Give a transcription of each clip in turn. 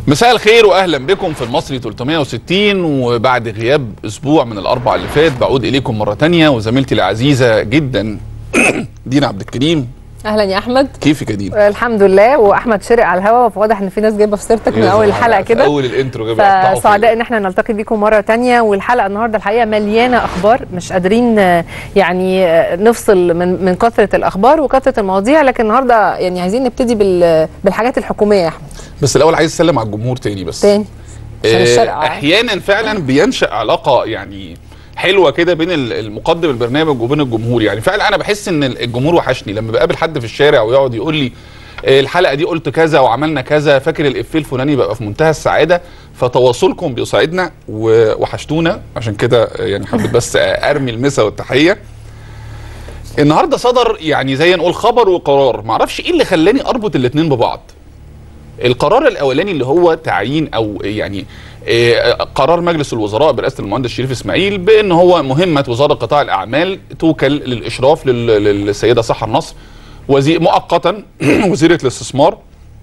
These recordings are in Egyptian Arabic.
مساء الخير واهلا بكم في المصري 360 وبعد غياب اسبوع من الاربع اللي فات بعود اليكم مره تانية وزميلتي العزيزه جدا دينا عبد الكريم اهلا يا احمد كيفك يا دينا؟ الحمد لله واحمد شرق على الهوا فواضح ان في ناس جايبه في سيرتك من اول الحلقه في كده اول الانترو جايب يقطعوا فسعداء فيا. ان احنا نلتقي بيكم مره تانية والحلقه النهارده الحقيقه مليانه اخبار مش قادرين آه، يعني آه، نفصل من من كثره الاخبار وكثره المواضيع لكن النهارده يعني عايزين نبتدي بال- بالحاجات الحكوميه يا احمد بس الاول عايز اسلم على الجمهور تاني بس تاني عشان آه، الشرق عارف. احيانا فعلا بينشا علاقه يعني حلوه كده بين ال- المقدم البرنامج وبين الجمهور يعني فعلا انا بحس ان الجمهور وحشني لما بقابل حد في الشارع ويقعد يقول لي آه، الحلقه دي قلت كذا وعملنا كذا فاكر الافيه الفلاني ببقى في منتهى السعاده فتواصلكم بيساعدنا ووحشتونا عشان كده آه، يعني حبيت بس ارمي المسا والتحيه النهارده صدر يعني زي نقول خبر وقرار معرفش ايه اللي خلاني اربط الاتنين ببعض القرار الاولاني اللي هو تعيين او يعني آه، قرار مجلس الوزراء برئاسه المهندس شريف اسماعيل بان هو مهمه وزاره قطاع الاعمال توكل للاشراف لل- للسيده سحر نصر وزير مؤقتا وزيره الاستثمار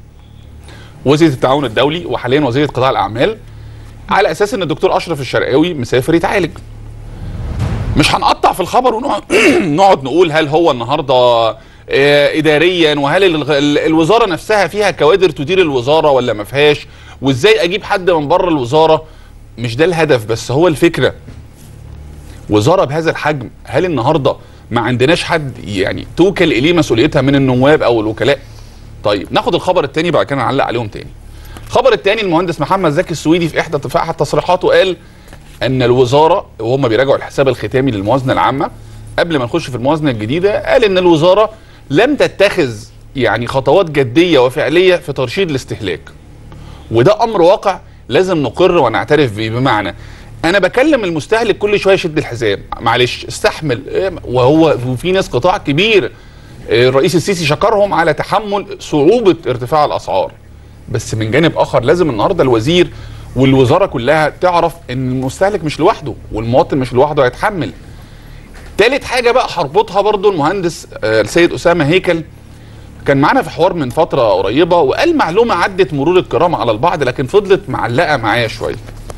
وزيره التعاون الدولي وحاليا وزيره قطاع الاعمال على اساس ان الدكتور اشرف الشرقاوي مسافر يتعالج مش هنقطع في الخبر ونقعد نقعد نقول هل هو النهارده آه، اداريا وهل ال- ال- الوزاره نفسها فيها كوادر تدير الوزاره ولا ما فيهاش وازاي اجيب حد من بره الوزاره مش ده الهدف بس هو الفكره وزاره بهذا الحجم هل النهارده ما عندناش حد يعني توكل اليه مسؤوليتها من النواب او الوكلاء طيب ناخد الخبر الثاني بعد كده نعلق عليهم تاني الخبر الثاني المهندس محمد زكي السويدي في احدى في احد تصريحاته قال ان الوزاره وهم بيراجعوا الحساب الختامي للموازنه العامه قبل ما نخش في الموازنه الجديده قال ان الوزاره لم تتخذ يعني خطوات جديه وفعليه في ترشيد الاستهلاك وده امر واقع لازم نقر ونعترف بيه بمعنى انا بكلم المستهلك كل شويه يشد الحزام معلش استحمل إيه، وهو وفي ناس قطاع كبير إيه، الرئيس السيسي شكرهم على تحمل صعوبه ارتفاع الاسعار بس من جانب اخر لازم النهارده الوزير والوزاره كلها تعرف ان المستهلك مش لوحده والمواطن مش لوحده هيتحمل تالت حاجه بقى هربطها برضو المهندس آه، السيد اسامه هيكل كان معانا في حوار من فتره قريبه وقال معلومه عدت مرور الكرام على البعض لكن فضلت معلقه معايا شويه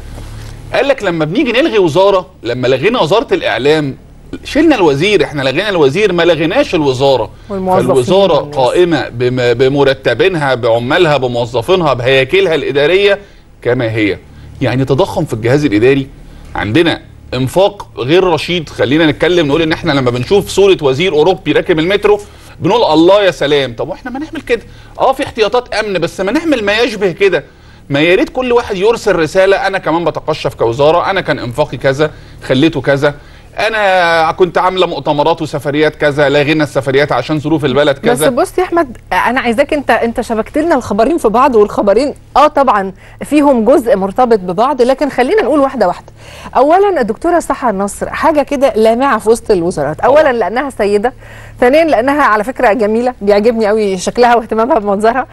قال لك لما بنيجي نلغي وزاره لما لغينا وزاره الاعلام شلنا الوزير احنا لغينا الوزير ما لغيناش الوزاره والموظفين فالوزاره والناس. قائمه بم- بمرتبينها بعمالها بموظفينها بهياكلها الاداريه كما هي يعني تضخم في الجهاز الاداري عندنا انفاق غير رشيد خلينا نتكلم نقول ان احنا لما بنشوف صوره وزير اوروبي راكب المترو بنقول الله يا سلام طب واحنا ما نعمل كده اه في احتياطات امن بس ما نعمل ما يشبه كده ما يا ريت كل واحد يرسل رساله انا كمان بتقشف كوزاره انا كان انفاقي كذا خليته كذا انا كنت عامله مؤتمرات وسفريات كذا لغينا السفريات عشان ظروف البلد بس كذا بص يا احمد انا عايزاك انت انت شبكت لنا الخبرين في بعض والخبرين اه طبعا فيهم جزء مرتبط ببعض لكن خلينا نقول واحده واحده اولا الدكتوره سحر نصر حاجه كده لامعه في وسط الوزارات اولا لانها سيده ثانيا لانها على فكره جميله بيعجبني قوي شكلها واهتمامها بمنظرها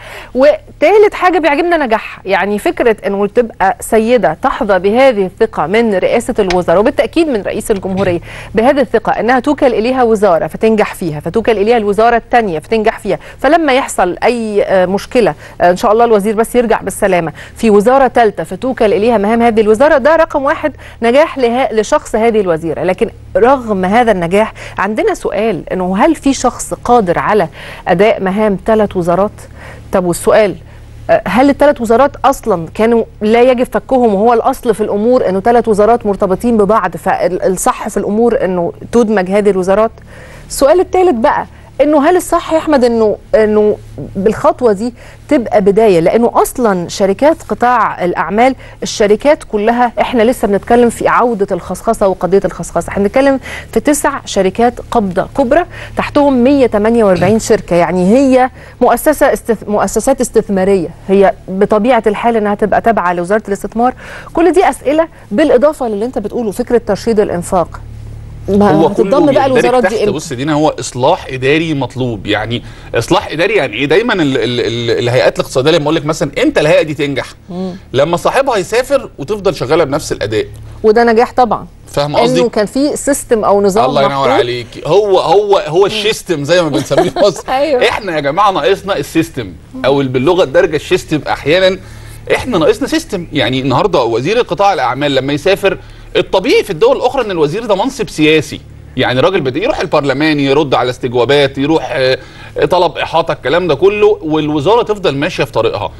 وثالث حاجه بيعجبني نجاحها يعني فكره انه تبقى سيده تحظى بهذه الثقه من رئاسه الوزراء وبالتاكيد من رئيس الجمهوريه بهذه الثقه انها توكل اليها وزاره فتنجح فيها فتوكل اليها الوزاره الثانيه فتنجح فيها فلما يحصل اي آه، مشكله آه، ان شاء الله الوزير بس يرجع بالسلامه في وزاره ثالثه فتوكل اليها مهام هذه الوزاره ده رقم واحد نجاح له- لشخص هذه الوزيره لكن رغم هذا النجاح عندنا سؤال انه هل في شخص قادر على اداء مهام ثلاث وزارات طب والسؤال آه، هل الثلاث وزارات اصلا كانوا لا يجب فكهم وهو الاصل في الامور انه ثلاث وزارات مرتبطين ببعض فالصح في الامور انه تدمج هذه الوزارات السؤال الثالث بقى انه هل الصح يا احمد انه انه بالخطوه دي تبقى بدايه لانه اصلا شركات قطاع الاعمال الشركات كلها احنا لسه بنتكلم في عوده الخصخصه وقضيه الخصخصه احنا بنتكلم في تسع شركات قبضه كبرى تحتهم 148 شركه يعني هي مؤسسه استث... مؤسسات استثماريه هي بطبيعه الحال انها تبقى تابعه لوزاره الاستثمار كل دي اسئله بالاضافه للي انت بتقوله فكره ترشيد الانفاق ما هو هتضم كله بقى بيندرج الوزارات تحت دي امتى بص دينا هو اصلاح اداري مطلوب يعني اصلاح اداري يعني ايه دايما ال ال ال الهيئات الاقتصاديه لما اقول لك مثلا امتى الهيئه دي تنجح لما صاحبها يسافر وتفضل شغاله بنفس الاداء وده نجاح طبعا فاهم انه قصدي كان في سيستم او نظام الله ينور محطوط. عليك هو هو هو السيستم زي ما بنسميه في مصر أيوة. احنا يا جماعه ناقصنا السيستم او باللغه الدارجه السيستم احيانا احنا ناقصنا سيستم يعني النهارده وزير قطاع الاعمال لما يسافر الطبيعي في الدول الاخرى ان الوزير ده منصب سياسي يعني راجل بدأ يروح البرلمان يرد على استجوابات يروح آه، طلب احاطه الكلام ده كله والوزاره تفضل ماشيه في طريقها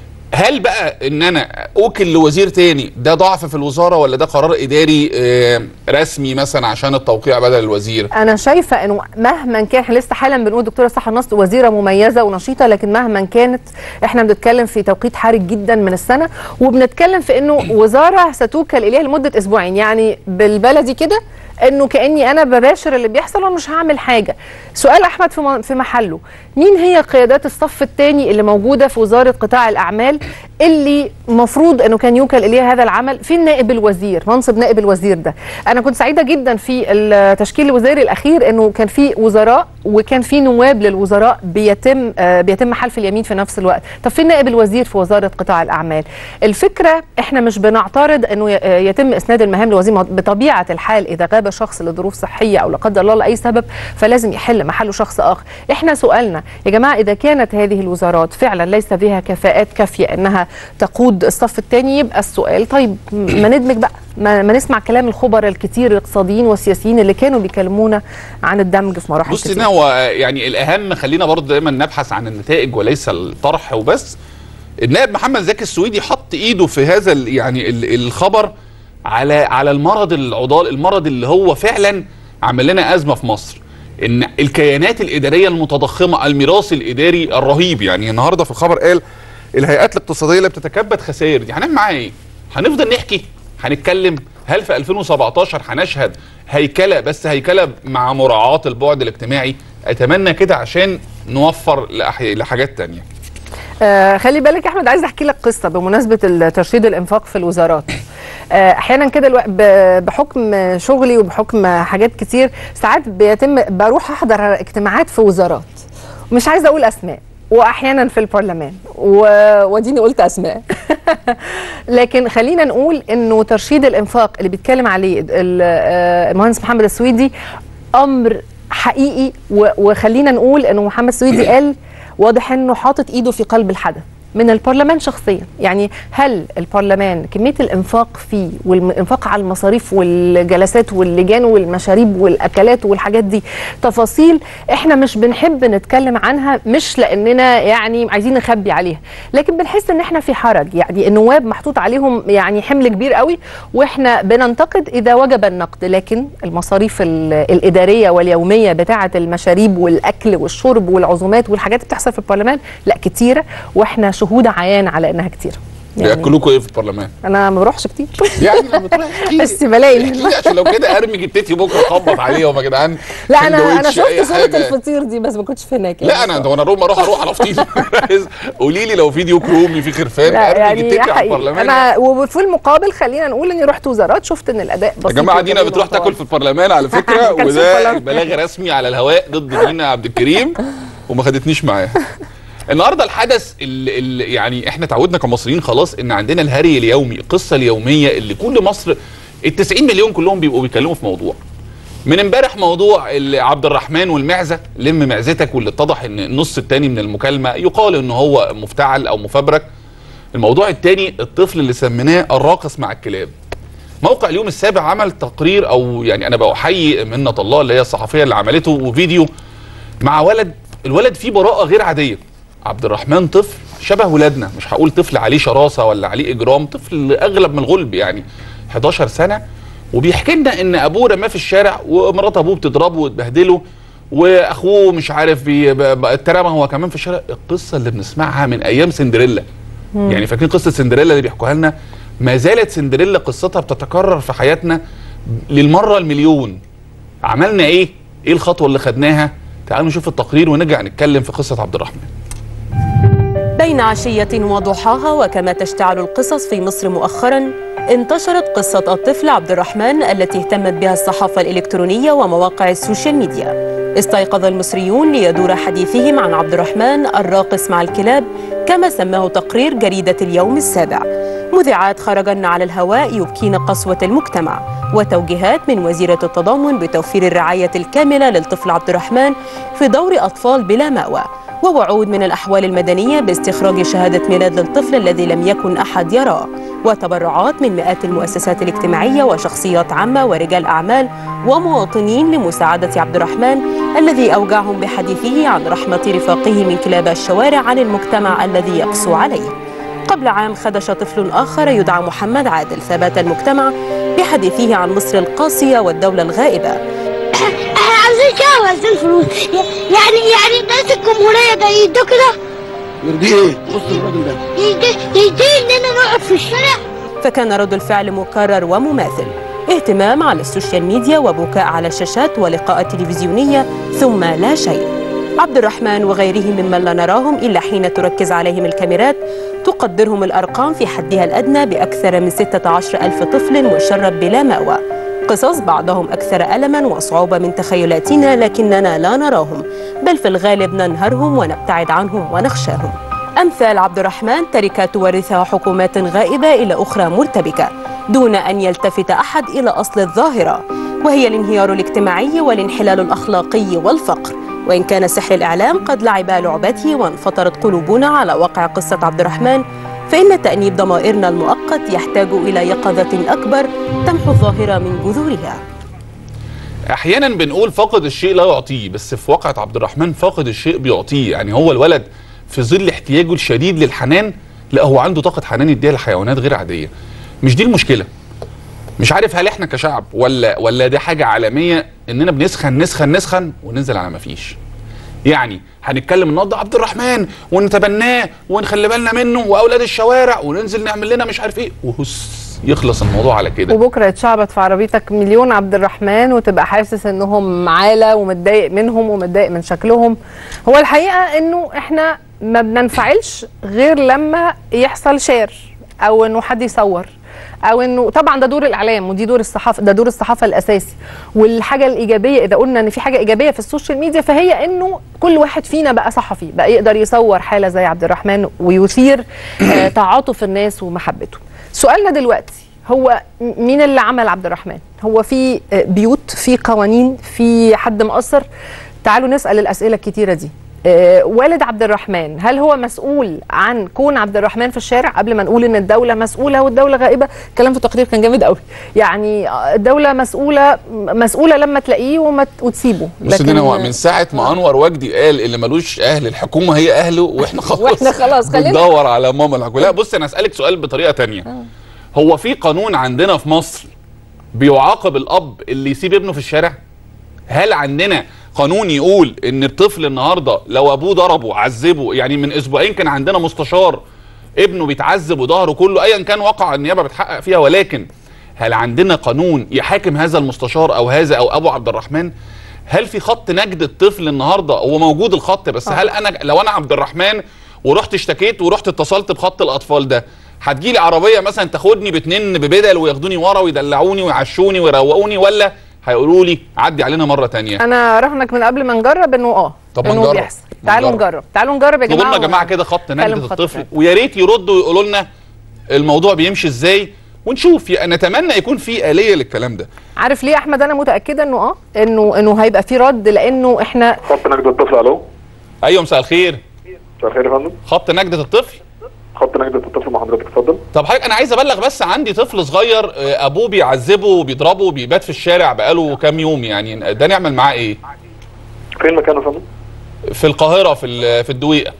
هل بقى ان انا اوكل لوزير تاني ده ضعف في الوزاره ولا ده قرار اداري آه، رسمي مثلا عشان التوقيع بدل الوزير انا شايفه انه مهما كان احنا لسه حالا بنقول دكتوره صح النصر وزيره مميزه ونشيطه لكن مهما كانت احنا بنتكلم في توقيت حرج جدا من السنه وبنتكلم في انه وزاره ستوكل اليها لمده اسبوعين يعني بالبلدي كده انه كاني انا بباشر اللي بيحصل وانا مش هعمل حاجه سؤال احمد في م- في محله مين هي قيادات الصف الثاني اللي موجوده في وزاره قطاع الاعمال اللي مفروض انه كان يوكل اليها هذا العمل فين نائب الوزير منصب نائب الوزير ده انا كنت سعيده جدا في التشكيل الوزاري الاخير انه كان في وزراء وكان في نواب للوزراء بيتم آه، بيتم حلف اليمين في نفس الوقت طب فين نائب الوزير في وزاره قطاع الاعمال الفكره احنا مش بنعترض انه ي- آه، يتم اسناد المهام لوزير ما هو بطبيعه الحال اذا غاب شخص لظروف صحيه او لا قدر الله لاي سبب فلازم يحل محله شخص اخر احنا سؤالنا يا جماعه اذا كانت هذه الوزارات فعلا ليس فيها كفاءات كافيه انها تقود الصف الثاني يبقى السؤال طيب م- ما ندمج بقى ما, ما نسمع كلام الخبراء الكتير الاقتصاديين والسياسيين اللي كانوا بيكلمونا عن الدمج في مراحل بص كتير. ان هو يعني الاهم خلينا برضه دايما نبحث عن النتائج وليس الطرح وبس النائب محمد زكي السويدي حط ايده في هذا ال- يعني ال- الخبر على على المرض العضال المرض اللي هو فعلا عمل لنا ازمه في مصر ان الكيانات الاداريه المتضخمه الميراث الاداري الرهيب يعني النهارده في الخبر قال الهيئات الاقتصاديه اللي بتتكبد خسائر دي هنعمل معاها ايه؟ هنفضل نحكي هنتكلم هل في 2017 هنشهد هيكله بس هيكله مع مراعاه البعد الاجتماعي اتمنى كده عشان نوفر لأح- لحاجات تانية آه خلي بالك يا احمد عايز احكي لك قصه بمناسبه ترشيد الانفاق في الوزارات آه احيانا كده الو... ب- بحكم شغلي وبحكم حاجات كتير ساعات بيتم بروح احضر اجتماعات في وزارات مش عايزه اقول اسماء واحيانا في البرلمان و... وديني قلت اسماء لكن خلينا نقول انه ترشيد الانفاق اللي بيتكلم عليه ال- آه، المهندس محمد السويدي امر حقيقي و... وخلينا نقول انه محمد السويدي قال واضح انه حاطط ايده في قلب الحدث من البرلمان شخصيا يعني هل البرلمان كميه الانفاق فيه والانفاق على المصاريف والجلسات واللجان والمشاريب والاكلات والحاجات دي تفاصيل احنا مش بنحب نتكلم عنها مش لاننا يعني عايزين نخبي عليها لكن بنحس ان احنا في حرج يعني النواب محطوط عليهم يعني حمل كبير قوي واحنا بننتقد اذا وجب النقد لكن المصاريف ال- الاداريه واليوميه بتاعه المشاريب والاكل والشرب والعزومات والحاجات اللي بتحصل في البرلمان لا كتيره واحنا شهود عيان على انها كتير بياكلوكوا ايه في البرلمان؟ انا ما بروحش كتير يعني لما تروح احكي لي. بس بلاقي احكي لي عشان لو كده ارمي جتتي بكره اخبط عليهم يا جدعان لا انا انا سندوتش، أي شفت صوره حاجة. الفطير دي بس ما كنتش في هناك لا انا ده انا اروح اروح اروح على فطير قولي لي لو في ديوك رومي في خرفان لا ارمي يعني جتتي على حقيقي البرلمان انا وفي المقابل خلينا نقول اني رحت وزارات شفت ان الاداء بسيط يا جماعه دينا وجميل بتروح ومتواضع. تاكل في البرلمان على فكره كانت في وده البرلمان. بلاغ رسمي على الهواء ضد دينا عبد الكريم وما خدتنيش معاها النهارده الحدث اللي, اللي يعني احنا تعودنا كمصريين خلاص ان عندنا الهري اليومي القصه اليوميه اللي كل مصر ال 90 مليون كلهم بيبقوا بيتكلموا في موضوع من امبارح موضوع ال- عبد الرحمن والمعزه لم معزتك واللي اتضح ان النص الثاني من المكالمه يقال ان هو مفتعل او مفبرك الموضوع الثاني الطفل اللي سميناه الراقص مع الكلاب موقع اليوم السابع عمل تقرير او يعني انا بحيي منة الله اللي هي الصحفيه اللي عملته وفيديو مع ولد الولد فيه براءه غير عاديه عبد الرحمن طفل شبه ولادنا مش هقول طفل عليه شراسه ولا عليه اجرام طفل اغلب من الغلب يعني 11 سنه وبيحكي لنا ان ابوه رماه في الشارع ومرات ابوه بتضربه وتبهدله واخوه مش عارف بي- ب- ب- اترمى هو كمان في الشارع القصه اللي بنسمعها من ايام سندريلا يعني فاكرين قصه سندريلا اللي بيحكوها لنا ما زالت سندريلا قصتها بتتكرر في حياتنا للمره المليون عملنا ايه ايه الخطوه اللي خدناها تعالوا نشوف التقرير ونرجع نتكلم في قصه عبد الرحمن بين عشية وضحاها وكما تشتعل القصص في مصر مؤخرا انتشرت قصة الطفل عبد الرحمن التي اهتمت بها الصحافة الإلكترونية ومواقع السوشيال ميديا استيقظ المصريون ليدور حديثهم عن عبد الرحمن الراقص مع الكلاب كما سماه تقرير جريدة اليوم السابع مذيعات خرجن على الهواء يبكين قسوة المجتمع وتوجيهات من وزيرة التضامن بتوفير الرعاية الكاملة للطفل عبد الرحمن في دور أطفال بلا مأوى ووعود من الأحوال المدنية باستخراج شهادة ميلاد للطفل الذي لم يكن أحد يراه وتبرعات من مئات المؤسسات الاجتماعية وشخصيات عامة ورجال أعمال ومواطنين لمساعدة عبد الرحمن الذي أوجعهم بحديثه عن رحمة رفاقه من كلاب الشوارع عن المجتمع الذي يقسو عليه قبل عام خدش طفل آخر يدعى محمد عادل ثبات المجتمع بحديثه عن مصر القاسية والدولة الغائبة احنا عاوزين كده وعاوزين فلوس يعني يعني ناس الجمهورية ده يدوا كده يرضيه ايه؟ بص الراجل ده يدي يدي اننا نقعد في الشارع فكان رد الفعل مكرر ومماثل اهتمام على السوشيال ميديا وبكاء على الشاشات ولقاءات تلفزيونية ثم لا شيء عبد الرحمن وغيره ممن لا نراهم إلا حين تركز عليهم الكاميرات تقدرهم الأرقام في حدها الأدنى بأكثر من 16 ألف طفل مشرب بلا مأوى قصص بعضهم أكثر ألما وصعوبة من تخيلاتنا لكننا لا نراهم بل في الغالب ننهرهم ونبتعد عنهم ونخشاهم أمثال عبد الرحمن تركة تورثها حكومات غائبة إلى أخرى مرتبكة دون أن يلتفت أحد إلى أصل الظاهرة وهي الانهيار الاجتماعي والانحلال الأخلاقي والفقر وإن كان سحر الإعلام قد لعب لعبته وانفطرت قلوبنا على واقع قصة عبد الرحمن فإن تأنيب ضمائرنا المؤقت يحتاج إلى يقظة أكبر تمحو الظاهرة من جذورها احيانا بنقول فاقد الشيء لا يعطيه بس في واقعة عبد الرحمن فاقد الشيء بيعطيه يعني هو الولد في ظل احتياجه الشديد للحنان لا هو عنده طاقة حنان يديها لحيوانات غير عادية مش دي المشكلة مش عارف هل احنا كشعب ولا ولا دي حاجة عالمية اننا بنسخن نسخن نسخن وننزل على ما فيش يعني هنتكلم النهارده عبد الرحمن ونتبناه ونخلي بالنا منه واولاد الشوارع وننزل نعمل لنا مش عارف ايه وهس يخلص الموضوع على كده وبكره يتشعبط في عربيتك مليون عبد الرحمن وتبقى حاسس انهم معالة ومتضايق منهم ومتضايق من شكلهم هو الحقيقه انه احنا ما بننفعلش غير لما يحصل شير او انه حد يصور او انه طبعا ده دور الاعلام ودي دور الصحافه ده دور الصحافه الاساسي والحاجه الايجابيه اذا قلنا ان في حاجه ايجابيه في السوشيال ميديا فهي انه كل واحد فينا بقى صحفي بقى يقدر يصور حاله زي عبد الرحمن ويثير آه، تعاطف الناس ومحبته سؤالنا دلوقتي هو م- مين اللي عمل عبد الرحمن هو في آه، بيوت في قوانين في حد مقصر تعالوا نسال الاسئله الكتيره دي آه، والد عبد الرحمن هل هو مسؤول عن كون عبد الرحمن في الشارع قبل ما نقول ان الدوله مسؤوله والدوله غائبه كلام في التقرير كان جامد قوي يعني آه، الدوله مسؤوله مسؤوله لما تلاقيه وما ت- وتسيبه بس دينا هو من ساعة ما انور وجدي قال اللي ملوش اهل الحكومة هي اهله واحنا خلاص وإحنا خلاص، خلينا- بندور على ماما الحكومة لا بص انا اسألك سؤال بطريقة تانية هو في قانون عندنا في مصر بيعاقب الاب اللي يسيب ابنه في الشارع هل عندنا قانون يقول ان الطفل النهارده لو ابوه ضربه عذبه يعني من اسبوعين كان عندنا مستشار ابنه بيتعذب وظهره كله ايا كان وقع النيابه بتحقق فيها ولكن هل عندنا قانون يحاكم هذا المستشار او هذا او ابو عبد الرحمن هل في خط نجد الطفل النهارده هو موجود الخط بس هل انا لو انا عبد الرحمن ورحت اشتكيت ورحت اتصلت بخط الاطفال ده هتجيلي عربيه مثلا تاخدني باتنين ببدل وياخدوني ورا ويدلعوني ويعشوني ويروقوني ولا هيقولوا لي عدي علينا مره تانية انا رهنك من قبل ما نجرب انه اه طب ما انه نجرب. بيحصل ما تعالوا نجرب. نجرب تعالوا نجرب يا اطلبوا جماعه لنا يا جماعه كده خط نتكلم نجدة خط الطفل نجدة. ويا ريت يردوا ويقولوا لنا الموضوع بيمشي ازاي ونشوف يعني نتمنى يكون في آلية للكلام ده عارف ليه يا احمد انا متاكده انه اه انه انه هيبقى في رد لانه احنا خط نجدة الطفل الو ايوه مساء الخير مساء الخير يا فندم خط نجدة الطفل خط نجدة الطفل مع حضرتك اتفضل طب حضرتك انا عايز ابلغ بس عندي طفل صغير آه، ابوه بيعذبه وبيضربه وبيبات في الشارع بقاله كام يوم يعني ده نعمل معاه ايه فين مكانه يا فندم؟ في القاهره في ال- في الدويقه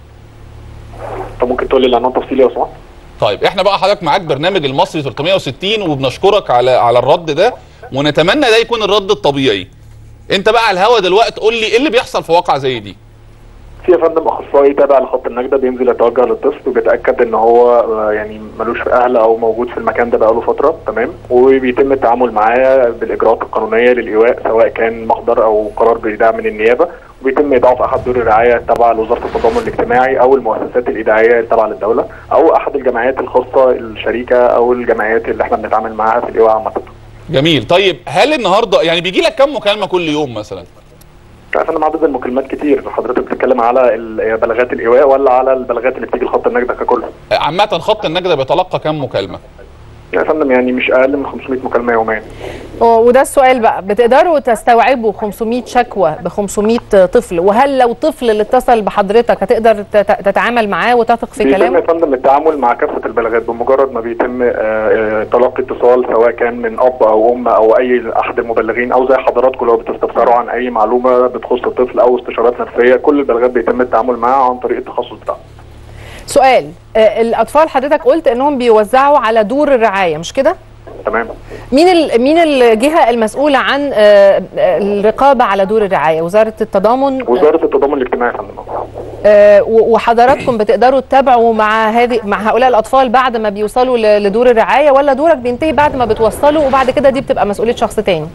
طب ممكن تقول لي العنوان تفصيلي لو سمحت؟ طيب احنا بقى حضرتك معاك برنامج المصري 360 وبنشكرك على على الرد ده ونتمنى ده يكون الرد الطبيعي انت بقى على الهوا دلوقتي قول لي ايه اللي بيحصل في واقعه زي دي في يا فندم اخصائي تابع لخط النجدة بينزل يتوجه للطفل وبيتاكد ان هو آه، يعني ملوش في اهل او موجود في المكان ده بقاله فتره تمام وبيتم التعامل معاه بالاجراءات القانونيه للايواء سواء كان محضر او قرار بايداع من النيابه وبيتم ايداعه في احد دور الرعايه التابعه لوزاره التضامن الاجتماعي او المؤسسات الايداعيه التابعه للدوله او احد الجمعيات الخاصه الشريكه او الجمعيات اللي احنا بنتعامل معاها في الايواء عامه. جميل طيب هل النهارده يعني بيجي لك كم مكالمه كل يوم مثلا يا فندم عدد المكالمات كتير حضرتك بتتكلم على ال- بلاغات الايواء ولا على البلاغات اللي بتيجي لخط النجدة ككل؟ عامه خط النجده بيتلقى كم مكالمه يا فندم يعني مش اقل من 500 مكالمه يوميا وده السؤال بقى بتقدروا تستوعبوا 500 شكوى ب 500 طفل وهل لو طفل اللي اتصل بحضرتك هتقدر تت- تتعامل معاه وتثق في بيتم كلامه يا فندم التعامل مع كافه البلاغات بمجرد ما بيتم آه، آه، تلقي اتصال سواء كان من اب او ام او اي احد المبلغين او زي حضراتكم لو بتستفسروا عن اي معلومه بتخص الطفل او استشارات نفسيه كل البلاغات بيتم التعامل معاها عن طريق التخصص بتاعه سؤال آه، الاطفال حضرتك قلت انهم بيوزعوا على دور الرعايه مش كده تمام مين ال- مين الجهه المسؤوله عن آه، آه، الرقابه على دور الرعايه وزاره التضامن وزاره التضامن الاجتماعي يا فندم آه، و- وحضراتكم بتقدروا تتابعوا مع هذه مع هؤلاء الاطفال بعد ما بيوصلوا ل- لدور الرعايه ولا دورك بينتهي بعد ما بتوصلوا وبعد كده دي بتبقى مسؤوليه شخص تاني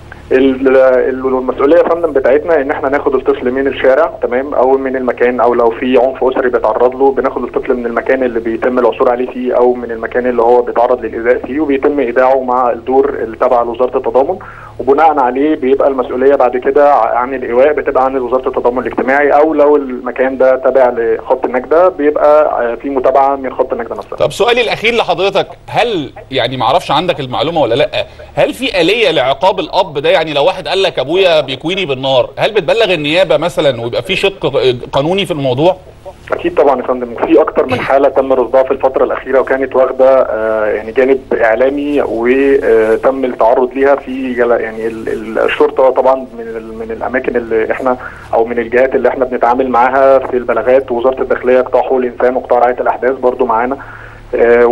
ال- ال- المسؤوليه يا فندم بتاعتنا ان احنا ناخد الطفل من الشارع تمام او من المكان او لو في عنف اسري بيتعرض له بناخد الطفل من المكان اللي بيتم العثور عليه فيه او من المكان اللي هو بيتعرض للايذاء فيه وبيتم ايداعه مع الدور اللي تبع لوزاره التضامن وبناء عليه بيبقى المسؤوليه بعد كده عن الايواء بتبقى عن وزاره التضامن الاجتماعي او لو المكان ده تابع لخط النجده بيبقى آه، في متابعه من خط النجده نفسها طب سؤالي الاخير لحضرتك هل يعني معرفش عندك المعلومه ولا لا هل في اليه لعقاب الاب ده يعني لو واحد قال لك ابويا بيكويني بالنار هل بتبلغ النيابه مثلا ويبقى في شق قانوني في الموضوع اكيد طبعا يا فندم في اكتر من حاله تم رصدها في الفتره الاخيره وكانت واخده آه، يعني جانب اعلامي وتم التعرض ليها في جل- يعني ال- ال- الشرطه طبعا من ال- من الاماكن اللي احنا او من الجهات اللي احنا بنتعامل معاها في البلاغات ووزاره الداخليه قطاع حقوق الانسان وقطاع رعايه الاحداث برضو معانا آه،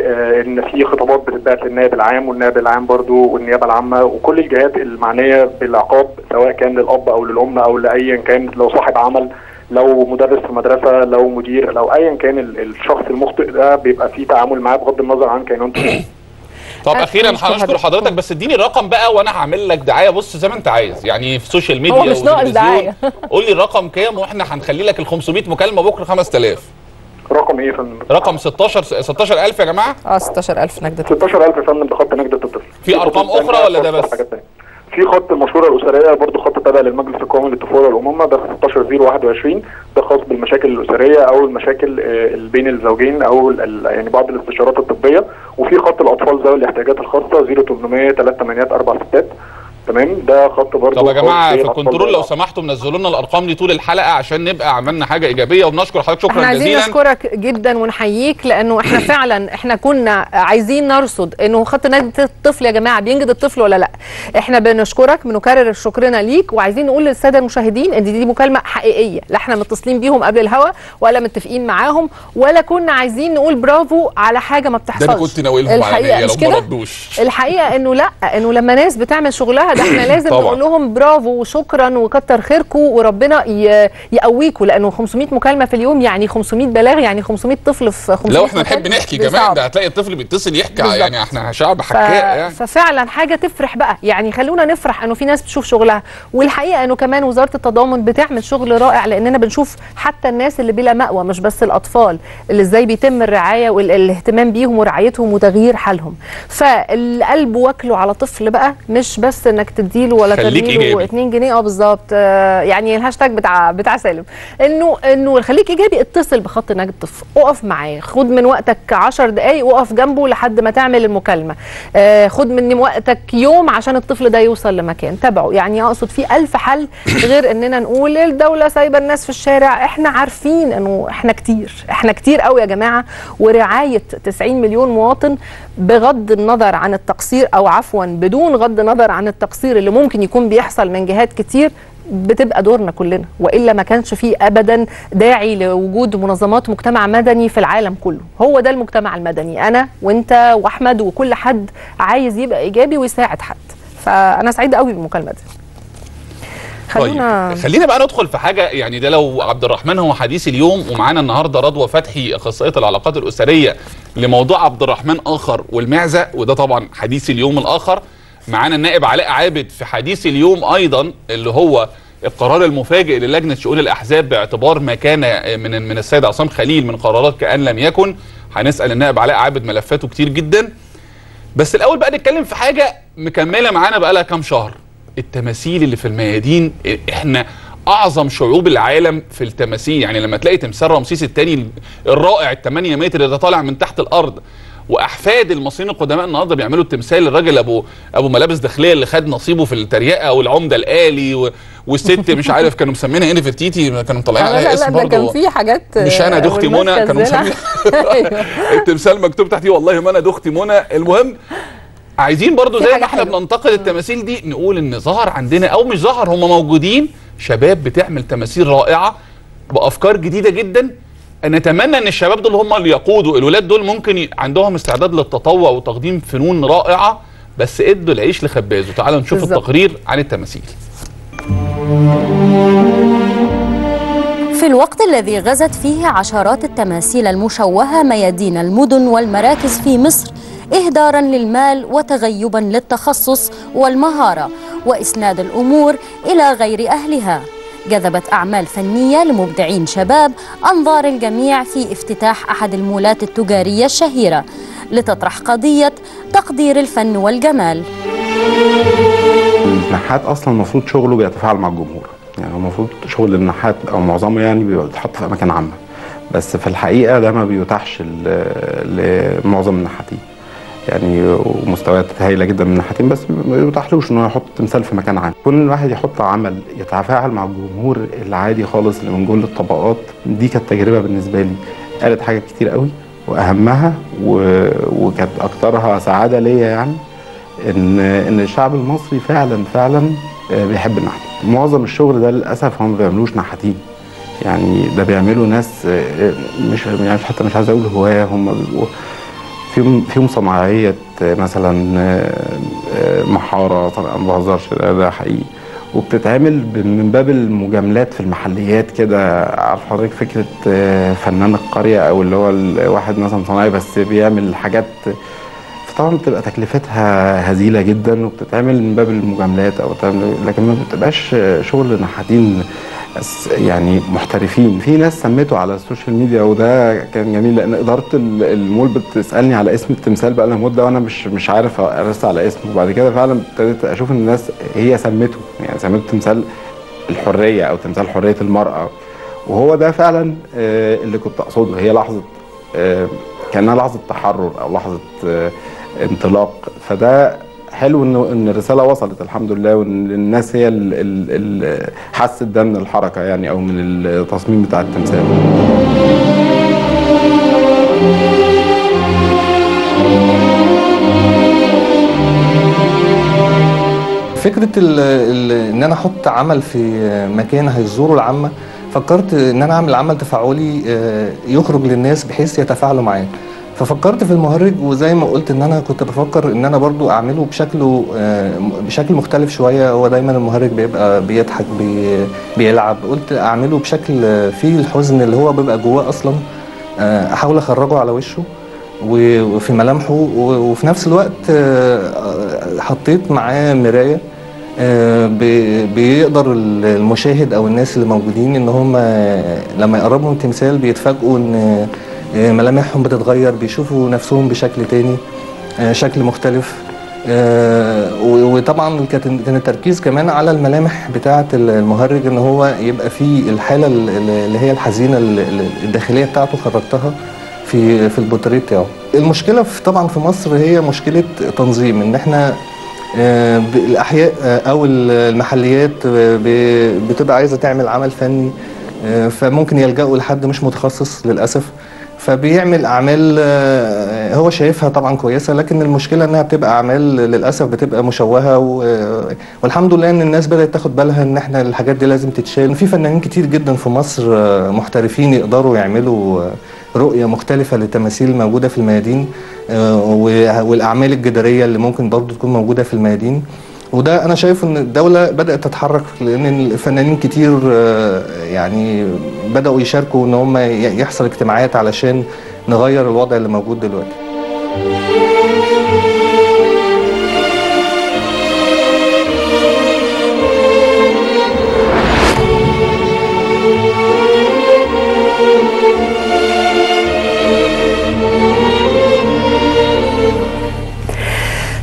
وان في خطابات بتتبعت للنائب العام والنائب العام برضو والنيابه العامه وكل الجهات المعنيه بالعقاب سواء كان للاب او للام او لايا كان لو صاحب عمل لو مدرس في مدرسه لو مدير لو ايا كان ال- الشخص المخطئ ده بيبقى فيه تعامل معاه بغض النظر عن كينونته طب أنا اخيرا بشكر هنشكر حضرتك. حضرتك بس اديني الرقم بقى وانا هعمل لك دعايه بص زي ما انت عايز يعني في السوشيال ميديا هو مش ناقص وتلفزيون. دعاية. قول لي الرقم كام واحنا هنخلي لك ال 500 مكالمه بكره 5000 رقم ايه يا فندم؟ رقم 16 16000 يا جماعه اه 16000 نجدة 16000 يا فندم ده خط نجدة الطفل في أرقام خطوط أخرى تانية ولا ده خاصة بس؟ بحاجات تانية. في خط المشورة الأسرية برضه خط تابع للمجلس القومي للطفولة والأمومة ده 16021 ده خاص بالمشاكل الأسرية أو المشاكل آه، اللي بين الزوجين أو ال- ال- يعني بعض الاستشارات الطبية وفي خط الأطفال ذوي الاحتياجات الخاصة 0800 3846 تمام ده خط برضه طب يا جماعه خاص في بالأطفال الكنترول ذوي لو سمحتوا منزلوا لنا الارقام دي طول الحلقه عشان نبقى عملنا حاجه ايجابيه وبنشكر حضرتك احنا شكرا عايزين جزيلا نشكرك جدا ونحييك لانه احنا فعلا احنا كنا عايزين نرصد انه خط نجدة الطفل يا جماعه بينجد الطفل ولا لا احنا بنشكرك بنكرر شكرنا ليك وعايزين نقول للساده المشاهدين ان دي, دي مكالمه حقيقيه لا احنا متصلين بيهم قبل الهوا ولا متفقين معاهم ولا كنا عايزين نقول برافو على حاجه ما ده بتحصلش انا كنت ناويلهم الحقيقه على مش لو ما كده ردوش الحقيقه انه لا انه لما ناس بتعمل شغلها ده احنا لازم طبعاً. نقول لهم برافو وشكرا وكتر خيركم وربنا ي- يقويكم لانه 500 مكالمه في اليوم يعني 500 بلاغ يعني 500 طفل في 500 لو احنا مكالمة. نحب نحكي ده كمان صعب. ده هتلاقي الطفل بيتصل يحكي بالظبط. يعني احنا شعب ف... حكاء يعني ففعلا حاجه تفرح بقى يعني خلونا نفرح انه في ناس بتشوف شغلها والحقيقه انه كمان وزاره التضامن بتعمل شغل رائع لاننا بنشوف حتى الناس اللي بلا مأوى مش بس الاطفال اللي ازاي بيتم الرعايه والاهتمام بيهم ورعايتهم وتغيير حالهم فالقلب واكله على طفل بقى مش بس انك تديله ولا خليك ترميله إيجابي. 2 جنيه اه بالظبط آه، يعني الهاشتاج بتاع بتاع سالم انه انه خليك ايجابي اتصل بخط نجد الطفل اقف معاه خد من وقتك 10 دقائق وقف جنبه لحد ما تعمل المكالمه آه، خد من وقتك يوم عشان الطفل ده يوصل لمكان تابعه يعني اقصد في ألف حل غير اننا نقول الدوله سايبه الناس في الشارع احنا عارفين انه احنا كتير احنا كتير قوي يا جماعه ورعايه 90 مليون مواطن بغض النظر عن التقصير او عفوا بدون غض نظر عن التقصير اللي ممكن يكون بيحصل من جهات كتير بتبقى دورنا كلنا والا ما كانش فيه ابدا داعي لوجود منظمات مجتمع مدني في العالم كله هو ده المجتمع المدني انا وانت واحمد وكل حد عايز يبقى ايجابي ويساعد حد فانا سعيده قوي بالمكالمه دي خلونا طيب خلينا بقى ندخل في حاجه يعني ده لو عبد الرحمن هو حديث اليوم ومعانا النهارده رضوى فتحي اخصائيه العلاقات الاسريه لموضوع عبد الرحمن اخر والمعزه وده طبعا حديث اليوم الاخر معانا النائب علاء عابد في حديث اليوم ايضا اللي هو القرار المفاجئ للجنه شؤون الاحزاب باعتبار ما كان من من السيد عصام خليل من قرارات كان لم يكن هنسال النائب علاء عابد ملفاته كتير جدا بس الاول بقى نتكلم في حاجه مكمله معانا بقى لها كام شهر التماثيل اللي في الميادين احنا اعظم شعوب العالم في التماثيل يعني لما تلاقي تمثال رمسيس الثاني الرائع ال 8 متر اللي طالع من تحت الارض واحفاد المصريين القدماء النهارده بيعملوا التمثال الراجل ابو ابو ملابس داخليه اللي خد نصيبه في التريقه والعمده الالي و... والست مش عارف كانوا مسمينها ايه نفرتيتي كانوا مطلعين لا عليها لا اسم لا ده كان برضه في حاجات مش انا آه، دختي منى والناس كانوا كذلة. مسمين أيوة. التمثال مكتوب تحتيه والله ما انا دختي منى المهم عايزين برضو في زي حاجة ما احنا حلوة. بننتقد التماثيل دي نقول ان ظهر عندنا او مش ظهر هم موجودين شباب بتعمل تماثيل رائعه بافكار جديده جدا نتمنى ان الشباب دول هم اللي يقودوا الولاد دول ممكن ي... عندهم استعداد للتطوع وتقديم فنون رائعه بس ادوا العيش لخبازه تعالوا نشوف بالظبط. التقرير عن التماثيل في الوقت الذي غزت فيه عشرات التماثيل المشوهة ميادين المدن والمراكز في مصر إهدارا للمال وتغيبا للتخصص والمهارة وإسناد الأمور إلى غير أهلها جذبت أعمال فنية لمبدعين شباب أنظار الجميع في افتتاح أحد المولات التجارية الشهيرة لتطرح قضية تقدير الفن والجمال النحات اصلا المفروض شغله بيتفاعل مع الجمهور يعني هو المفروض شغل النحات او معظمه يعني بيبقى بيتحط في اماكن عامه بس في الحقيقه ده ما بيتاحش ل- لمعظم النحاتين يعني ومستويات هايله جدا من النحاتين بس ما بيتاحلوش ان هو يحط تمثال في مكان عام كون الواحد يحط عمل يتفاعل مع الجمهور العادي خالص اللي من كل الطبقات دي كانت تجربه بالنسبه لي قالت حاجات كتير قوي واهمها و... وكانت اكترها سعاده ليا يعني ان ان الشعب المصري فعلا فعلا آه، بيحب النحت معظم الشغل ده للاسف هم ما بيعملوش نحاتين يعني ده بيعملوا ناس آه، مش يعني حتى مش عايز اقول هواه هم بيبقوا فيهم فيهم صناعيه آه، مثلا آه، آه، محاره طبعا ما بهزرش ده, ده حقيقي وبتتعمل ب- من باب المجاملات في المحليات كده عارف حضرتك فكره آه، فنان القريه او اللي هو الواحد مثلا صناعي بس بيعمل حاجات طبعا بتبقى تكلفتها هزيله جدا وبتتعمل من باب المجاملات او تعمل لكن ما بتبقاش شغل نحاتين أس- يعني محترفين في ناس سميته على السوشيال ميديا وده كان جميل لان اداره ال- المول بتسالني على اسم التمثال بقى لها مده وانا مش مش عارف ارس على اسمه وبعد كده فعلا ابتديت اشوف ان الناس هي سمته يعني سمته تمثال الحريه او تمثال حريه المراه وهو ده فعلا آه، اللي كنت اقصده هي لحظه آه، كانها لحظه تحرر او لحظه آه، انطلاق فده حلو ان ان الرساله وصلت الحمد لله وان الناس هي اللي حست ده من الحركه يعني او من التصميم بتاع التمثال فكره ال ال ان انا احط عمل في مكان هيزوره العامه فكرت ان انا اعمل عمل تفاعلي آه، يخرج للناس بحيث يتفاعلوا معاه ففكرت في المهرج وزي ما قلت ان انا كنت بفكر ان انا برضو اعمله بشكله آه، بشكل مختلف شويه هو دايما المهرج بيبقى بيضحك بي بيلعب قلت اعمله بشكل آه، فيه الحزن اللي هو بيبقى جواه اصلا آه، احاول اخرجه على وشه و- وفي ملامحه و- وفي نفس الوقت آه، آه، حطيت معاه مرايه آه، بي- بيقدر ال- المشاهد او الناس اللي موجودين ان هم لما يقربوا من التمثال بيتفاجئوا ان آه، ملامحهم بتتغير بيشوفوا نفسهم بشكل تاني آه، شكل مختلف آه، و- وطبعا كانت كان التركيز كمان على الملامح بتاعه المهرج ان هو يبقى فيه الحاله ال- ال- اللي هي الحزينه ال- ال- الداخليه بتاعته خرجتها في في البورتريه بتاعه المشكله في طبعا في مصر هي مشكله تنظيم ان احنا آه، ب- الاحياء آه، او ال- المحليات آه، ب- بتبقى عايزه تعمل عمل فني آه، فممكن يلجأوا لحد مش متخصص للاسف فبيعمل اعمال آه، هو شايفها طبعا كويسه لكن المشكله انها بتبقى اعمال للاسف بتبقى مشوهه و- والحمد لله ان الناس بدات تاخد بالها ان احنا الحاجات دي لازم تتشال في فنانين كتير جدا في مصر آه، محترفين يقدروا يعملوا آه، رؤيه مختلفه للتماثيل الموجوده في الميادين آه، و- والاعمال الجداريه اللي ممكن برضو تكون موجوده في الميادين وده انا شايف ان الدوله بدات تتحرك لان الفنانين كتير آه، يعني بداوا يشاركوا ان هم ي- يحصل اجتماعات علشان نغير الوضع اللي موجود دلوقتي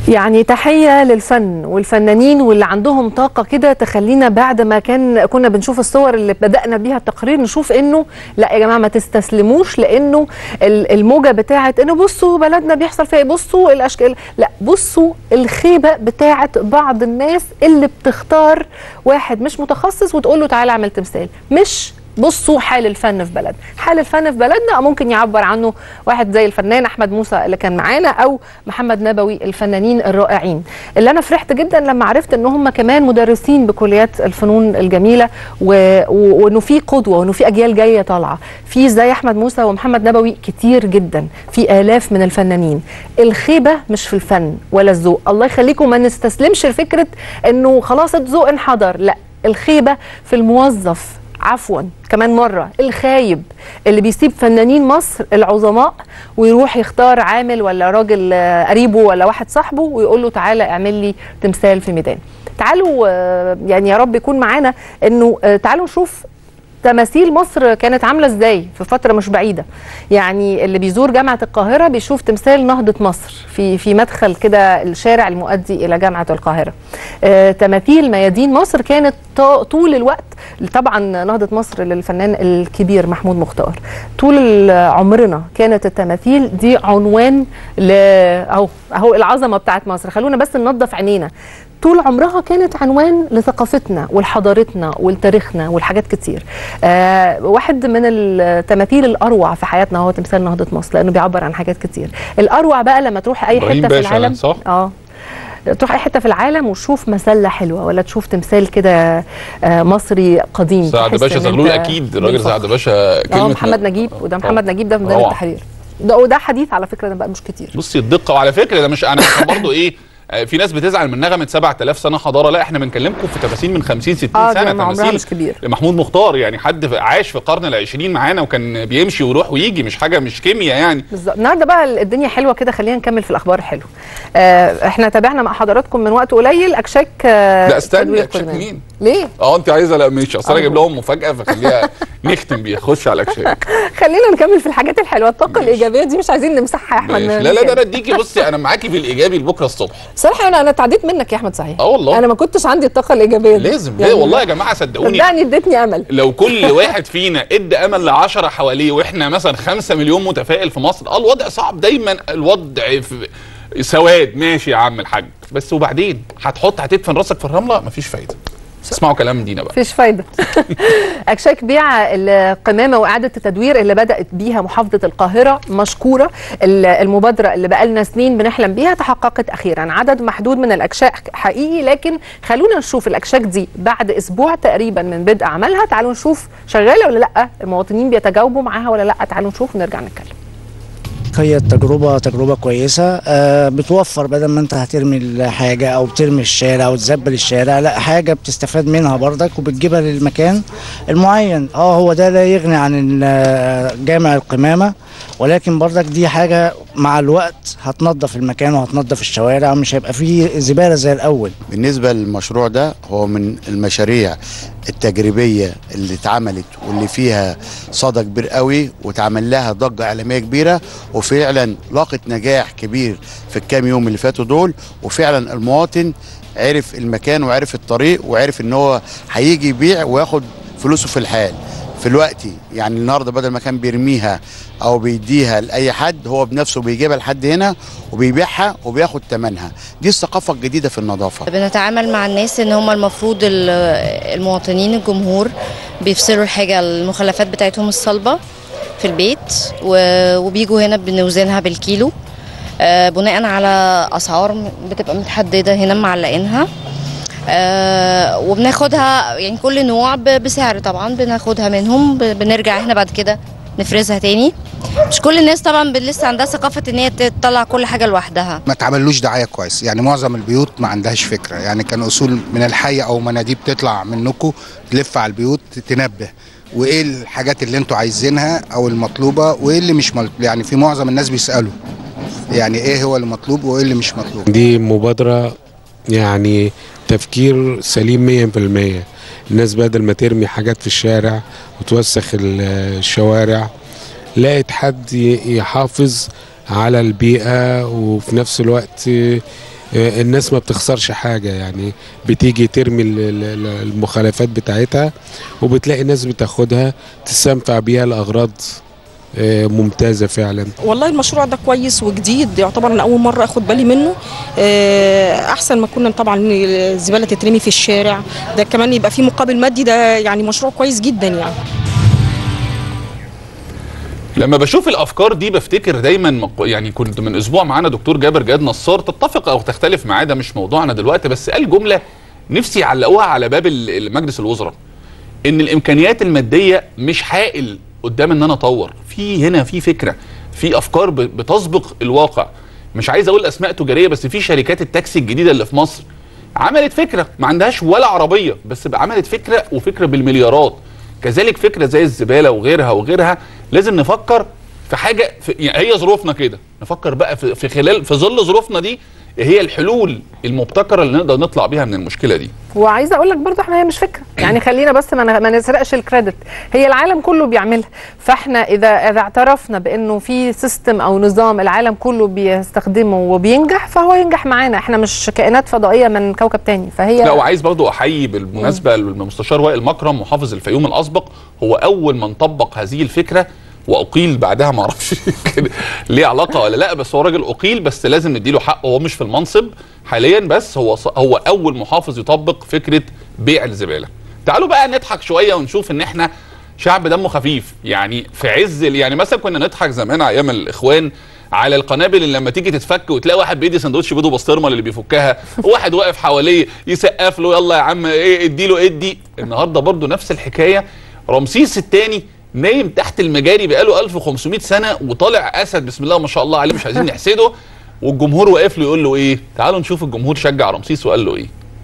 يعني تحية للفن والفنانين واللي عندهم طاقة كده تخلينا بعد ما كان كنا بنشوف الصور اللي بدأنا بيها التقرير نشوف انه لا يا جماعة ما تستسلموش لانه ال- الموجة بتاعت انه بصوا بلدنا بيحصل فيها إيه، بصوا الاشكال لا بصوا الخيبة بتاعت بعض الناس اللي بتختار واحد مش متخصص وتقول له تعالى اعمل تمثال مش بصوا حال الفن في بلدنا حال الفن في بلدنا ممكن يعبر عنه واحد زي الفنان احمد موسى اللي كان معانا او محمد نبوي الفنانين الرائعين اللي انا فرحت جدا لما عرفت ان هم كمان مدرسين بكليات الفنون الجميله و... و... وانه في قدوه وانه في اجيال جايه طالعه في زي احمد موسى ومحمد نبوي كتير جدا في الاف من الفنانين الخيبه مش في الفن ولا الذوق الله يخليكم ما نستسلمش لفكره انه خلاص الذوق انحدر لا الخيبه في الموظف عفوا كمان مرة الخايب اللي بيسيب فنانين مصر العظماء ويروح يختار عامل ولا راجل آه، قريبه ولا واحد صاحبه ويقول له تعالى اعمل لي تمثال في ميدان تعالوا آه، يعني يا رب يكون معانا انه آه، تعالوا نشوف تماثيل مصر كانت عامله ازاي في فتره مش بعيده يعني اللي بيزور جامعه القاهره بيشوف تمثال نهضه مصر في في مدخل كده الشارع المؤدي الى جامعه القاهره آه تماثيل ميادين مصر كانت ط- طول الوقت طبعا نهضه مصر للفنان الكبير محمود مختار طول عمرنا كانت التماثيل دي عنوان ل اهو اهو العظمه بتاعت مصر خلونا بس ننظف عينينا طول عمرها كانت عنوان لثقافتنا ولحضارتنا ولتاريخنا والحاجات كتير آه واحد من التماثيل الاروع في حياتنا هو تمثال نهضه مصر لانه بيعبر عن حاجات كتير الاروع بقى لما تروح اي إبراهيم حته في باشا، العالم صح؟ اه تروح اي حته في العالم وتشوف مسله حلوه ولا تشوف تمثال كده آه مصري قديم سعد تحس باشا إن زغلول أنت اكيد الراجل بالفخر. سعد باشا اه كلمه محمد نجيب وده محمد نجيب ده في ميدان روعة. التحرير ده وده حديث على فكره ده بقى مش كتير بصي الدقه وعلى فكره ده مش انا عشان برضه ايه آه، في ناس بتزعل من نغمه 7000 سنه حضاره لا احنا بنكلمكم في تفاصيل من 50 60 اه سنه ده عمرها تماثيل مش كبير محمود مختار يعني حد في- عاش في القرن العشرين معانا وكان بيمشي ويروح ويجي مش حاجه مش كيمياء يعني بالظبط النهارده بقى الدنيا حلوه كده خلينا نكمل في الاخبار الحلوه آه احنا تابعنا مع حضراتكم من وقت قليل اكشاك آه لا استنى تدوير اكشاك قدمان. مين؟ ليه اه انت عايزه لا ماشي اصل انا أرجو. جايب لهم مفاجاه فخليها نختم بيها خش على الاكشاك خلينا نكمل في الحاجات الحلوه الطاقه الايجابيه دي مش عايزين نمسحها يا احمد ماشي. من لا لا ده المكان. انا اديكي بصي انا معاكي في الايجابي لبكره الصبح صراحه انا انا اتعديت منك يا احمد صحيح اه والله انا ما كنتش عندي الطاقه الايجابيه دي لازم ليه والله يا جماعه صدقوني صدقني ادتني امل لو كل واحد فينا ادى امل لعشرة حواليه واحنا مثلا خمسة مليون متفائل في مصر اه الوضع صعب دايما الوضع في سواد ماشي يا عم الحاج بس وبعدين هتحط هتدفن راسك في الرمله مفيش فايده اسمعوا كلام دينا بقى مفيش فايده اكشاك بيع القمامه واعاده التدوير اللي بدات بيها محافظه القاهره مشكوره ال- المبادره اللي بقالنا سنين بنحلم بيها تحققت اخيرا عدد محدود من الاكشاك حقيقي لكن خلونا نشوف الاكشاك دي بعد اسبوع تقريبا من بدء عملها تعالوا نشوف شغاله ولا لا المواطنين بيتجاوبوا معاها ولا لا تعالوا نشوف ونرجع نتكلم هي التجربة تجربة كويسة آه، بتوفر بدل ما انت هترمي الحاجة او بترمي الشارع او تزبل الشارع لا حاجة بتستفاد منها برضك وبتجيبها للمكان المعين اه هو ده لا يغني عن ال- جامع القمامة ولكن برضك دي حاجة مع الوقت هتنظف المكان وهتنظف الشوارع مش هيبقى فيه زبالة زي الأول بالنسبة للمشروع ده هو من المشاريع التجريبية اللي اتعملت واللي فيها صدى كبير قوي واتعمل لها ضجة إعلامية كبيرة وفعلا لاقت نجاح كبير في الكام يوم اللي فاتوا دول وفعلا المواطن عرف المكان وعرف الطريق وعرف ان هو هيجي يبيع وياخد فلوسه في الحال في الوقت يعني النهارده بدل ما كان بيرميها او بيديها لاي حد هو بنفسه بيجيبها لحد هنا وبيبيعها وبياخد ثمنها دي الثقافه الجديده في النظافه بنتعامل مع الناس ان هم المفروض ال- المواطنين الجمهور بيفصلوا الحاجه المخلفات بتاعتهم الصلبه في البيت و- وبيجوا هنا بنوزنها بالكيلو آه، بناء على اسعار بتبقى متحدده هنا معلقينها آه، وبناخدها يعني كل نوع ب- بسعر طبعا بناخدها منهم ب- بنرجع احنا بعد كده نفرزها تاني مش كل الناس طبعا ب- لسه عندها ثقافه ان هي تطلع كل حاجه لوحدها ما تعملوش دعايه كويس يعني معظم البيوت ما عندهاش فكره يعني كان اصول من الحي او مناديب تطلع منكم تلف على البيوت تنبه وايه الحاجات اللي انتوا عايزينها او المطلوبه وايه اللي مش مطلوب يعني في معظم الناس بيسالوا يعني ايه هو المطلوب وايه اللي مش مطلوب دي مبادرة يعني تفكير سليم مية في المية الناس بدل ما ترمي حاجات في الشارع وتوسخ ال- الشوارع لقت حد ي- يحافظ على البيئة وفي نفس الوقت آه، الناس ما بتخسرش حاجة يعني بتيجي ترمي ال- ال- المخالفات بتاعتها وبتلاقي ناس بتاخدها تستنفع بيها لأغراض آه، ممتازة فعلا والله المشروع ده كويس وجديد يعتبر انا اول مره اخد بالي منه آه، احسن ما كنا طبعا إن الزباله تترمي في الشارع ده كمان يبقى فيه مقابل مادي ده يعني مشروع كويس جدا يعني لما بشوف الافكار دي بفتكر دايما مق- يعني كنت من اسبوع معانا دكتور جابر جاد نصار تتفق او تختلف معاه ده مش موضوعنا دلوقتي بس قال جمله نفسي يعلقوها على باب ال- مجلس الوزراء ان الامكانيات الماديه مش حائل قدام ان انا اطور في هنا في فكره في افكار ب- بتسبق الواقع مش عايز اقول اسماء تجاريه بس في شركات التاكسي الجديده اللي في مصر عملت فكره ما عندهاش ولا عربيه بس بقى عملت فكره وفكره بالمليارات كذلك فكره زي الزباله وغيرها وغيرها لازم نفكر في حاجه في يعني هي ظروفنا كده نفكر بقى في, في خلال في ظل ظروفنا دي هي الحلول المبتكره اللي نقدر نطلع بيها من المشكله دي وعايزه اقول لك برضه احنا هي مش فكره يعني خلينا بس ما ن- ما نسرقش الكريدت هي العالم كله بيعملها فاحنا اذا اذا اعترفنا بانه في سيستم او نظام العالم كله بيستخدمه وبينجح فهو ينجح معانا احنا مش كائنات فضائيه من كوكب تاني فهي لا وعايز برضو احيي بالمناسبه المستشار وائل مكرم محافظ الفيوم الاسبق هو اول من طبق هذه الفكره واقيل بعدها ما اعرفش كده ليه علاقه ولا لا بس هو راجل اقيل بس لازم نديله حقه هو مش في المنصب حاليا بس هو ص- هو اول محافظ يطبق فكره بيع الزباله تعالوا بقى نضحك شويه ونشوف ان احنا شعب دمه خفيف يعني في عز ال- يعني مثلا كنا نضحك زمان ايام الاخوان على القنابل اللي لما تيجي تتفك وتلاقي واحد بيدي سندوتش بيض وبسطرمه اللي بيفكها وواحد واقف حواليه يسقف له يلا يا عم ايه اديله ادي النهارده برضو نفس الحكايه رمسيس الثاني نايم تحت المجاري بقاله 1500 سنه وطالع اسد بسم الله ما شاء الله عليه مش عايزين نحسده والجمهور واقف له يقول له ايه تعالوا نشوف الجمهور شجع رمسيس وقال له ايه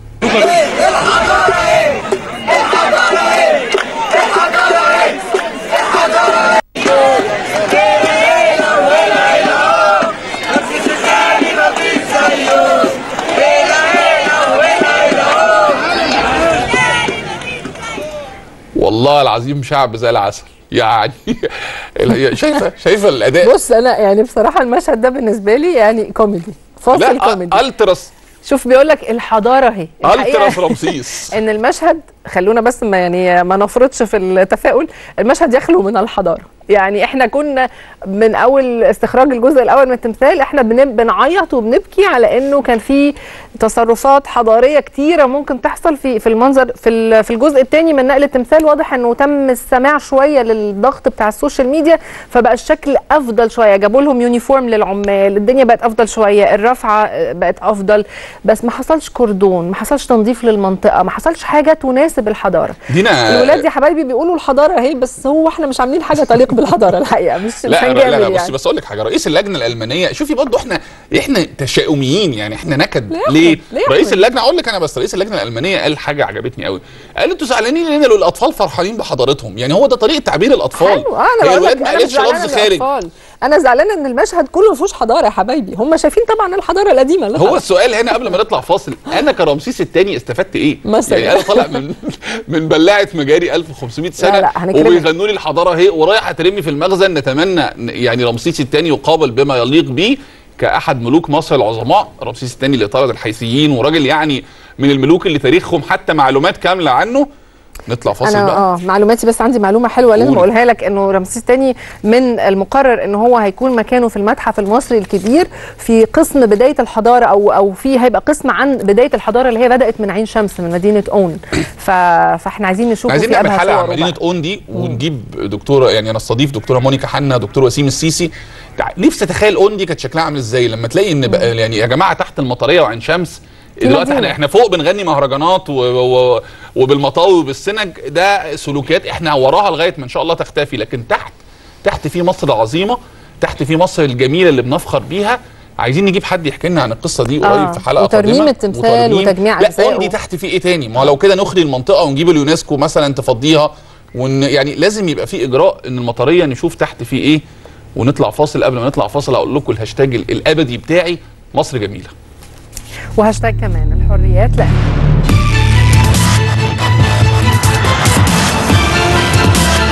والله العظيم شعب زي العسل يعني ال- شايفه شايفه الاداء بص انا يعني بصراحه المشهد ده بالنسبه لي يعني كوميدي فاصل لا كوميدي التراس شوف بيقول لك الحضاره اهي التراس الحقيقة رمسيس ان المشهد خلونا بس ما يعني ما نفرطش في التفاؤل المشهد يخلو من الحضاره يعني احنا كنا من اول استخراج الجزء الاول من التمثال احنا بن- بنعيط وبنبكي على انه كان في تصرفات حضاريه كتيره ممكن تحصل في في المنظر في ال- في الجزء الثاني من نقل التمثال واضح انه تم السماع شويه للضغط بتاع السوشيال ميديا فبقى الشكل افضل شويه جابوا لهم يونيفورم للعمال الدنيا بقت افضل شويه الرفعه آه، بقت افضل بس ما حصلش كردون ما حصلش تنظيف للمنطقه ما حصلش حاجه تناسب الحضاره دينا الولاد يا حبايبي بيقولوا الحضاره اهي بس هو احنا مش عاملين حاجه تليق بالحضاره الحقيقه مش مش لا لا, هنجامل لا بص يعني. بس اقول لك حاجه رئيس اللجنه الالمانيه شوفي برضه احنا احنا تشاؤميين يعني احنا نكد ليه يا ليه؟ أحمد؟ ليه يا رئيس أحمد؟ اللجنه اقول لك انا بس رئيس اللجنه الالمانيه قال حاجه عجبتني قوي قال انتوا زعلانين لان الاطفال فرحانين بحضارتهم يعني هو ده طريقه تعبير الاطفال حلو اه هي انا بقول الولاد لك ما انا مش قالتش زعلانه لفظ من خارج الأطفال. انا زعلانه ان المشهد كله ما فيهوش حضاره يا حبايبي هم شايفين طبعا الحضاره القديمه لا هو السؤال هنا قبل ما نطلع فاصل انا كرمسيس الثاني استفدت ايه؟ مثلا. يعني انا طالع من من بلاعه مجاري 1500 سنه لا، لا، هنكرمك. وبيغنوا لي الحضاره اهي ورايح اترمي في المخزن نتمنى ن- يعني رمسيس الثاني يقابل بما يليق به كاحد ملوك مصر العظماء رمسيس الثاني اللي طرد الحيثيين وراجل يعني من الملوك اللي تاريخهم حتى معلومات كامله عنه نطلع فاصل انا بقى اه معلوماتي بس عندي معلومه حلوه لازم قولي. اقولها لك انه رمسيس الثاني من المقرر ان هو هيكون مكانه في المتحف المصري الكبير في قسم بدايه الحضاره او او في هيبقى قسم عن بدايه الحضاره اللي هي بدات من عين شمس من مدينه اون ف... فاحنا عايزين نشوف عايزين في نعمل ابهى حلقه عن صوره مدينه بقى. اون دي ونجيب دكتوره يعني انا استضيف دكتوره مونيكا حنا دكتور وسيم السيسي تع- نفسي اتخيل اون دي كانت شكلها عامل ازاي لما تلاقي ان بقى يعني يا جماعه تحت المطريه وعين شمس دلوقتي احنا مدينة. احنا فوق بنغني مهرجانات و و وبالمطاوي وبالسنج ده سلوكيات احنا وراها لغايه ما ان شاء الله تختفي لكن تحت تحت في مصر العظيمه تحت في مصر الجميله اللي بنفخر بيها عايزين نجيب حد يحكي لنا عن القصه دي قريب آه، في حلقه وترميم قادمه التمثال وترميم. وتجميع لا أجزائه. اون دي تحت في ايه تاني ما هو لو كده نخلي المنطقه ونجيب اليونسكو مثلا تفضيها ون يعني لازم يبقى في اجراء ان المطريه نشوف تحت في ايه ونطلع فاصل قبل ما نطلع فاصل اقول لكم الهاشتاج ال- الابدي بتاعي مصر جميله وهاشتاج كمان الحريات لا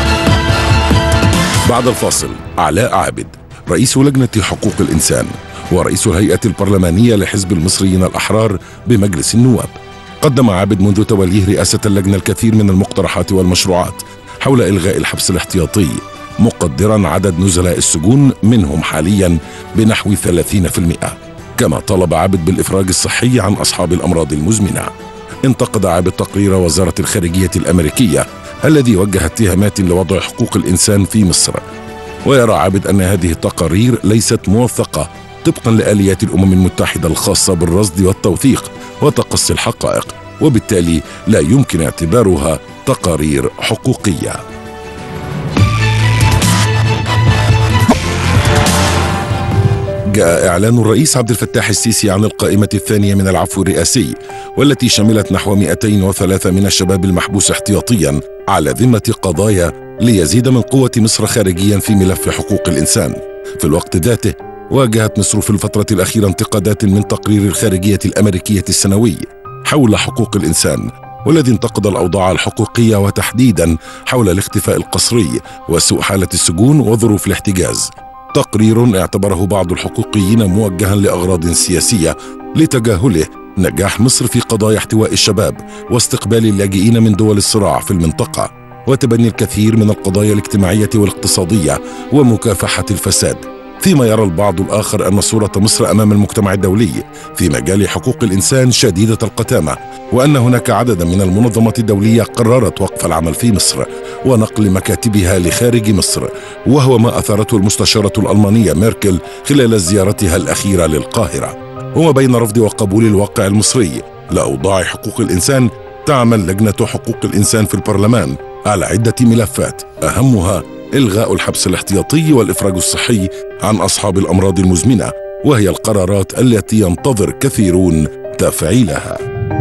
بعد الفاصل علاء عابد رئيس لجنة حقوق الإنسان ورئيس الهيئة البرلمانية لحزب المصريين الأحرار بمجلس النواب قدم عابد منذ توليه رئاسة اللجنة الكثير من المقترحات والمشروعات حول إلغاء الحبس الاحتياطي مقدرا عدد نزلاء السجون منهم حاليا بنحو 30% كما طلب عابد بالإفراج الصحي عن أصحاب الأمراض المزمنة انتقد عابد تقرير وزارة الخارجية الأمريكية الذي وجه اتهامات لوضع حقوق الإنسان في مصر ويرى عابد أن هذه التقارير ليست موثقة طبقا لآليات الأمم المتحدة الخاصة بالرصد والتوثيق وتقصي الحقائق وبالتالي لا يمكن اعتبارها تقارير حقوقيه جاء إعلان الرئيس عبد الفتاح السيسي عن القائمة الثانية من العفو الرئاسي والتي شملت نحو 203 من الشباب المحبوس احتياطيا على ذمة قضايا ليزيد من قوة مصر خارجيا في ملف حقوق الإنسان في الوقت ذاته واجهت مصر في الفترة الأخيرة انتقادات من تقرير الخارجية الأمريكية السنوي حول حقوق الإنسان والذي انتقد الأوضاع الحقوقية وتحديدا حول الاختفاء القسري وسوء حالة السجون وظروف الاحتجاز تقرير اعتبره بعض الحقوقيين موجها لاغراض سياسيه لتجاهله نجاح مصر في قضايا احتواء الشباب واستقبال اللاجئين من دول الصراع في المنطقه وتبني الكثير من القضايا الاجتماعيه والاقتصاديه ومكافحه الفساد فيما يرى البعض الاخر ان صوره مصر امام المجتمع الدولي في مجال حقوق الانسان شديده القتامه وان هناك عددا من المنظمات الدوليه قررت وقف العمل في مصر ونقل مكاتبها لخارج مصر وهو ما اثارته المستشاره الالمانيه ميركل خلال زيارتها الاخيره للقاهره وما بين رفض وقبول الواقع المصري لاوضاع حقوق الانسان تعمل لجنه حقوق الانسان في البرلمان على عده ملفات اهمها الغاء الحبس الاحتياطي والافراج الصحي عن اصحاب الامراض المزمنه وهي القرارات التي ينتظر كثيرون تفعيلها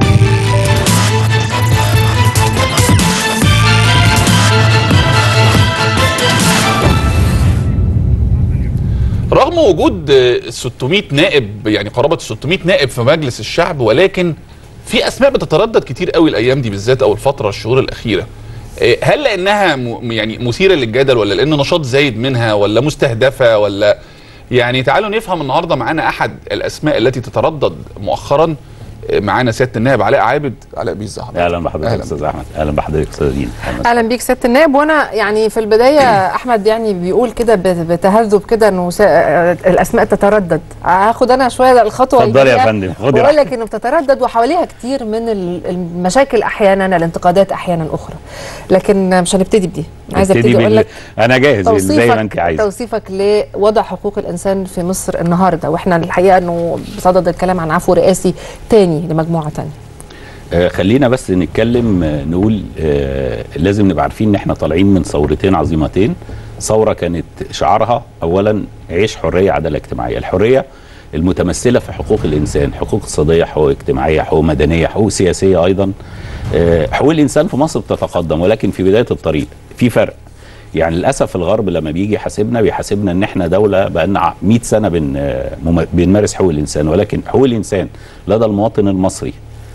رغم وجود 600 نائب يعني قرابه 600 نائب في مجلس الشعب ولكن في اسماء بتتردد كتير قوي الايام دي بالذات او الفتره الشهور الاخيره هل لانها م- يعني مثيره للجدل ولا لان نشاط زايد منها ولا مستهدفه ولا يعني تعالوا نفهم النهارده معانا احد الاسماء التي تتردد مؤخرا معانا سياده النائب علاء عابد علاء بيه الزهر اهلا بحضرتك استاذ احمد اهلا بحضرتك استاذ دين اهلا بيك سياده النائب وانا يعني في البدايه احمد يعني بيقول كده ب- بتهذب كده انه سا- الاسماء تتردد هاخد انا شويه الخطوه اتفضلي يا الجاية فندم، خدي واقول راحتك. لك انه بتتردد وحواليها كتير من ال- المشاكل احيانا الانتقادات احيانا اخرى لكن مش هنبتدي بدي عايزه ابتدي ابتدي اقول لك بال... انا جاهز زي ما انت عايزه توصيفك لوضع حقوق الانسان في مصر النهارده واحنا الحقيقه انه بصدد الكلام عن عفو رئاسي تاني لمجموعه تانية آه خلينا بس نتكلم آه نقول آه لازم نبقى عارفين ان احنا طالعين من ثورتين عظيمتين ثوره كانت شعارها اولا عيش حريه عداله اجتماعيه الحريه المتمثله في حقوق الانسان حقوق اقتصاديه حقوق اجتماعيه حقوق مدنيه حقوق سياسيه ايضا آه حقوق الانسان في مصر بتتقدم ولكن في بدايه الطريق في فرق يعني للاسف الغرب لما بيجي يحاسبنا بيحاسبنا ان احنا دوله بقالنا 100 سنه بن آه، مم- بنمارس حقوق الانسان ولكن حقوق الانسان لدى المواطن المصري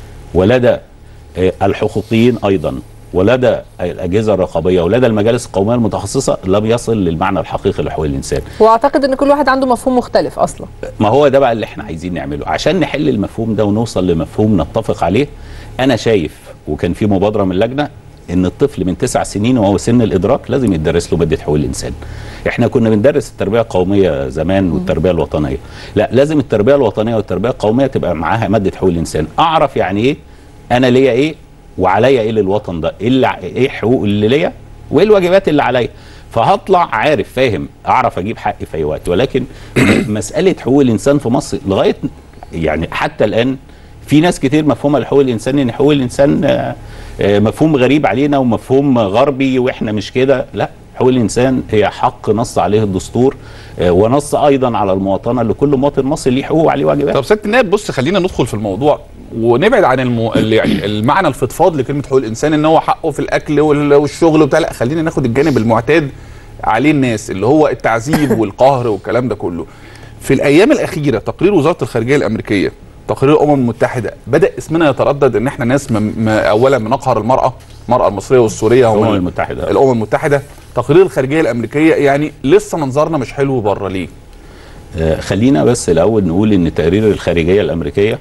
ولدى آه، الحقوقيين ايضا ولدى الاجهزه الرقابيه ولدى المجالس القوميه المتخصصه لم يصل للمعنى الحقيقي لحقوق الانسان واعتقد ان كل واحد عنده مفهوم مختلف اصلا ما هو ده بقى اللي احنا عايزين نعمله عشان نحل المفهوم ده ونوصل لمفهوم نتفق عليه انا شايف وكان في مبادره من اللجنه ان الطفل من تسع سنين وهو سن الادراك لازم يدرس له ماده حقوق الانسان احنا كنا بندرس التربيه القوميه زمان والتربيه الوطنيه لا لازم التربيه الوطنيه والتربيه القوميه تبقى معاها ماده حقوق الانسان اعرف يعني ايه انا ليا ايه وعليا ايه للوطن ده ايه اللي ايه الحقوق اللي ليا وايه الواجبات اللي عليا فهطلع عارف فاهم اعرف اجيب حقي في اي وقت ولكن مساله حقوق الانسان في مصر لغايه يعني حتى الان في ناس كتير مفهومها لحقوق الانسان ان حقوق الانسان آه، آه، مفهوم غريب علينا ومفهوم غربي واحنا مش كده لا حقوق الانسان هي حق نص عليه الدستور آه، ونص ايضا على المواطنه لكل مواطن مصري ليه حقوق وعليه واجبات طب سياده النائب بص خلينا ندخل في الموضوع ونبعد عن المو... ال- يعني المعنى الفضفاض لكلمه حقوق الانسان ان هو حقه في الاكل وال- والشغل وبتاع لا خلينا ناخد الجانب المعتاد عليه الناس اللي هو التعذيب والقهر والكلام ده كله في الايام الاخيره تقرير وزاره الخارجيه الامريكيه تقرير الامم المتحده بدا اسمنا يتردد ان احنا ناس م... م... اولا بنقهر المراه المراه المصريه والسوريه هم الامم ال- المتحده الامم المتحده تقرير الخارجيه الامريكيه يعني لسه منظرنا مش حلو بره ليه آه، خلينا بس الاول نقول ان تقرير الخارجيه الامريكيه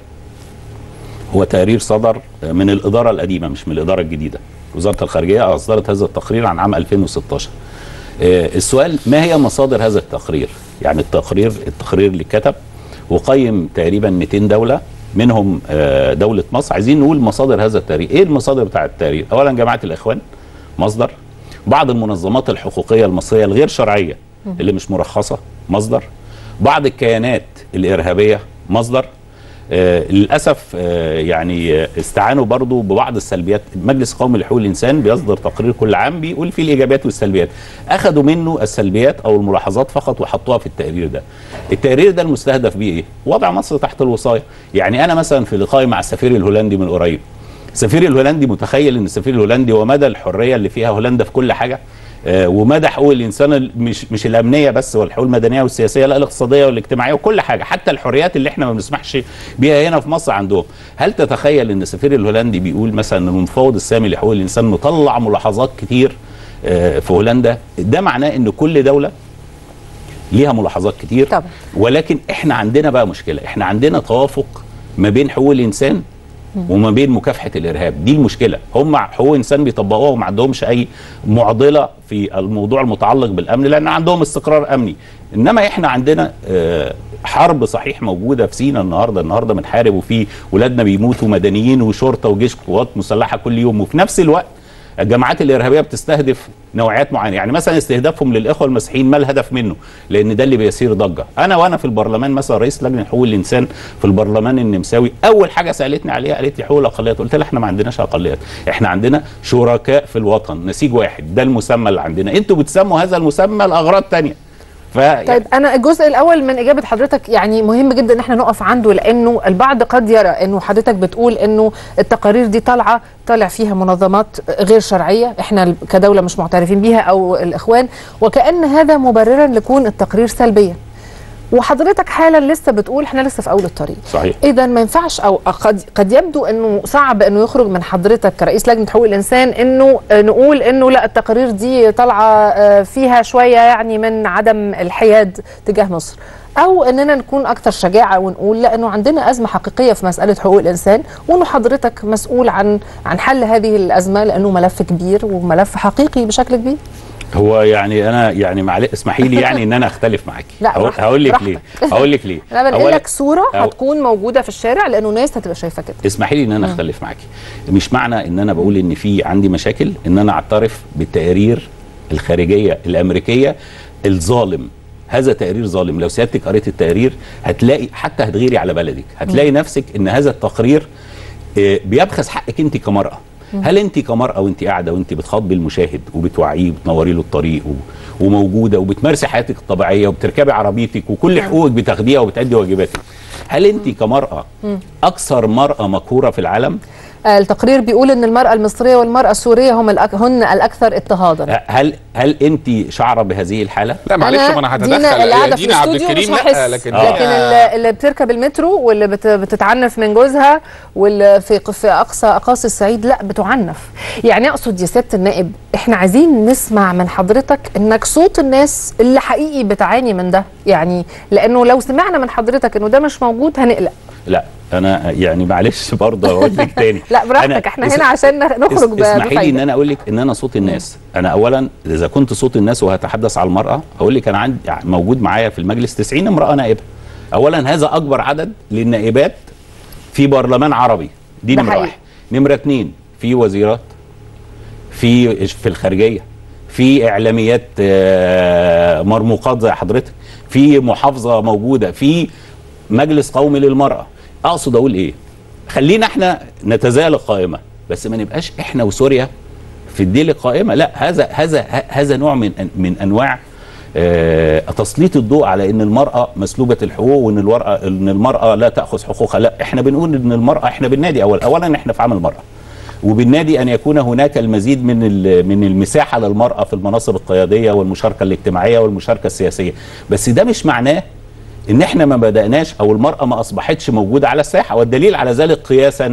هو تقرير صدر من الاداره القديمه مش من الاداره الجديده وزاره الخارجيه اصدرت هذا التقرير عن عام 2016 آه، السؤال ما هي مصادر هذا التقرير يعني التقرير التقرير اللي اتكتب وقيم تقريبا 200 دوله منهم آه، دوله مصر عايزين نقول مصادر هذا التقرير ايه المصادر بتاع التقرير اولا جماعه الاخوان مصدر بعض المنظمات الحقوقيه المصريه الغير شرعيه اللي مش مرخصه مصدر بعض الكيانات الارهابيه مصدر آه للاسف آه يعني آه، استعانوا برضو ببعض السلبيات المجلس القومي لحقوق الانسان بيصدر تقرير كل عام بيقول فيه الايجابيات والسلبيات اخذوا منه السلبيات او الملاحظات فقط وحطوها في التقرير ده التقرير ده المستهدف بيه ايه وضع مصر تحت الوصايه يعني انا مثلا في لقائي مع السفير الهولندي من قريب السفير الهولندي متخيل ان السفير الهولندي ومدى الحريه اللي فيها هولندا في كل حاجه آه، ومدى حقوق الانسان ال- مش مش الامنيه بس والحقوق المدنيه والسياسيه لا الاقتصاديه والاجتماعيه وكل حاجه حتى الحريات اللي احنا ما بنسمحش بيها هنا في مصر عندهم هل تتخيل ان السفير الهولندي بيقول مثلا ان المفوض السامي لحقوق الانسان مطلع ملاحظات كتير آه، في هولندا ده معناه ان كل دوله ليها ملاحظات كتير طبعا. ولكن احنا عندنا بقى مشكله احنا عندنا توافق ما بين حقوق الانسان وما بين مكافحه الارهاب دي المشكله هم حقوق انسان بيطبقوها وما عندهمش اي معضله في الموضوع المتعلق بالامن لان عندهم استقرار امني انما احنا عندنا آه، حرب صحيح موجوده في سينا النهارده النهارده بنحارب وفي ولادنا بيموتوا مدنيين وشرطه وجيش قوات مسلحه كل يوم وفي نفس الوقت الجماعات الارهابيه بتستهدف نوعيات معينه يعني مثلا استهدافهم للاخوه المسيحيين ما الهدف منه لان ده اللي بيثير ضجه انا وانا في البرلمان مثلا رئيس لجنه حقوق الانسان في البرلمان النمساوي اول حاجه سالتني عليها قالت لي حقوق الاقليات قلت لها احنا ما عندناش اقليات احنا عندنا شركاء في الوطن نسيج واحد ده المسمى اللي عندنا انتوا بتسموا هذا المسمى لاغراض تانية ف طيب انا الجزء الاول من اجابه حضرتك يعني مهم جدا ان احنا نقف عنده لانه البعض قد يرى انه حضرتك بتقول انه التقارير دي طالعه طالع فيها منظمات غير شرعيه احنا كدوله مش معترفين بيها او الاخوان وكان هذا مبررا لكون التقرير سلبيا وحضرتك حالا لسه بتقول احنا لسه في اول الطريق صحيح اذا ما ينفعش او قد قد يبدو انه صعب انه يخرج من حضرتك كرئيس لجنه حقوق الانسان انه آه، نقول انه لا التقارير دي طالعه آه، فيها شويه يعني من عدم الحياد تجاه مصر او اننا نكون اكثر شجاعه ونقول لا انه عندنا ازمه حقيقيه في مساله حقوق الانسان وانه حضرتك مسؤول عن عن حل هذه الازمه لانه ملف كبير وملف حقيقي بشكل كبير هو يعني انا يعني معلش اسمحي لي يعني ان انا اختلف معاكي لا، هقول- براحتك، هقول لك ليه براحتك. هقول لك ليه انا بنقل أولاً- لك صوره أو- هتكون موجوده في الشارع لانه ناس هتبقى شايفه كده اسمحي لي ان انا مم. اختلف معاكي مش معنى ان انا بقول ان في عندي مشاكل ان انا اعترف بالتقارير الخارجيه الامريكيه الظالم هذا تقرير ظالم لو سيادتك قريت التقرير هتلاقي حتى هتغيري على بلدك هتلاقي نفسك ان هذا التقرير آه، بيبخس حقك انت كمراه مم. هل انت كمراه وانت قاعده وانت بتخاطبي المشاهد وبتوعيه وبتنوري له الطريق و- وموجوده وبتمارسي حياتك الطبيعيه وبتركبي عربيتك وكل نعم. حقوقك بتاخديها وبتأدي واجباتك هل انت كمراه مم. اكثر مراه مقهوره في العالم آه، التقرير بيقول ان المراه المصريه والمراه السوريه هم الأك... هن الاكثر اضطهادا هل هل انت شعره بهذه الحاله لا معلش ما انا هتدخل دينا اللي قاعده في دينا عبد الاستوديو مش الكريم لا هحس لكن لكن دينا- اللي, اللي بتركب المترو واللي بت... بتتعنف من جوزها واللي في في اقصى اقاصي الصعيد لا بتعنف يعني اقصد يا سياده النائب احنا عايزين نسمع من حضرتك انك صوت الناس اللي حقيقي بتعاني من ده يعني لانه لو سمعنا من حضرتك انه ده مش موجود هنقلق لا انا يعني معلش برضه اقول لك تاني لا براحتك احنا هنا عشان نخ- نخرج ب- اسمحي لي ان بفايده انا اقول لك ان انا صوت الناس انا اولا اذا كنت صوت الناس وهتحدث على المراه هقول لك انا عندي موجود معايا في المجلس 90 امراه نائبه اولا هذا اكبر عدد للنائبات في برلمان عربي دي ده نمره حقيقي. واحد نمره اتنين في وزيرات في في الخارجيه في اعلاميات آه، مرموقات زي حضرتك في محافظه موجوده في مجلس قومي للمراه اقصد اقول ايه خلينا احنا نتزايل القائمه بس ما نبقاش احنا وسوريا في الديل القائمه لا هذا هذا ه- هذا نوع من أن- من انواع آه، تسليط الضوء على ان المراه مسلوبه الحقوق وان المراه ان المراه لا تاخذ حقوقها لا احنا بنقول ان المراه احنا بالنادي اول اولا احنا في عام المراه وبالنادي ان يكون هناك المزيد من ال- من المساحه للمراه في المناصب القياديه والمشاركه الاجتماعيه والمشاركه السياسيه بس ده مش معناه ان احنا ما بداناش او المراه ما اصبحتش موجوده على الساحه والدليل على ذلك قياسا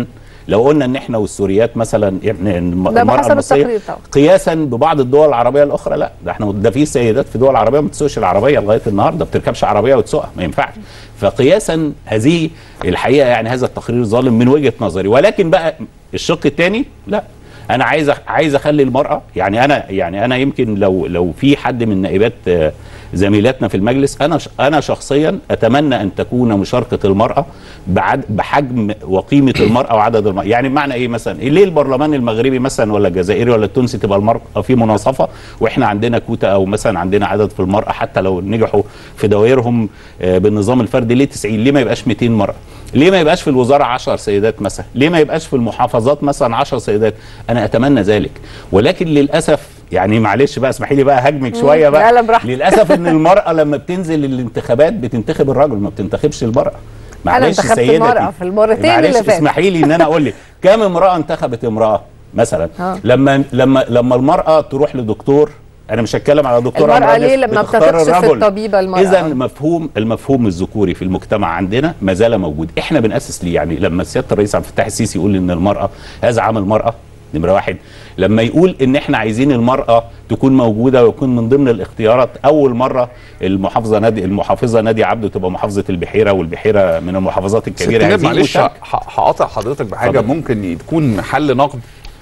لو قلنا ان احنا والسوريات مثلا يعني الم- ده المراه بحسب المصريه التقرير طبعا قياسا ببعض الدول العربيه الاخرى لا ده احنا ده في سيدات في دول عربيه ما بتسوقش العربيه لغايه النهارده ما بتركبش عربيه وتسوقها ما ينفعش فقياسا هذه الحقيقه يعني هذا التقرير ظالم من وجهه نظري ولكن بقى الشق الثاني لا انا عايز أخ- عايز اخلي المراه يعني انا يعني انا يمكن لو لو في حد من نائبات آه، زميلاتنا في المجلس انا ش- انا شخصيا اتمنى ان تكون مشاركه المراه بعد بحجم وقيمه المراه وعدد المرأة يعني بمعنى ايه مثلا ليه البرلمان المغربي مثلا ولا الجزائري ولا التونسي تبقى المراه في مناصفه واحنا عندنا كوتا او مثلا عندنا عدد في المراه حتى لو نجحوا في دوائرهم آه، بالنظام الفردي ليه 90 ليه ما يبقاش 200 مراه ليه ما يبقاش في الوزاره 10 سيدات مثلا ليه ما يبقاش في المحافظات مثلا 10 سيدات انا اتمنى ذلك ولكن للاسف يعني معلش بقى اسمحي لي بقى هجمك مم. شويه بقى لا، لا، براحتك. للاسف ان المراه لما بتنزل الانتخابات بتنتخب الرجل ما بتنتخبش المراه معلش انتخبت سيدتي المرأة في المرتين معلش اللي فاتوا. اسمحي لي ان انا اقول لك كم امراه انتخبت امراه مثلا آه. لما لما لما المراه تروح لدكتور انا مش هتكلم على دكتور المرأة ليه لما بتثقش في الطبيبة المرأة؟ اذا مفهوم المفهوم الذكوري في المجتمع عندنا ما زال موجود احنا بناسس ليه يعني لما سياده الرئيس عبد الفتاح السيسي يقول ان المراه هذا عمل المراه نمره واحد لما يقول ان احنا عايزين المراه تكون موجوده ويكون من ضمن الاختيارات اول مره المحافظه نادي المحافظه نادي عبده تبقى محافظه البحيره والبحيره من المحافظات الكبيره ست هذه معلش مشاركة. ه- هقاطع حضرتك بحاجه اتفضل. ممكن تكون محل نقد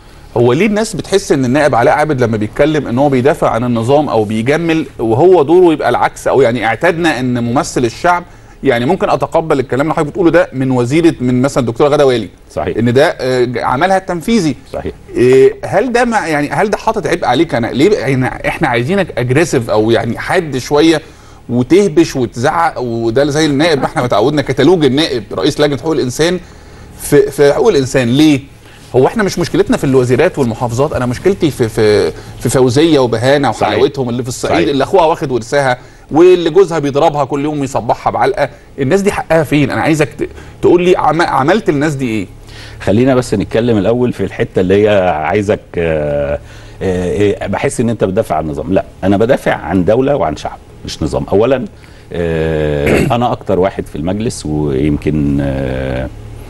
هو ليه الناس بتحس ان النائب علاء عابد لما بيتكلم ان هو بيدافع عن النظام او بيجمل وهو دوره يبقى العكس او يعني اعتدنا ان ممثل الشعب يعني ممكن اتقبل الكلام اللي حضرتك بتقوله ده من وزيره من مثلا الدكتوره غاده والي صحيح ان ده آه، عملها التنفيذي صحيح إيه، هل ده مع يعني هل ده حاطط عبء عليك انا ليه يعني احنا عايزينك اجريسيف او يعني حاد شويه وتهبش وتزعق وده زي النائب ما احنا متعودنا كتالوج النائب رئيس لجنه حقوق الانسان في في حقوق الانسان ليه؟ هو احنا مش مشكلتنا في الوزيرات والمحافظات انا مشكلتي في في في فوزيه وبهانه صحيح. وحلاوتهم اللي في الصعيد صحيح. اللي اخوها واخد ورثها واللي جوزها بيضربها كل يوم يصبحها بعلقه الناس دي حقها فين؟ انا عايزك ت- تقول لي عم- عملت للناس دي ايه؟ خلينا بس نتكلم الاول في الحته اللي هي عايزك آه، آه، آه، بحس ان انت بتدافع عن النظام لا انا بدافع عن دوله وعن شعب مش نظام اولا آه، انا اكتر واحد في المجلس ويمكن آه،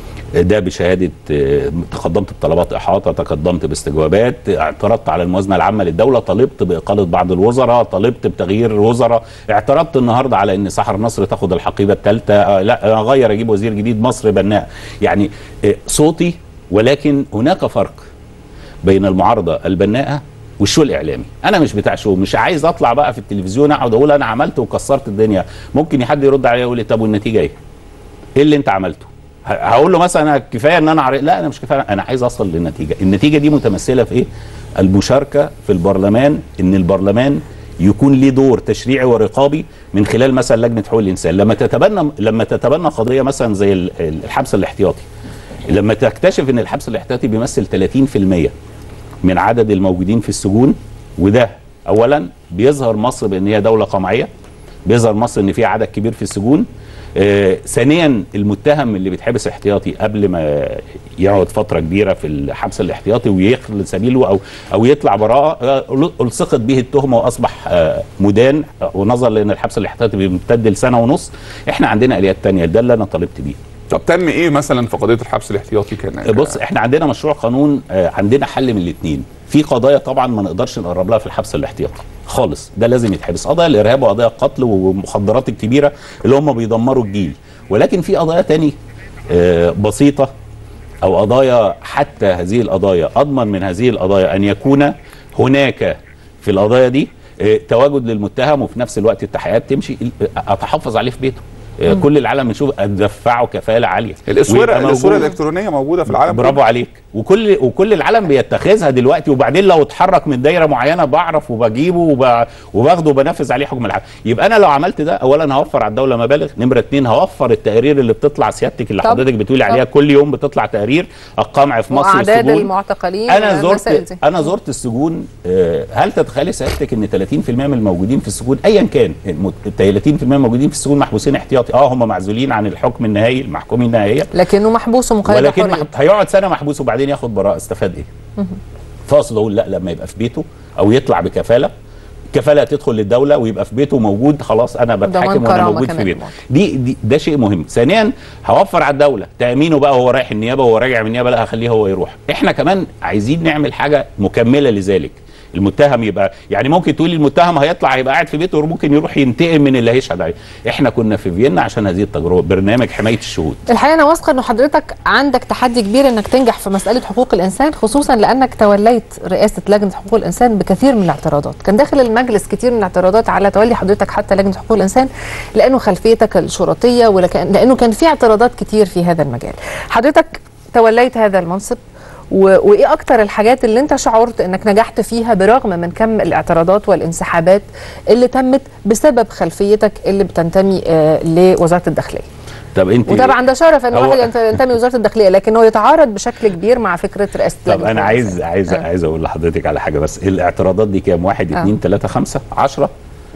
ده بشهاده آه، تقدمت بطلبات احاطه تقدمت باستجوابات اعترضت على الموازنه العامه للدوله طالبت باقاله بعض الوزراء طالبت بتغيير وزراء اعترضت النهارده على ان سحر نصر تاخد الحقيبه الثالثه لا اغير اجيب وزير جديد مصر بناء يعني آه، صوتي ولكن هناك فرق بين المعارضه البناءه والشو الاعلامي انا مش بتاع شو مش عايز اطلع بقى في التلفزيون اقعد اقول انا عملت وكسرت الدنيا ممكن حد يرد عليا يقول لي طب والنتيجه ايه ايه اللي انت عملته ه- هقول له مثلا أنا كفايه ان انا عرق. لا انا مش كفايه انا عايز اوصل للنتيجه النتيجه دي متمثله في ايه المشاركه في البرلمان ان البرلمان يكون ليه دور تشريعي ورقابي من خلال مثلا لجنه حقوق الانسان لما تتبنى لما تتبنى قضيه مثلا زي ال- ال- الحبس الاحتياطي لما تكتشف ان الحبس الاحتياطي بيمثل 30% من عدد الموجودين في السجون وده اولا بيظهر مصر بان هي دوله قمعيه بيظهر مصر ان فيها عدد كبير في السجون آه ثانيا المتهم اللي بيتحبس احتياطي قبل ما يقعد فتره كبيره في الحبس الاحتياطي ويخلد سبيله او او يطلع براءه آه، الصقت به التهمه واصبح آه مدان آه، ونظرا لان الحبس الاحتياطي بيمتد لسنه ونص احنا عندنا اليات تانية ده اللي انا طالبت بيه طب تم ايه مثلا في قضيه الحبس الاحتياطي كان بص احنا عندنا مشروع قانون آه، عندنا حل من الاثنين في قضايا طبعا ما نقدرش نقرب لها في الحبس الاحتياطي خالص ده لازم يتحبس قضايا الارهاب وقضايا القتل والمخدرات الكبيره اللي هم بيدمروا الجيل ولكن في قضايا تاني آه، بسيطه او قضايا حتى هذه القضايا اضمن من هذه القضايا ان يكون هناك في القضايا دي آه، تواجد للمتهم وفي نفس الوقت التحقيقات تمشي اتحفظ عليه في بيته آه، مم. كل العالم بنشوف ادفعه كفاله عاليه الاسوره ويبقى الاسوره موجود. الالكترونيه موجوده في العالم برافو عليك وكل وكل العالم بيتخذها دلوقتي وبعدين لو اتحرك من دايره معينه بعرف وبجيبه وب... وباخده وبنفذ عليه حكم الحكم يبقى انا لو عملت ده اولا هوفر على الدوله مبالغ نمره اتنين هوفر التقارير اللي بتطلع سيادتك اللي طب. حضرتك بتقولي طب. عليها كل يوم بتطلع تقارير القمع في مصر واعداد السجون المعتقلين انا والمسائل زرت دي. انا زرت السجون آه، هل تتخيلي سيادتك ان 30% من الموجودين في السجون ايا كان الم- 30% الموجودين في السجون محبوسين احتياطي اه هم معزولين عن الحكم النهائي المحكومين النهائيه لكنه محبوس ومقيد ولكن حريته مح- هيقعد سنه محبوس وبعدين ياخد براءه استفاد ايه؟ مهم. فاقصد اقول لا لما يبقى في بيته او يطلع بكفاله كفاله تدخل للدوله ويبقى في بيته موجود خلاص انا بتحاكم وانا كرامة موجود كمان في بيته دي, دي ده شيء مهم ثانيا هوفر على الدوله تامينه بقى وهو رايح النيابه وهو راجع من النيابه لا هخليه هو يروح احنا كمان عايزين نعمل حاجه مكمله لذلك المتهم يبقى يعني ممكن تقولي المتهم هيطلع هيبقى قاعد في بيته وممكن يروح ينتقم من اللي هيشهد عليه احنا كنا في فيينا عشان هذه التجربه برنامج حمايه الشهود الحقيقه انا واثقه انه حضرتك عندك تحدي كبير انك تنجح في مساله حقوق الانسان خصوصا لانك توليت رئاسه لجنه حقوق الانسان بكثير من الاعتراضات كان داخل المجلس كثير من الاعتراضات على تولي حضرتك حتى لجنه حقوق الانسان لانه خلفيتك الشرطيه ولكن لانه كان في اعتراضات كتير في هذا المجال حضرتك توليت هذا المنصب و... وايه اكتر الحاجات اللي انت شعرت انك نجحت فيها برغم من كم الاعتراضات والانسحابات اللي تمت بسبب خلفيتك اللي بتنتمي آه لوزاره الداخليه طب انت وطبعا ده شرف ان هو- واحد ينتمي لوزاره الداخليه لكن هو يتعارض بشكل كبير مع فكره رئاسه طب لجنة انا حقوق عايز الإنسان. عايز آه. عايز اقول لحضرتك على حاجه بس الاعتراضات دي كام واحد آه. اتنين تلاته خمسه عشرة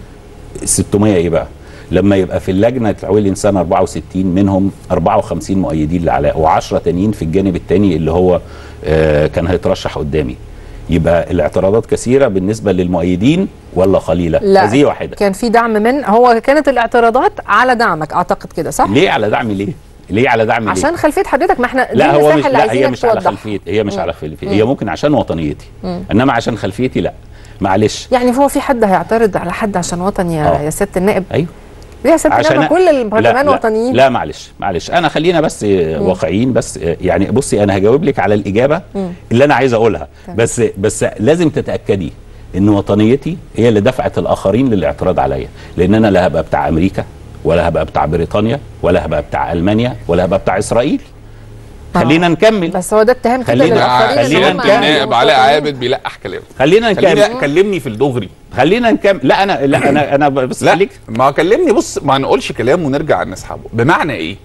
600 ايه بقى لما يبقى في اللجنه تحويل الانسان 64 منهم 54 مؤيدين لعلاء و10 تانيين في الجانب الثاني اللي هو آه كان هيترشح قدامي يبقى الاعتراضات كثيره بالنسبه للمؤيدين ولا قليله لا هذه واحده كان في دعم من هو كانت الاعتراضات على دعمك اعتقد كده صح ليه على دعم ليه ليه على دعم ليه عشان خلفيه حضرتك ما احنا دي لا هو المساحة مش اللي لا هي عايزينك مش على توضحها. خلفيتي هي مش مم. على خلفيتي مم. هي ممكن عشان وطنيتي مم. انما عشان خلفيتي لا معلش يعني هو في حد هيعترض على حد عشان وطن يا آه. يا سياده النائب ايوه ليه يا سياده النائب كل البرلمان لا وطنيين لا معلش معلش انا خلينا بس آه، مم. واقعيين بس آه، يعني بصي انا هجاوب لك على الاجابه مم. اللي انا عايز اقولها تمام. بس بس لازم تتاكدي ان وطنيتي هي اللي دفعت الاخرين للاعتراض عليا لان انا لا هبقى بتاع امريكا ولا هبقى بتاع بريطانيا ولا هبقى بتاع المانيا ولا هبقى بتاع اسرائيل خلينا نكمل بس هو ده اتهام كده خلينا- للاخرين إن خلينا هم نكمل. النائب علاء عابد بيلقح كلام خلينا نكمل خلينا كلمني في الدغري خلينا نكمل لا انا لا انا انا بس لا خليك ما كلمني بص ما نقولش كلام ونرجع نسحبه بمعنى ايه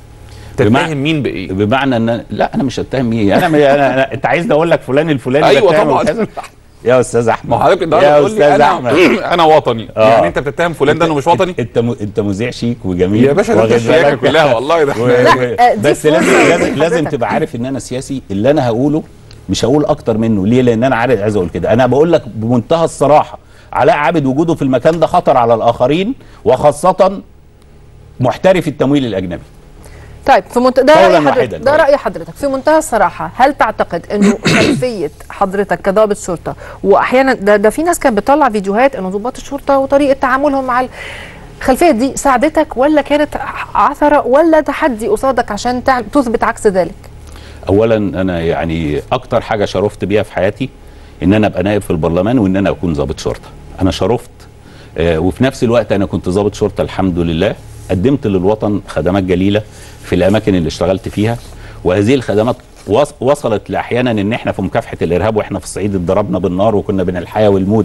تتهم مين بايه بمعنى ان لا انا مش هتهم مين انا, أنا, أنا انت عايزني اقول لك فلان الفلاني ايوه بتهم طبعا وكذا؟ يا استاذ احمد ما هو حضرتك يا النهارده تقول لي أستاذ انا أحمد. انا وطني آه. يعني انت بتتهم فلان ده انه مش وطني انت م... انت مذيع شيك وجميل يا باشا ده واخد انت الشياكه بالك؟ كلها والله ده و... احنا و... آه، دي بس فرصة لازم لازم, لازم لحضرتك. تبقى عارف ان انا سياسي اللي انا هقوله مش هقول اكتر منه ليه لان انا عارف عايز اقول كده انا بقول لك بمنتهى الصراحه علاء عابد وجوده في المكان ده خطر على الاخرين وخاصه محترف التمويل الاجنبي طيب في منت... ده قولاً رأي حضرتك واحداً. ده رأي حضرتك في منتهى الصراحة هل تعتقد انه خلفية حضرتك كضابط شرطة واحيانا ده, ده في ناس كانت بتطلع فيديوهات انه ضباط الشرطة وطريقة تعاملهم مع ال- الخلفية دي ساعدتك ولا كانت عثرة ولا تحدي قصادك عشان تعم... تثبت عكس ذلك؟ اولا انا يعني اكتر حاجه شرفت بيها في حياتي ان انا ابقى نائب في البرلمان وان انا اكون ضابط شرطه انا شرفت آه وفي نفس الوقت انا كنت ضابط شرطه الحمد لله قدمت للوطن خدمات جليله في الاماكن اللي اشتغلت فيها وهذه الخدمات وص- وصلت لاحيانا ان احنا في مكافحه الارهاب واحنا في الصعيد اتضربنا بالنار وكنا بين الحياه والموت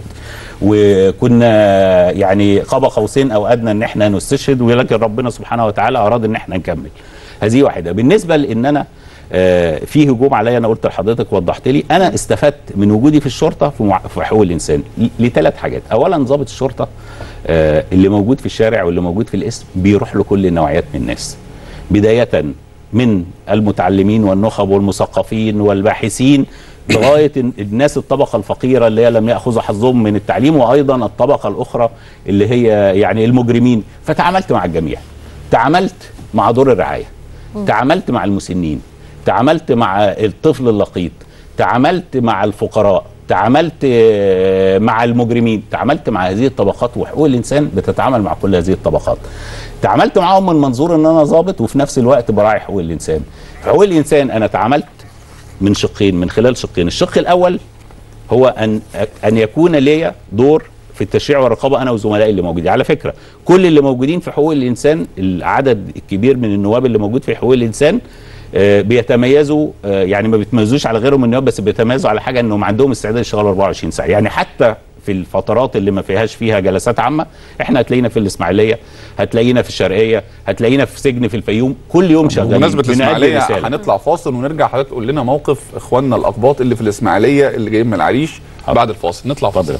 وكنا يعني قاب قوسين او ادنى ان احنا نستشهد ولكن ربنا سبحانه وتعالى اراد ان احنا نكمل هذه واحده بالنسبه لان انا آه، في هجوم عليا انا قلت لحضرتك وضحت لي انا استفدت من وجودي في الشرطه في مع- في حقوق الانسان ل- لثلاث حاجات اولا ضابط الشرطه آه، اللي موجود في الشارع واللي موجود في الاسم بيروح له كل النوعيات من الناس بدايه من المتعلمين والنخب والمثقفين والباحثين لغايه ال- الناس الطبقه الفقيره اللي هي لم ياخذوا حظهم من التعليم وايضا الطبقه الاخرى اللي هي يعني المجرمين فتعاملت مع الجميع تعاملت مع دور الرعايه تعاملت مع المسنين تعاملت مع الطفل اللقيط تعاملت مع الفقراء تعاملت آه، مع المجرمين تعاملت مع هذه الطبقات وحقوق الانسان بتتعامل مع كل هذه الطبقات تعاملت معاهم من منظور ان انا ضابط وفي نفس الوقت براعي حقوق الانسان في حقوق الانسان انا تعاملت من شقين من خلال شقين الشق الاول هو ان ان يكون لي دور في التشريع والرقابه انا وزملائي اللي موجودين على فكره كل اللي موجودين في حقوق الانسان العدد الكبير من النواب اللي موجود في حقوق الانسان آه، بيتميزوا آه، يعني ما بيتميزوش على غيرهم من النواب بس بيتميزوا على حاجه انهم عندهم استعداد يشتغلوا 24 ساعه يعني حتى في الفترات اللي ما فيهاش فيها جلسات عامه احنا هتلاقينا في الاسماعيليه هتلاقينا في الشرقيه هتلاقينا في سجن في الفيوم كل يوم شغالين بمناسبه بنأدي الاسماعيليه رسالة. هنطلع فاصل ونرجع حضرتك تقول لنا موقف اخواننا الاقباط اللي في الاسماعيليه اللي جايين من العريش بعد الفاصل نطلع فاصل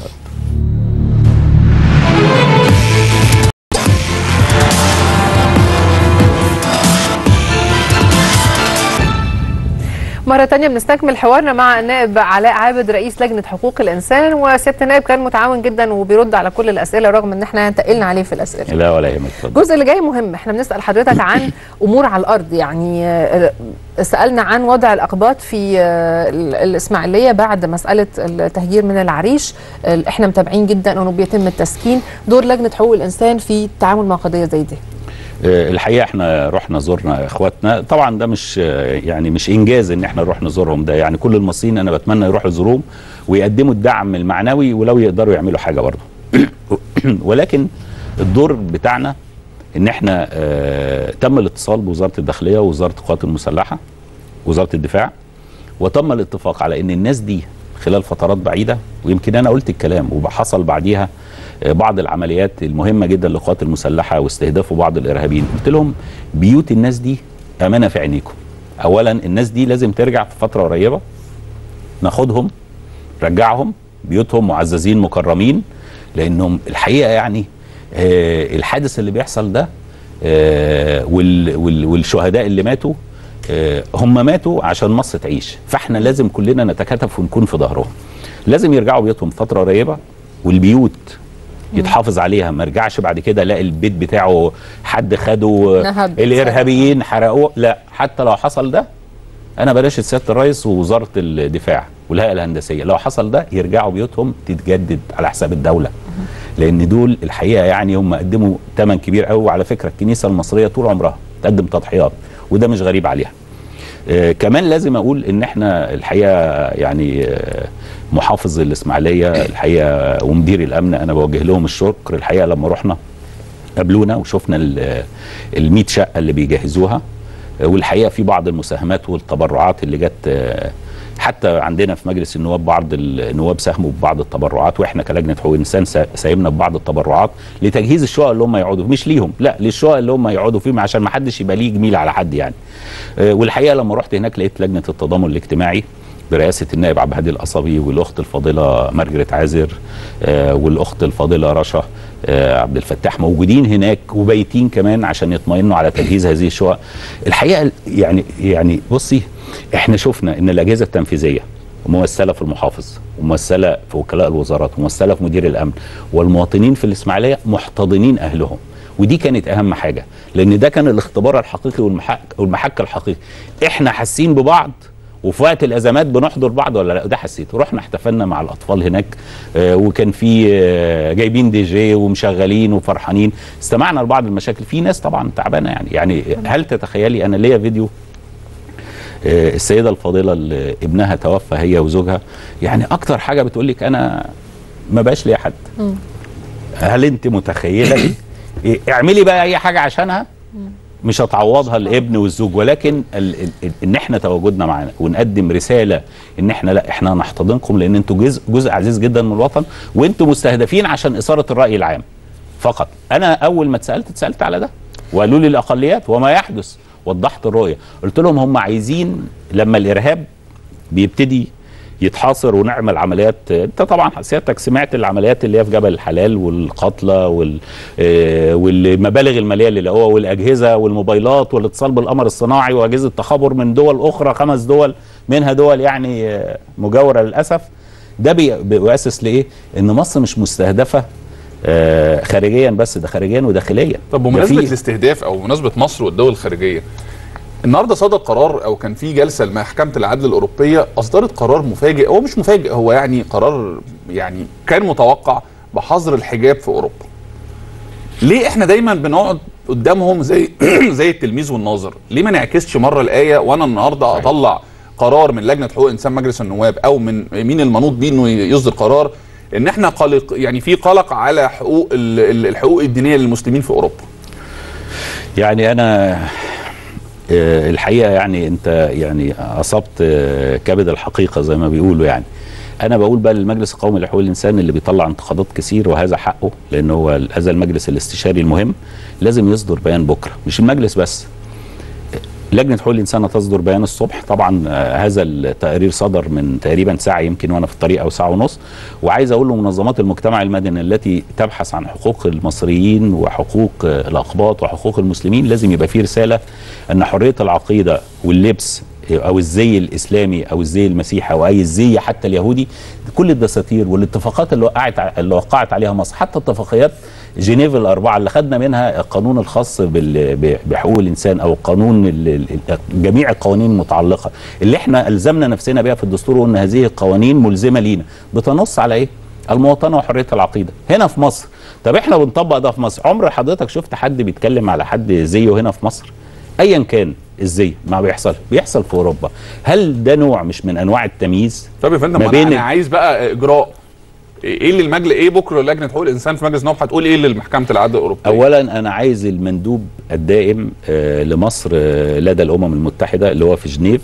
مرة تانية بنستكمل حوارنا مع النائب علاء عابد رئيس لجنة حقوق الإنسان وسيادة النائب كان متعاون جدا وبيرد على كل الأسئلة رغم إن احنا انتقلنا عليه في الأسئلة لا ولا يهمك اتفضل الجزء اللي جاي مهم احنا بنسأل حضرتك عن أمور على الأرض يعني آه، سألنا عن وضع الأقباط في آه، ال- الإسماعيلية بعد مسألة التهجير من العريش آه، احنا متابعين جدا أنه بيتم التسكين دور لجنة حقوق الإنسان في التعامل مع قضية زي دي آه، الحقيقه احنا رحنا زرنا اخواتنا طبعا ده مش آه، يعني مش انجاز ان احنا نروح نزورهم ده يعني كل المصريين انا بتمنى يروحوا يزوروهم ويقدموا الدعم المعنوي ولو يقدروا يعملوا حاجه برضه ولكن الدور بتاعنا ان احنا آه، تم الاتصال بوزاره الداخليه ووزاره القوات المسلحه وزاره الدفاع وتم الاتفاق على ان الناس دي خلال فترات بعيده ويمكن انا قلت الكلام وحصل بعديها آه، بعض العمليات المهمه جدا للقوات المسلحه واستهداف بعض الارهابيين قلت لهم بيوت الناس دي امانه في عينيكم اولا الناس دي لازم ترجع في فتره قريبه ناخدهم رجعهم بيوتهم معززين مكرمين لانهم الحقيقه يعني آه الحادث اللي بيحصل ده آه وال وال والشهداء اللي ماتوا آه هم ماتوا عشان مصر تعيش فاحنا لازم كلنا نتكاتف ونكون في ظهرهم لازم يرجعوا بيوتهم فتره قريبه والبيوت يتحافظ عليها ما يرجعش بعد كده الاقي البيت بتاعه حد خده نهب. الارهابيين حرقوه لا حتى لو حصل ده انا بلاش سياده الرئيس ووزاره الدفاع والهيئه الهندسيه لو حصل ده يرجعوا بيوتهم تتجدد على حساب الدوله لان دول الحقيقه يعني هم قدموا ثمن كبير قوي وعلى فكره الكنيسه المصريه طول عمرها تقدم تضحيات وده مش غريب عليها آه كمان لازم اقول ان احنا الحقيقه يعني آه محافظ الاسماعيليه الحقيقه ومدير الامن انا بوجه لهم الشكر الحقيقه لما رحنا قابلونا وشفنا ال 100 شقه اللي بيجهزوها والحقيقه في بعض المساهمات والتبرعات اللي جت آه، حتى عندنا في مجلس النواب بعض النواب ساهموا ببعض التبرعات واحنا كلجنه حقوق الانسان سا- ساهمنا ببعض التبرعات لتجهيز الشقق اللي هم يقعدوا مش ليهم لا للشقق اللي هم يقعدوا فيهم عشان ما حدش يبقى ليه جميل على حد يعني آه، والحقيقه لما رحت هناك لقيت لجنه التضامن الاجتماعي برئاسه النائب عبد الهادي القصبي والاخت الفاضله مارجريت عازر آه، والاخت الفاضله رشا آه، عبد الفتاح موجودين هناك وبايتين كمان عشان يطمئنوا على تجهيز هذه الشقق الحقيقه يعني يعني بصي احنا شفنا ان الاجهزه التنفيذيه ممثله في المحافظ وممثله في وكلاء الوزارات وممثله في مدير الامن والمواطنين في الاسماعيليه محتضنين اهلهم ودي كانت اهم حاجه لان ده كان الاختبار الحقيقي والمحك والمحك الحقيقي احنا حاسين ببعض وفي وقت الازمات بنحضر بعض ولا لا ده حسيته رحنا احتفلنا مع الاطفال هناك آه وكان في آه جايبين دي جي ومشغلين وفرحانين استمعنا لبعض المشاكل في ناس طبعا تعبانه يعني يعني هل تتخيلي انا ليا فيديو آه، السيده الفاضله اللي ابنها توفى هي وزوجها يعني اكتر حاجه بتقول لك انا ما بقاش ليا حد هل انت متخيله إيه، اعملي بقى اي حاجه عشانها مش هتعوضها الابن والزوج ولكن ال ال ان احنا تواجدنا معانا ونقدم رساله ان احنا لا احنا هنحتضنكم لان انتوا جزء جزء عزيز جدا من الوطن وانتوا مستهدفين عشان اثاره الراي العام فقط انا اول ما اتسالت اتسالت على ده وقالوا لي الاقليات وما يحدث وضحت الرؤيه قلت لهم هم عايزين لما الارهاب بيبتدي يتحاصر ونعمل عمليات انت طبعا سيادتك سمعت العمليات اللي هي في جبل الحلال والقتلى وال آه، والمبالغ الماليه اللي لقوها والاجهزه والموبايلات والاتصال بالقمر الصناعي واجهزه تخابر من دول اخرى خمس دول منها دول يعني آه، مجاوره للاسف ده بي- بيؤسس لايه؟ ان مصر مش مستهدفه آه، خارجيا بس ده خارجيا وداخليا طب ده بمناسبه في- الاستهداف او بمناسبه مصر والدول الخارجيه النهارده صدر قرار او كان في جلسه لمحكمه العدل الاوروبيه اصدرت قرار مفاجئ هو مش مفاجئ هو يعني قرار يعني كان متوقع بحظر الحجاب في اوروبا ليه احنا دايما بنقعد قدامهم زي زي التلميذ والناظر ليه ما نعكسش مره الايه وانا النهارده اطلع قرار من لجنه حقوق انسان مجلس النواب او من مين المنوط بيه انه يصدر قرار ان احنا قلق يعني في قلق على حقوق ال- ال- الحقوق الدينيه للمسلمين في اوروبا يعني انا آه، الحقيقه يعني انت يعني اصبت آه، كبد الحقيقه زي ما بيقولوا يعني انا بقول بقى للمجلس القومي لحقوق الانسان اللي بيطلع انتقادات كتير وهذا حقه لان هو هذا المجلس الاستشاري المهم لازم يصدر بيان بكره مش المجلس بس لجنه حقوق الانسان هتصدر بيان الصبح طبعا آه، هذا التقرير صدر من تقريبا ساعه يمكن وانا في الطريق او ساعه ونص وعايز اقول لمنظمات المجتمع المدني التي تبحث عن حقوق المصريين وحقوق آه، الاقباط وحقوق المسلمين لازم يبقى في رساله ان حريه العقيده واللبس او الزي الاسلامي او الزي المسيحي او اي الزي حتى اليهودي كل الدساتير والاتفاقات اللي وقعت ع- اللي وقعت عليها مصر حتى اتفاقيات جنيف الاربعه اللي خدنا منها القانون الخاص بال- ب- بحقوق الانسان او قانون ال- ال- جميع القوانين المتعلقه اللي احنا الزمنا نفسنا بها في الدستور وان هذه القوانين ملزمه لينا بتنص على ايه؟ المواطنه وحريه العقيده هنا في مصر طب احنا بنطبق ده في مصر عمر حضرتك شفت حد بيتكلم على حد زيه هنا في مصر ايا كان ازاي ما بيحصل بيحصل في اوروبا هل ده نوع مش من انواع التمييز طب يا فندم ما ما بين انا ال- عايز بقى اجراء ايه اللي المجلس ايه بكره لجنه حقوق الانسان في مجلس النواب هتقول ايه لمحكمه العدل الاوروبيه اولا انا عايز المندوب الدائم آه، لمصر آه، لدى الامم المتحده اللي هو في جنيف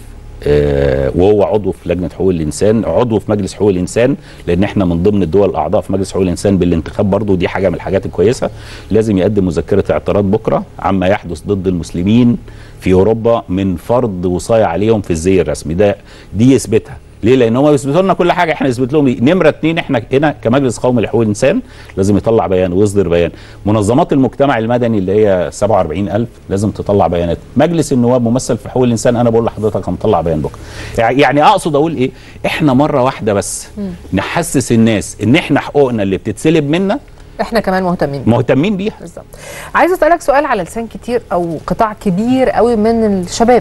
آه، وهو عضو في لجنه حقوق الانسان عضو في مجلس حقوق الانسان لان احنا من ضمن الدول الاعضاء في مجلس حقوق الانسان بالانتخاب برضو دي حاجه من الحاجات الكويسه لازم يقدم مذكره اعتراض بكره عما يحدث ضد المسلمين في اوروبا من فرض وصايه عليهم في الزي الرسمي ده دي يثبتها ليه؟ لان هم بيثبتوا لنا كل حاجه احنا نثبت لهم إيه؟ نمره اثنين احنا هنا كمجلس قومي لحقوق الانسان لازم يطلع بيان ويصدر بيان منظمات المجتمع المدني اللي هي 47000 لازم تطلع بيانات مجلس النواب ممثل في حقوق الانسان انا بقول لحضرتك هنطلع بيان بكره يعني اقصد اقول ايه احنا مره واحده بس نحسس الناس ان احنا حقوقنا اللي بتتسلب منا احنا كمان مهتمين مهتمين بيها بالظبط عايزه اسالك سؤال على لسان كتير او قطاع كبير قوي من الشباب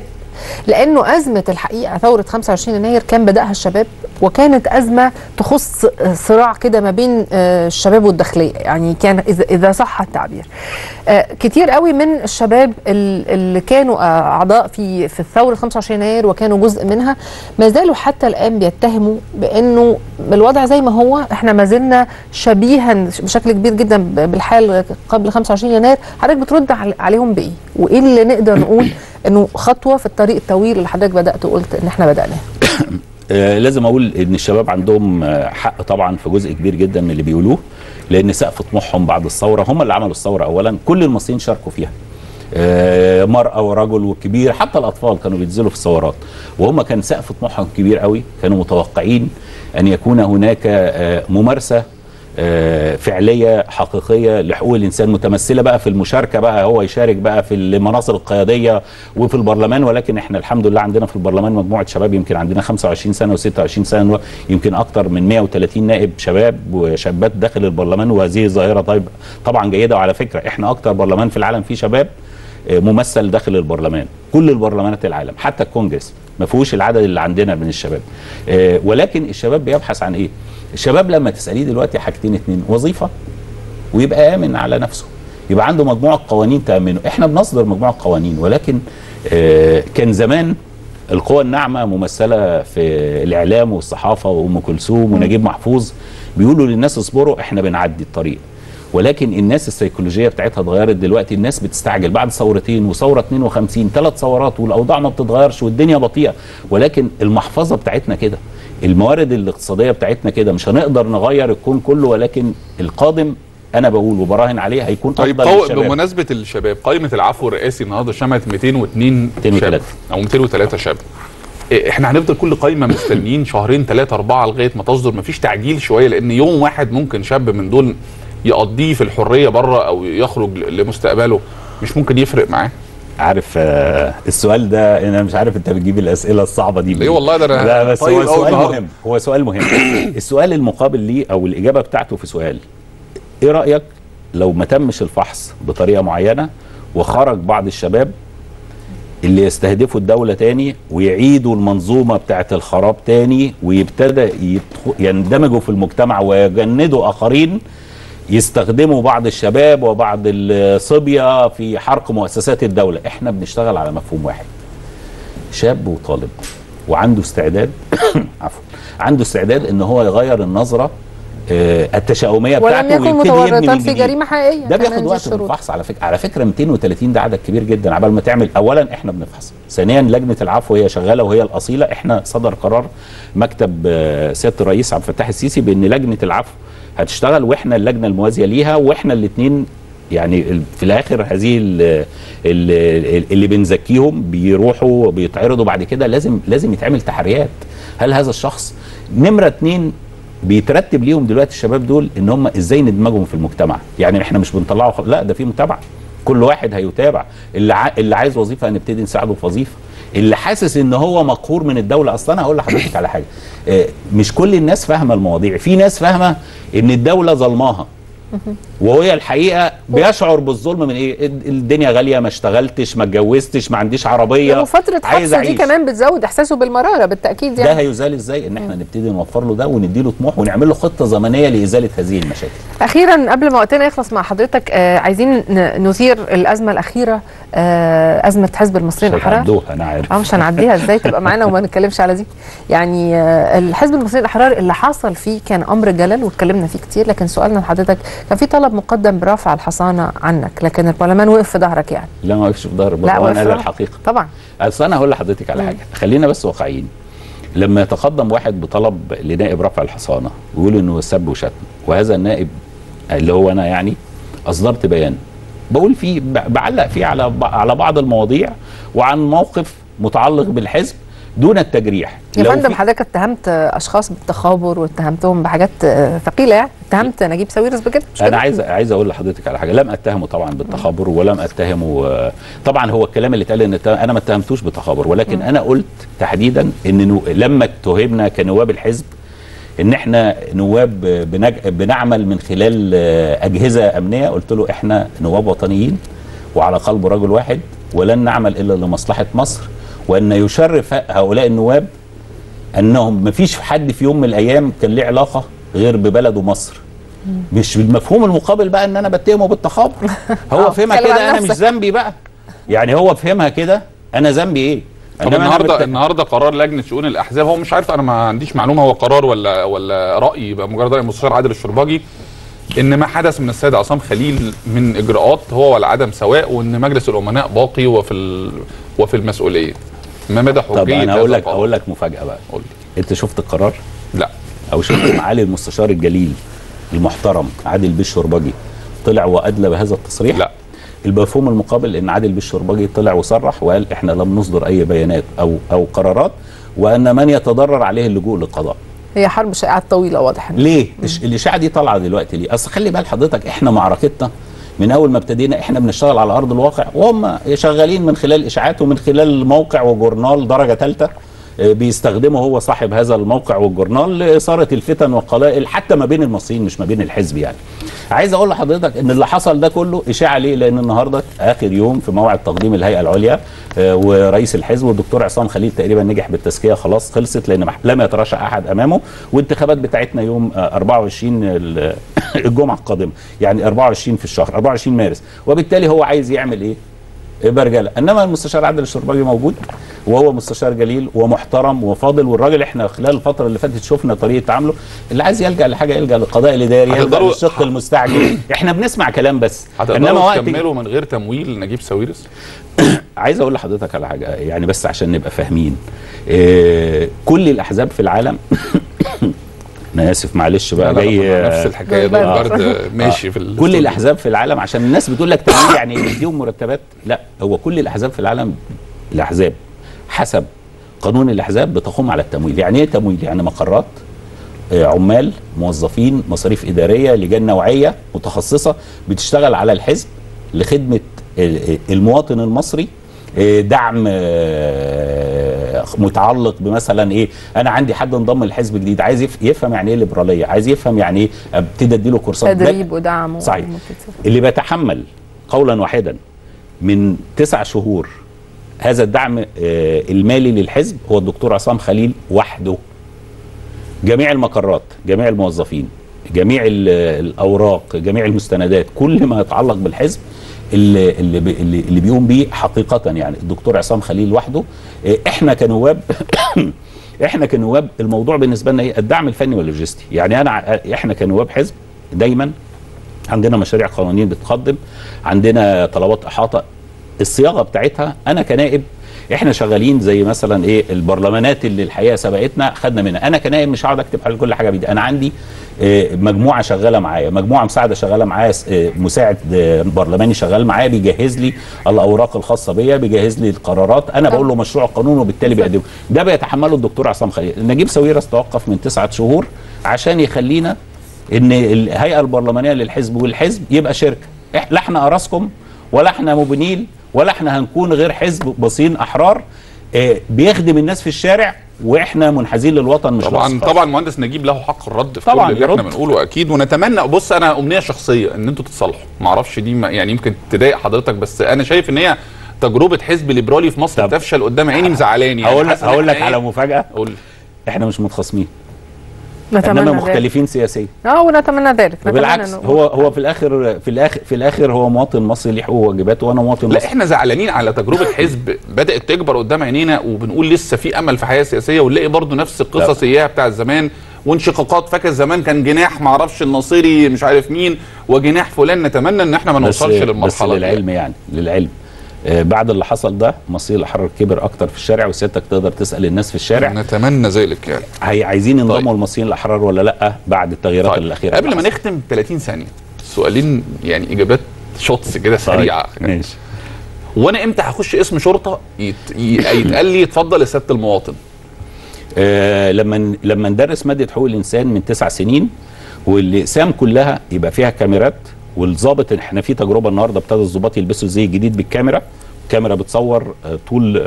لانه ازمه الحقيقه ثوره 25 يناير كان بداها الشباب وكانت ازمه تخص صراع كده ما بين آه، الشباب والداخليه يعني كان اذا اذا صح التعبير آه، كتير قوي من الشباب ال- اللي كانوا آه، اعضاء في في الثوره 25 يناير وكانوا جزء منها ما زالوا حتى الان بيتهموا بانه الوضع زي ما هو احنا ما زلنا شبيها بشكل كبير جدا ب- بالحال قبل 25 يناير حضرتك بترد عل- عليهم بايه وايه اللي نقدر نقول انه خطوه في الطريق الطويل اللي حضرتك بدات وقلت ان احنا بداناه آه، لازم اقول ان الشباب عندهم آه، حق طبعا في جزء كبير جدا من اللي بيقولوه لان سقف طموحهم بعد الثوره هم اللي عملوا الثوره اولا كل المصريين شاركوا فيها آه، مرأة ورجل وكبير حتى الأطفال كانوا بينزلوا في الثورات وهم كان سقف طموحهم كبير قوي كانوا متوقعين أن يكون هناك آه، ممارسة آه، فعليه حقيقيه لحقوق الانسان متمثله بقى في المشاركه بقى هو يشارك بقى في المناصب القياديه وفي البرلمان ولكن احنا الحمد لله عندنا في البرلمان مجموعه شباب يمكن عندنا 25 سنه و26 سنه يمكن اكتر من 130 نائب شباب وشابات داخل البرلمان وهذه ظاهره طيب طبعا جيده وعلى فكره احنا اكتر برلمان في العالم فيه شباب آه، ممثل داخل البرلمان كل البرلمانات العالم حتى الكونجرس ما فيهوش العدد اللي عندنا من الشباب آه، ولكن الشباب بيبحث عن ايه الشباب لما تساليه دلوقتي حاجتين اتنين وظيفه ويبقى امن على نفسه يبقى عنده مجموعه قوانين تامنه احنا بنصدر مجموعه قوانين ولكن آه، كان زمان القوى الناعمه ممثله في الاعلام والصحافه وام كلثوم ونجيب محفوظ بيقولوا للناس اصبروا احنا بنعدي الطريق ولكن الناس السيكولوجيه بتاعتها اتغيرت دلوقتي الناس بتستعجل بعد ثورتين وثوره 52 ثلاث ثورات والاوضاع ما بتتغيرش والدنيا بطيئه ولكن المحفظه بتاعتنا كده الموارد الاقتصاديه بتاعتنا كده مش هنقدر نغير الكون كله ولكن القادم انا بقول وبراهن عليه هيكون طيب افضل قو... للشباب. بمناسبه الشباب قائمه العفو الرئاسي النهارده شملت 202 203. شاب او 203 شاب إيه، احنا هنفضل كل قايمه مستنيين شهرين ثلاثه اربعه لغايه ما تصدر مفيش تعجيل شويه لان يوم واحد ممكن شاب من دول يقضيه في الحريه بره او يخرج ل- لمستقبله مش ممكن يفرق معاه عارف آه، السؤال ده انا مش عارف انت بتجيب الاسئله الصعبه دي ليه والله ده أنا لا بس طيب هو أوي سؤال النهاردة. مهم هو سؤال مهم السؤال المقابل ليه او الاجابه بتاعته في سؤال ايه رايك لو ما تمش الفحص بطريقه معينه وخرج بعض الشباب اللي يستهدفوا الدولة تاني ويعيدوا المنظومة بتاعت الخراب تاني ويبتدى يدخ- يندمجوا في المجتمع ويجندوا آخرين يستخدموا بعض الشباب وبعض الصبية في حرق مؤسسات الدولة احنا بنشتغل على مفهوم واحد شاب وطالب وعنده استعداد عفوا عنده استعداد ان هو يغير النظرة آه، التشاؤميه ولم بتاعته يكن ويبتدي يبني متورطا من في جديد. جريمه حقيقيه ده كمان بياخد دي وقت في الشروط. الفحص على فكره على فكره 230 ده عدد كبير جدا عبال ما تعمل اولا احنا بنفحص ثانيا لجنه العفو هي شغاله وهي الاصيله احنا صدر قرار مكتب آه، سياده الرئيس عبد الفتاح السيسي بان لجنه العفو هتشتغل واحنا اللجنه الموازيه ليها واحنا الاثنين يعني ال- في الاخر هذه ال- ال- اللي بنزكيهم بيروحوا بيتعرضوا بعد كده لازم لازم يتعمل تحريات هل هذا الشخص نمره اتنين بيترتب ليهم دلوقتي الشباب دول ان هم ازاي ندمجهم في المجتمع يعني احنا مش بنطلعه خ... لا ده في متابعه كل واحد هيتابع اللي ع... اللي عايز وظيفه هنبتدي نساعده في وظيفه اللي حاسس ان هو مقهور من الدوله اصلا هقول لحضرتك على حاجه آه، مش كل الناس فاهمه المواضيع في ناس فاهمه ان الدوله ظلماها وهي الحقيقه بيشعر بالظلم من ايه الدنيا غاليه ما اشتغلتش ما اتجوزتش ما عنديش عربيه وفتره عايز حبسه دي أعيش. كمان بتزود احساسه بالمراره بالتاكيد ده يعني هيزال ازاي ان احنا نبتدي نوفر له ده ونديله طموح ونعمل له خطه زمنيه لازاله هذه المشاكل اخيرا قبل ما وقتنا يخلص مع حضرتك آه عايزين ن- نثير الازمه الاخيره آه ازمه حزب المصريين مش الاحرار هتعدوها انا عارف اه مش هنعديها ازاي تبقى معانا وما نتكلمش على دي يعني آه، الحزب المصري الاحرار اللي حصل فيه كان امر جلل واتكلمنا فيه كتير لكن سؤالنا لحضرتك كان في طلب مقدم برفع الحصانه عنك لكن البرلمان وقف في ظهرك يعني لا ما وقفش في ظهر لا البرلمان وقف قال في- الحقيقه طبعا اصل انا هقول لحضرتك على حاجه خلينا بس واقعيين لما يتقدم واحد بطلب لنائب رفع الحصانه ويقول انه سب وشتم وهذا النائب اللي هو انا يعني اصدرت بيان بقول فيه ب- بعلق فيه على ب- على بعض المواضيع وعن موقف متعلق بالحزب دون التجريح يا لو فندم في- حضرتك اتهمت آه، اشخاص بالتخابر واتهمتهم بحاجات آه، ثقيله يعني اتهمت نجيب ساويرس بكده مش انا كده؟ عايز عايز اقول لحضرتك على حاجه لم اتهمه طبعا بالتخابر ولم اتهمه آه، طبعا هو الكلام اللي اتقال ان ات- انا ما اتهمتوش بالتخابر ولكن انا قلت تحديدا ان نو- لما اتهمنا كنواب الحزب ان احنا نواب بنج... بنعمل من خلال آه، اجهزه امنيه قلت له احنا نواب وطنيين وعلى قلب رجل واحد ولن نعمل الا لمصلحه مصر وان يشرف هؤلاء النواب انهم ما فيش حد في يوم من الايام كان ليه علاقه غير ببلده مصر مش بالمفهوم المقابل بقى ان انا بتهمه بالتخابر هو آه، فهمها اتكلم كده عن انا مش نفسك. ذنبي بقى يعني هو فهمها كده انا ذنبي ايه طب إنما أنا النهارده بت- النهارده قرار لجنه شؤون الاحزاب هو مش عارف انا ما عنديش معلومه هو قرار ولا ولا راي يبقى مجرد راي المستشار عادل الشرباجي ان ما حدث من السيد عصام خليل من اجراءات هو ولا عدم سواء وان مجلس الامناء باقي وفي ال... وفي المسؤوليه ما مدى حجيه طب انا هذا اقول لك القرار؟ اقول لك مفاجاه بقى قول انت شفت القرار لا او شفت معالي المستشار الجليل المحترم عادل بيه الشربجي طلع وادلى بهذا التصريح لا المفهوم المقابل ان عادل بيه الشربجي طلع وصرح وقال احنا لم نصدر اي بيانات او او قرارات وان من يتضرر عليه اللجوء للقضاء هي حرب شائعات طويله واضح إن- ليه الش- الاشاعه دي طالعه دلوقتي ليه اصل خلي بال حضرتك احنا معركتنا من اول ما ابتدينا احنا بنشتغل على ارض الواقع وهم شغالين من خلال اشاعات ومن خلال موقع وجورنال درجه ثالثه بيستخدمه هو صاحب هذا الموقع والجورنال لاثاره الفتن والقلائل حتى ما بين المصريين مش ما بين الحزب يعني. عايز اقول لحضرتك ان اللي حصل ده كله اشاعه ليه؟ لان النهارده اخر يوم في موعد تقديم الهيئه العليا آه، ورئيس الحزب والدكتور عصام خليل تقريبا نجح بالتزكيه خلاص خلصت لان مح- لم يترشح احد امامه والانتخابات بتاعتنا يوم آه، 24 ال- الجمعه القادمه يعني 24 في الشهر 24 مارس وبالتالي هو عايز يعمل ايه؟ برجله انما المستشار عادل الشرباجي موجود وهو مستشار جليل ومحترم وفاضل والراجل احنا خلال الفتره اللي فاتت شفنا طريقه تعامله اللي عايز يلجا لحاجه يلجا للقضاء الاداري يلجا هتقدروا- للشق المستعجل احنا بنسمع كلام بس انما هتقدروا وقت تكملوا من غير تمويل نجيب ساويرس عايز اقول لحضرتك على حاجه يعني بس عشان نبقى فاهمين إيه كل الاحزاب في العالم انا اسف معلش بقى لا، لا، جاي لا، نفس الحكاية ده، آه. البرد ماشي في كل الاستوديو. الاحزاب في العالم عشان الناس بتقول لك تمويل يعني إيه؟ نديهم مرتبات لا هو كل الاحزاب في العالم الاحزاب حسب قانون الاحزاب بتقوم على التمويل يعني ايه تمويل يعني مقرات آه، عمال موظفين مصاريف اداريه لجان نوعيه متخصصه بتشتغل على الحزب لخدمه ال- المواطن المصري آه، دعم آه، متعلق بمثلا ايه انا عندي حد انضم للحزب جديد عايز يف- يفهم يعني ايه ليبراليه عايز يفهم يعني ايه ابتدي اديله كورسات ده- تدريب ودعم صحيح وموتيفيشن. اللي بيتحمل قولا واحدا من تسع شهور هذا الدعم آه، المالي للحزب هو الدكتور عصام خليل وحده جميع المقرات جميع الموظفين جميع ال- الاوراق جميع المستندات كل ما يتعلق بالحزب اللي اللي بي- اللي اللي بيقوم بيه حقيقه يعني الدكتور عصام خليل وحده آه، احنا كنواب احنا كنواب الموضوع بالنسبه لنا ايه الدعم الفني واللوجستي يعني انا ع- احنا كنواب حزب دايما عندنا مشاريع قوانين بتقدم عندنا طلبات احاطه الصياغه بتاعتها انا كنائب احنا شغالين زي مثلا ايه البرلمانات اللي الحقيقه سبقتنا خدنا منها انا كنائب مش هقعد اكتب على كل حاجه بايدي انا عندي آه، مجموعه شغاله معايا مجموعه مساعده شغاله معايا س- آه، مساعد آه، برلماني شغال معايا بيجهز لي الاوراق الخاصه بيا بيجهز لي القرارات انا بقول له مشروع قانون وبالتالي بيقدمه ده بيتحمله الدكتور عصام خليل نجيب ساويرس توقف من تسعة شهور عشان يخلينا ان الهيئه البرلمانيه للحزب والحزب يبقى شركه إح- لا احنا اراسكم ولا احنا مبنيل ولا احنا هنكون غير حزب باصين احرار آه، بيخدم الناس في الشارع واحنا منحازين للوطن مش طبعا الأشخاص. طبعا المهندس نجيب له حق الرد في طبعاً كل اللي احنا يرد. بنقوله اكيد ونتمنى بص انا امنيه شخصيه ان انتوا تتصالحوا ما اعرفش دي ما يعني يمكن تضايق حضرتك بس انا شايف ان هي تجربه حزب ليبرالي في مصر تفشل قدام عيني مزعلاني يعني هقول لك حاسس إن هقول لك إحنا على إيه؟ مفاجاه قول احنا مش متخاصمين نتمنى انما ذلك. مختلفين سياسيا اه ونتمنى ذلك نتمنى بالعكس إنه- هو هو في الاخر في الاخر في الاخر هو مواطن مصري ليه حقوق وواجبات وانا مواطن لا مصري احنا زعلانين على تجربه حزب بدات تكبر قدام عينينا وبنقول لسه في امل في حياه سياسيه ونلاقي برضو نفس القصص اياها بتاع زمان وانشقاقات فاكر زمان كان جناح ما اعرفش الناصري مش عارف مين وجناح فلان نتمنى ان احنا ما بس- نوصلش بس للمرحله دي للعلم يعني للعلم آه، بعد اللي حصل ده مصير الاحرار كبر اكتر في الشارع وسيادتك تقدر تسال الناس في الشارع نتمنى ذلك يعني هي عايزين ينضموا المصريين الاحرار ولا لا بعد التغييرات طيب. الاخيره قبل اللي ما حصلت. نختم 30 ثانيه سؤالين يعني اجابات شوتس كده سريعه ماشي وانا امتى هخش اسم شرطه يت... ي- يتقال لي اتفضل يا سياده المواطن آه لما لما ندرس ماده حقوق الانسان من تسع سنين والاقسام كلها يبقى فيها كاميرات والظابط احنا في تجربه النهارده ابتدى الظباط يلبسوا زي جديد بالكاميرا الكاميرا بتصور آه، طول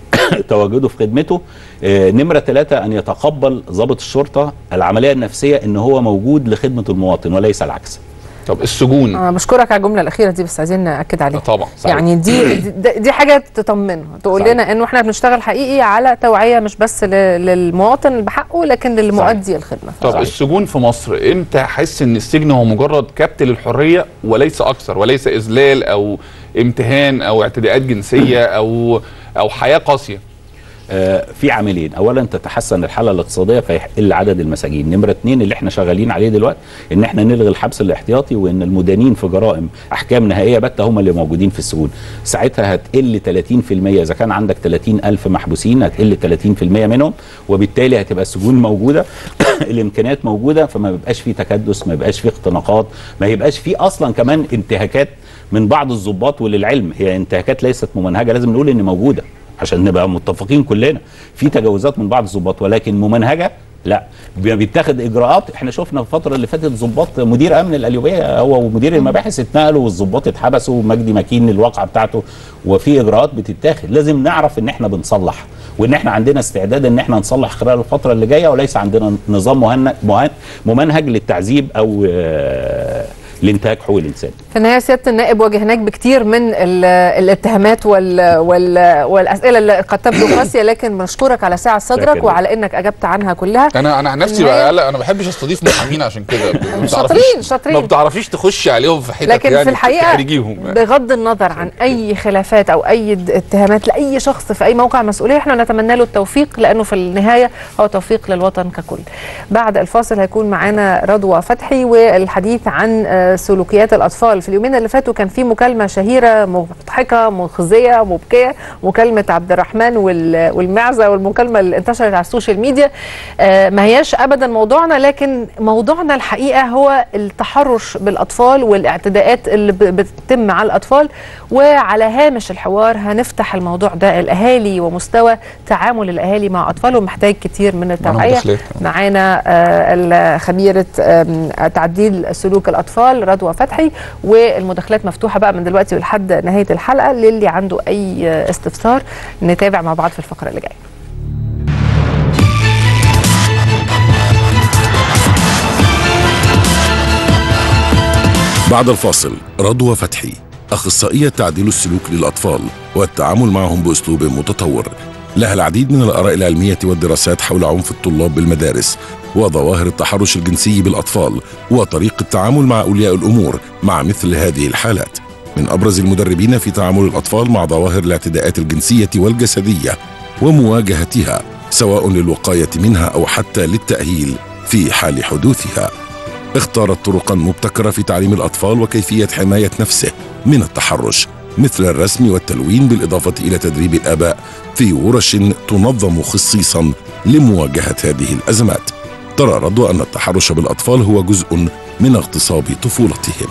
تواجده في خدمته آه، نمره ثلاثة ان يتقبل ضابط الشرطه العمليه النفسيه ان هو موجود لخدمه المواطن وليس العكس طب السجون انا بشكرك على الجمله الاخيره دي بس عايزين ناكد عليها طبعا يعني دي دي, دي حاجه تطمنه تقول صحيح. لنا انه احنا بنشتغل حقيقي على توعيه مش بس ل- للمواطن بحقه لكن للمؤدي الخدمه طب السجون في مصر امتى احس ان السجن هو مجرد كبت للحريه وليس اكثر وليس اذلال او امتهان او اعتداءات جنسيه او او حياه قاسيه آه، في عاملين اولا تتحسن الحاله الاقتصاديه فيقل عدد المساجين نمره اتنين اللي احنا شغالين عليه دلوقتي ان احنا نلغي الحبس الاحتياطي وان المدانين في جرائم احكام نهائيه باته هم اللي موجودين في السجون ساعتها هتقل 30% اذا كان عندك 30 الف محبوسين هتقل 30% منهم وبالتالي هتبقى السجون موجوده الامكانيات موجوده فما بيبقاش في تكدس ما بيبقاش في اختناقات ما يبقاش في اصلا كمان انتهاكات من بعض الضباط وللعلم هي انتهاكات ليست ممنهجه لازم نقول ان موجوده عشان نبقى متفقين كلنا في تجاوزات من بعض الضباط ولكن ممنهجه لا بي- بيتاخد اجراءات احنا شفنا في الفتره اللي فاتت ضباط مدير امن القليوبيه هو ومدير المباحث اتنقلوا والضباط اتحبسوا ومجدي مكين الواقعه بتاعته وفي اجراءات بتتاخد لازم نعرف ان احنا بنصلح وان احنا عندنا استعداد ان احنا نصلح خلال الفتره اللي جايه وليس عندنا نظام مهن- مهن- ممنهج للتعذيب او آه، لانتهاك حقوق الانسان في النهايه سياده النائب واجهناك بكتير من ال- الاتهامات وال وال والاسئله اللي قد تبدو قاسيه لكن بنشكرك على سعه صدرك شكراً. وعلى انك اجبت عنها كلها انا انا عن نفسي النهاية- بقى لا انا ما بحبش استضيف محامين عشان كده ما بتعرفيش- شاطرين- شاطرين. ما بتعرفيش تخشي عليهم في حتت لكن يعني في الحقيقه تحرجيهم بغض النظر عن اي خلافات او اي د- اتهامات لاي شخص في اي موقع مسؤوليه احنا نتمنى له التوفيق لانه في النهايه هو توفيق للوطن ككل. بعد الفاصل هيكون معانا رضوى فتحي والحديث عن آه، سلوكيات الاطفال في اليومين اللي فاتوا كان في مكالمه شهيره مضحكه مخزيه مبكيه مكالمه عبد الرحمن وال- والمعزه والمكالمه اللي انتشرت على السوشيال ميديا آه، ما هياش ابدا موضوعنا لكن موضوعنا الحقيقه هو التحرش بالاطفال والاعتداءات اللي ب- بتتم على الاطفال وعلى هامش الحوار هنفتح الموضوع ده الاهالي ومستوى تعامل الاهالي مع اطفالهم محتاج كتير من التوعيه مداخلات. معانا آه، خبيره آم، تعديل سلوك الاطفال رضوى فتحي والمداخلات مفتوحه بقى من دلوقتي ولحد نهايه الحلقه للي عنده اي آه، استفسار نتابع مع بعض في الفقره اللي جايه بعد الفاصل رضوى فتحي أخصائية تعديل السلوك للأطفال والتعامل معهم بأسلوب متطور لها العديد من الآراء العلمية والدراسات حول عنف الطلاب بالمدارس وظواهر التحرش الجنسي بالأطفال وطريقة التعامل مع أولياء الأمور مع مثل هذه الحالات من أبرز المدربين في تعامل الأطفال مع ظواهر الاعتداءات الجنسية والجسدية ومواجهتها سواء للوقاية منها أو حتى للتأهيل في حال حدوثها اختارت طرقا مبتكرة في تعليم الأطفال وكيفية حماية نفسه من التحرش مثل الرسم والتلوين بالإضافة إلى تدريب الآباء في ورش تنظم خصيصا لمواجهة هذه الأزمات ترى رضوى أن التحرش بالأطفال هو جزء من اغتصاب طفولتهم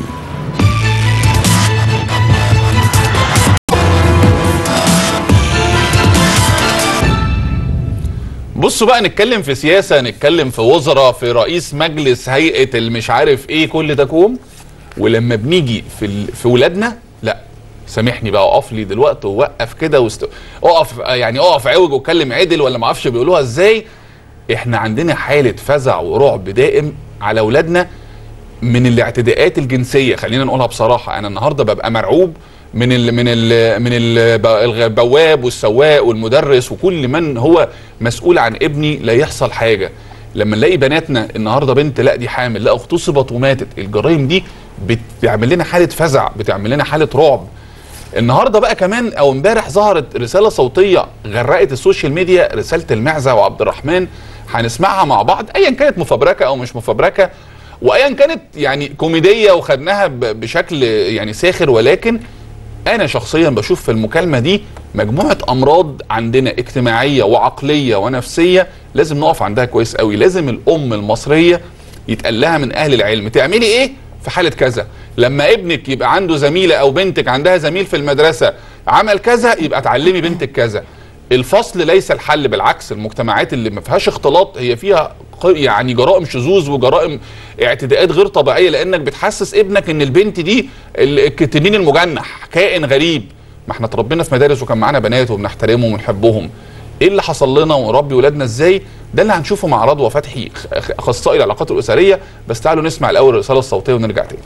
بصوا بقى نتكلم في سياسه نتكلم في وزراء في رئيس مجلس هيئه المش عارف ايه كل ده كوم ولما بنيجي في ال... في ولادنا لا سامحني بقى اقف لي دلوقتي ووقف كده واست... اقف يعني اقف عوج واتكلم عدل ولا ما اعرفش بيقولوها ازاي احنا عندنا حاله فزع ورعب دائم على اولادنا من الاعتداءات الجنسيه خلينا نقولها بصراحه انا النهارده ببقى مرعوب من ال من ال من ال- البواب والسواق والمدرس وكل من هو مسؤول عن ابني لا يحصل حاجه لما نلاقي بناتنا النهارده بنت لا دي حامل لا اغتصبت وماتت الجرائم دي بتعمل لنا حاله فزع بتعمل لنا حاله رعب النهارده بقى كمان او امبارح ظهرت رساله صوتيه غرقت السوشيال ميديا رساله المعزه وعبد الرحمن هنسمعها مع بعض ايا كانت مفبركه او مش مفبركه وايا كانت يعني كوميديه وخدناها ب- بشكل يعني ساخر ولكن انا شخصيا بشوف في المكالمه دي مجموعه امراض عندنا اجتماعيه وعقليه ونفسيه لازم نقف عندها كويس قوي لازم الام المصريه يتقال لها من اهل العلم تعملي ايه في حاله كذا لما ابنك يبقى عنده زميله او بنتك عندها زميل في المدرسه عمل كذا يبقى تعلمي بنتك كذا الفصل ليس الحل بالعكس المجتمعات اللي ما فيهاش اختلاط هي فيها ق- يعني جرائم شذوذ وجرائم اعتداءات غير طبيعيه لانك بتحسس ابنك ان البنت دي ال- التنين المجنح كائن غريب ما احنا اتربينا في مدارس وكان معانا بنات وبنحترمهم ونحبهم ايه اللي حصل لنا ونربي ولادنا ازاي ده اللي هنشوفه مع رضوى فتحي خ- اخصائي العلاقات الاسريه بس تعالوا نسمع الاول الرساله الصوتيه ونرجع تاني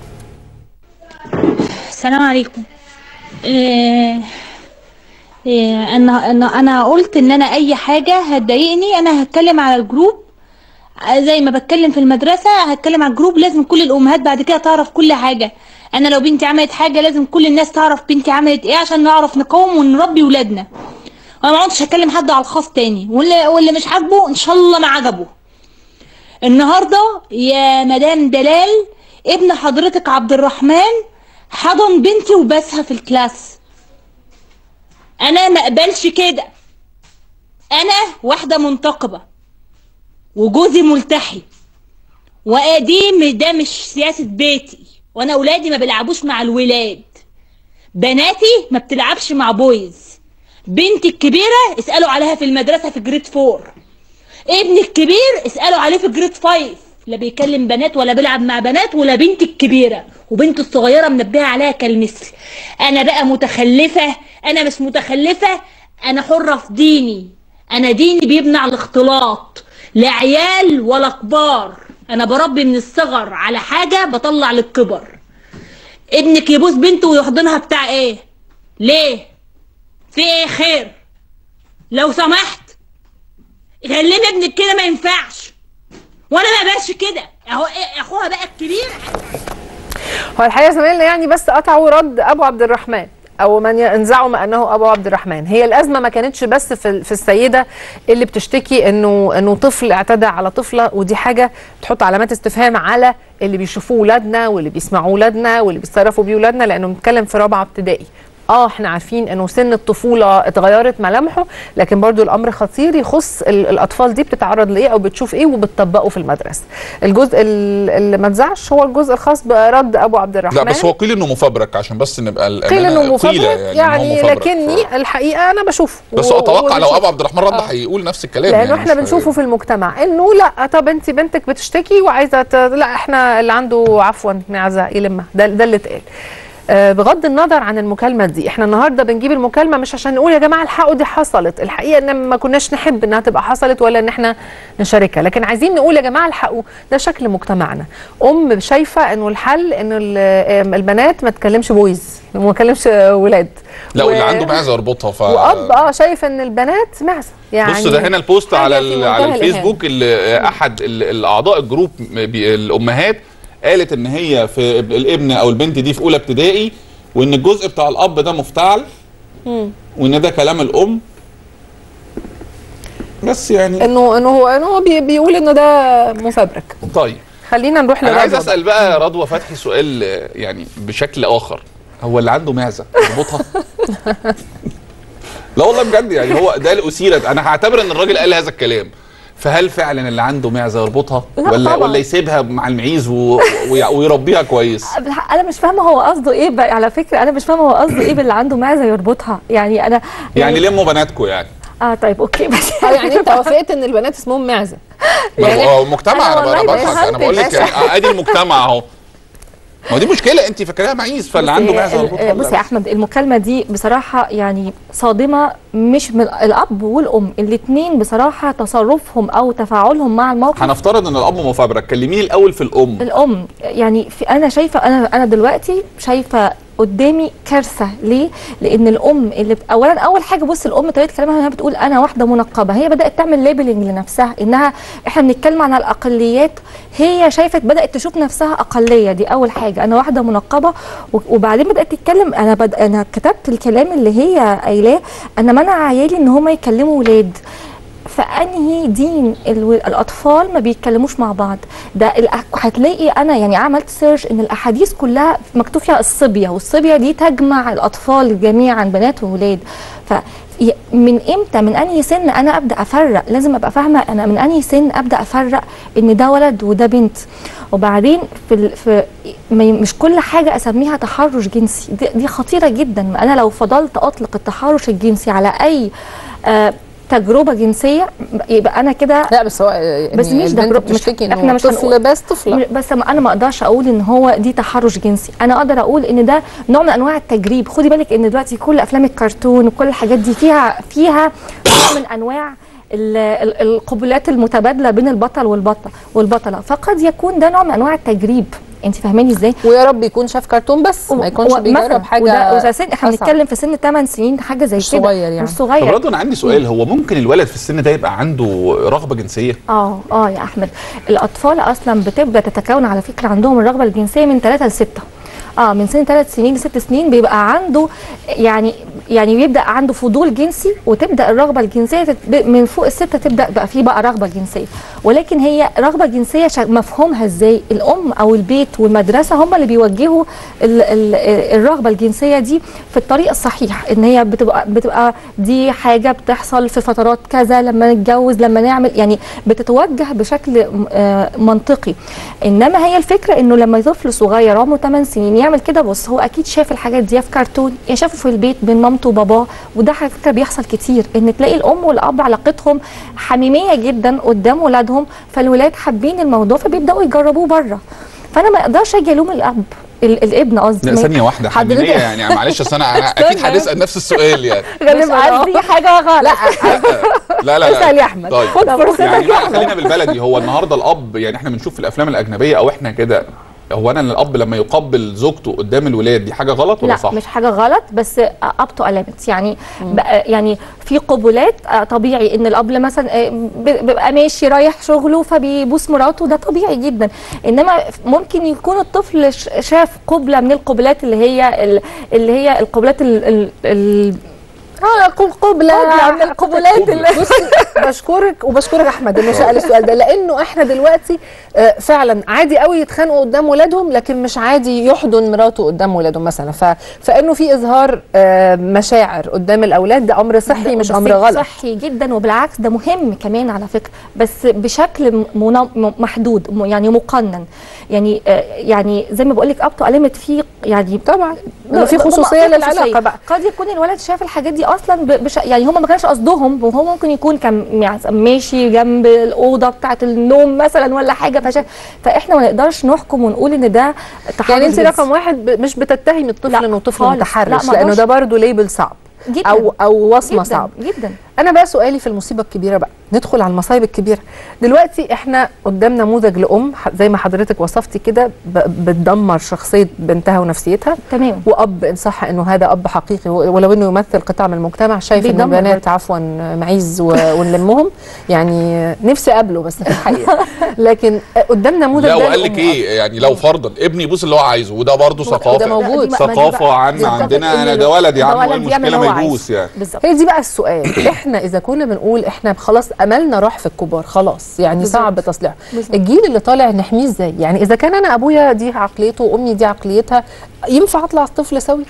السلام عليكم إيه إيه انا انا انا قلت ان انا اي حاجه هتضايقني انا هتكلم على الجروب زي ما بتكلم في المدرسه هتكلم على الجروب لازم كل الامهات بعد كده تعرف كل حاجه انا لو بنتي عملت حاجه لازم كل الناس تعرف بنتي عملت ايه عشان نعرف نقاوم ونربي ولادنا انا ما عدتش هكلم حد على الخاص تاني واللي واللي مش عاجبه ان شاء الله ما عجبه النهارده يا مدام دلال ابن حضرتك عبد الرحمن حضن بنتي وبسها في الكلاس انا ما اقبلش كده انا واحده منتقبه وجوزي ملتحي وقديم ده مش سياسه بيتي وانا اولادي ما بيلعبوش مع الولاد بناتي ما بتلعبش مع بويز بنتي الكبيره اسالوا عليها في المدرسه في جريد فور ابني الكبير اسالوا عليه في جريد فايف لا بيكلم بنات ولا بيلعب مع بنات ولا بنتي الكبيره وبنتي الصغيره منبهه عليها كالمثل انا بقى متخلفه انا مش متخلفه انا حره في ديني انا ديني بيمنع الاختلاط لا عيال ولا كبار انا بربي من الصغر على حاجه بطلع للكبر ابنك يبوس بنته ويحضنها بتاع ايه ليه في ايه خير لو سمحت غلبي ابنك كده ما ينفعش وانا ما بقاش كده اهو إيه اخوها بقى الكبير هو الحقيقه زمايلنا يعني بس قطعوا رد ابو عبد الرحمن او من ينزعم انه ابو عبد الرحمن هي الازمه ما كانتش بس في في السيده اللي بتشتكي انه انه طفل اعتدى على طفله ودي حاجه تحط علامات استفهام على اللي بيشوفوه ولادنا واللي بيسمعوه ولادنا واللي بيتصرفوا بيه ولادنا لانه بنتكلم في رابعه ابتدائي اه احنا عارفين انه سن الطفوله اتغيرت ملامحه لكن برضو الامر خطير يخص ال- الاطفال دي بتتعرض لايه او بتشوف ايه وبتطبقه في المدرسه الجزء ال- اللي ما اتذاعش هو الجزء الخاص برد ابو عبد الرحمن لا بس هو قيل انه مفبرك عشان بس نبقى قيل الأمانة انه مفبرك قيل يعني, يعني, إن هو مفبرك. لكني الحقيقه انا بشوفه بس و- اتوقع لو وبشوف. ابو عبد الرحمن رد آه. هيقول نفس الكلام لانه يعني احنا مش هي- بنشوفه في المجتمع انه لا طب انت بنتك بتشتكي وعايزه ت... لا احنا اللي عنده عفوا معزه يلمها ده ده اللي اتقال آه، بغض النظر عن المكالمه دي احنا النهارده بنجيب المكالمه مش عشان نقول يا جماعه الحقوا دي حصلت الحقيقه ان ما كناش نحب انها تبقى حصلت ولا ان احنا نشاركها لكن عايزين نقول يا جماعه الحقوا ده شكل مجتمعنا ام شايفه انه الحل انه ال- آه، البنات ما تكلمش بويز وما تكلمش ولاد لا و- واللي عنده معزه يربطها ف واب اه شايف ان البنات معزه يعني بص ده هنا البوست على حاجة في ال- على منتهى الفيسبوك اللي آه، احد ال- الاعضاء الجروب م- بي- الامهات قالت ان هي في اب- الابن او البنت دي في اولى ابتدائي وان الجزء بتاع الاب ده مفتعل مم. وان ده كلام الام بس يعني انه انه هو انه هو بي بيقول انه ده مفبرك طيب خلينا نروح انا عايز لرضوى اسال بقى رضوى فتحي سؤال آه، يعني بشكل اخر هو اللي عنده معزه يربطها لا والله بجد يعني هو ده الاسيره انا هعتبر ان الراجل قال هذا الكلام فهل فعلا اللي عنده معزه يربطها لا ولا طبعاً. ولا يسيبها مع المعيز و... وي- ويربيها كويس انا مش فاهمه هو قصده ايه بقى على فكره انا مش فاهمه هو قصده ايه باللي عنده معزه يربطها يعني انا يعني لموا بناتكم يعني اه طيب اوكي بس اه يعني انت وافقت ان البنات اسمهم معزه يعني هو المجتمع أنا انا, أنا والله بضحك انا بفهمك. بقول لك يعني آه، ادي المجتمع اهو ما هو دي مشكله انت فاكراها معيز فاللي عنده جهاز على طول ال- بص يا خلاص. احمد المكالمه دي بصراحه يعني صادمه مش من الاب والام الاثنين بصراحه تصرفهم او تفاعلهم مع الموقف هنفترض ان الاب مفبرك كلميني الاول في الام الام يعني في انا شايفه انا انا دلوقتي شايفه قدامي كارثه ليه؟ لان الام اللي اولا اول حاجه بص الام طريقه كلامها انها بتقول انا واحده منقبه هي بدات تعمل ليبلنج لنفسها انها احنا بنتكلم عن الاقليات هي شايفه بدات تشوف نفسها اقليه دي اول حاجه انا واحده منقبه و- وبعدين بدات تتكلم انا بد... انا كتبت الكلام اللي هي قايلاه انا منع عيالي ان هم يكلموا ولاد فانهي دين الو- الاطفال ما بيتكلموش مع بعض ده الأ- هتلاقي انا يعني عملت سيرش ان الاحاديث كلها مكتوب فيها الصبيه والصبيه دي تجمع الاطفال جميعا بنات وولاد ف ي- من امتى من انهي سن انا ابدا افرق لازم ابقى فاهمه انا من انهي سن ابدا افرق ان ده ولد وده بنت وبعدين في, ال... في ما ي- مش كل حاجه اسميها تحرش جنسي دي, دي خطيره جدا انا لو فضلت اطلق التحرش الجنسي على اي آه تجربه جنسيه يبقى انا كده لا بس هو يعني بس مش البنت تجربه بتشتكي إنه احنا مش طفل هنقول- بس طفلة. بس ما انا ما اقدرش اقول ان هو دي تحرش جنسي انا اقدر اقول ان ده نوع من انواع التجريب خدي بالك ان دلوقتي كل افلام الكرتون وكل الحاجات دي فيها فيها نوع من انواع ال- ال- القبلات المتبادله بين البطل والبطل والبطله فقد يكون ده نوع من انواع التجريب انت فاهماني ازاي ويا رب يكون شاف كرتون بس ما يكونش بيجرب حاجه وده وده سن احنا أصعب. بنتكلم في سن 8 سنين حاجه زي مش كده صغير يعني. مش طب صغير برضه انا عندي سؤال هو ممكن الولد في السن ده يبقى عنده رغبه جنسيه اه اه يا احمد الاطفال اصلا بتبدا تتكون على فكره عندهم الرغبه الجنسيه من 3 ل 6 اه من سن 3 سنين ل 6 سنين بيبقى عنده يعني يعني بيبدا عنده فضول جنسي وتبدا الرغبه الجنسيه تت- من فوق السته تبدا بقى في بقى رغبه جنسيه ولكن هي رغبه جنسيه شا- مفهومها ازاي الام او البيت والمدرسه هم اللي بيوجهوا ال ال الرغبه الجنسيه دي في الطريق الصحيح ان هي بتبقى بتبقى دي حاجه بتحصل في فترات كذا لما نتجوز لما نعمل يعني بتتوجه بشكل آه، منطقي انما هي الفكره انه لما طفل صغير عمره 8 سنين يعمل كده بص هو اكيد شاف الحاجات دي في كرتون يا شافه في البيت بين مامته وباباه وده على فكره بيحصل كتير ان تلاقي الام والاب علاقتهم حميميه جدا قدام ولادهم فالولاد حابين الموضوع فبيبداوا يجربوه بره فانا ما اقدرش اجي الوم الاب ال- الابن قصدي لا ما- ثانيه واحده حضرتك- حميميه يعني معلش اصل انا أنا اكيد استنى. هنسال نفس السؤال يعني مش قصدي حاجه غلط لا لا لا لا اسال يا احمد طيب خد فرصتك يعني يا بقى احمد خلينا بالبلدي هو النهارده الاب يعني احنا بنشوف في الافلام الاجنبيه او احنا كده هو انا الاب لما يقبل زوجته قدام الولاد دي حاجه غلط ولا لا صح؟ مش حاجه غلط بس اب تو ليميتس يعني بقى يعني في قبولات آه، طبيعي ان الاب مثلا آه، ب- بيبقى ماشي رايح شغله فبيبوس مراته ده طبيعي جدا انما ممكن يكون الطفل ش- شاف قبله من القبلات اللي هي ال- اللي هي القبلات ال- ال- ال- اه قبلة قبلة من القبلات اللي بصي بشكرك وبشكرك احمد انه سال السؤال ده لانه احنا دلوقتي آه، فعلا عادي قوي يتخانقوا قدام ولادهم لكن مش عادي يحضن مراته قدام ولادهم مثلا ف... فانه في اظهار آه، مشاعر قدام الاولاد ده امر صحي مش ده امر غلط صحي جدا وبالعكس ده مهم كمان على فكره بس بشكل منا- م- محدود م- يعني مقنن يعني آه، يعني زي ما بقول لك اب تو ليميت في يعني طبعا إنه في خصوصية للعلاقة بقى. قد يكون الولد شاف الحاجات دي اصلا ب- بش يعني هم ما كانش قصدهم وهو ممكن يكون كان يعني ماشي جنب الاوضه بتاعه النوم مثلا ولا حاجه فشاف فاحنا ما نقدرش نحكم ونقول ان ده تحرش يعني انت جنسي. رقم واحد ب- مش بتتهمي الطفل انه طفل خالص. لا، متحرش ما لانه أقدرش. ده برضه ليبل صعب جدا او او وصمه جدا صعب جدا انا بقى سؤالي في المصيبه الكبيره بقى ندخل على المصايب الكبيره دلوقتي احنا قدام نموذج لام ح- زي ما حضرتك وصفتي كده ب- بتدمر شخصيه بنتها ونفسيتها تمام واب ان صح انه هذا اب حقيقي و- ولو انه يمثل قطاع من المجتمع شايف ان بيدمر البنات عفوا معيز و- ونلمهم يعني نفسي اقابله بس في الحقيقه لكن قدام نموذج لا ده وقال لك لأم ايه يعني لو فرضا ابني يبوس اللي هو عايزه وده برضه ثقافه وده موجود. ما- ما دي ثقافه بقى- عن بالظبط عندنا إن انا ال- ده ولد يا ده عم ايه ولد يعمل المشكله اللي هو ما عايزه. يبوس يعني بالظبط هي دي بقى السؤال احنا اذا كنا بنقول احنا خلاص املنا راح في الكبار خلاص يعني بالظبط. صعب تصليحه بالظبط. الجيل اللي طالع نحميه ازاي يعني اذا كان انا ابويا دي عقليته وامي دي عقليتها ينفع اطلع طفل سوي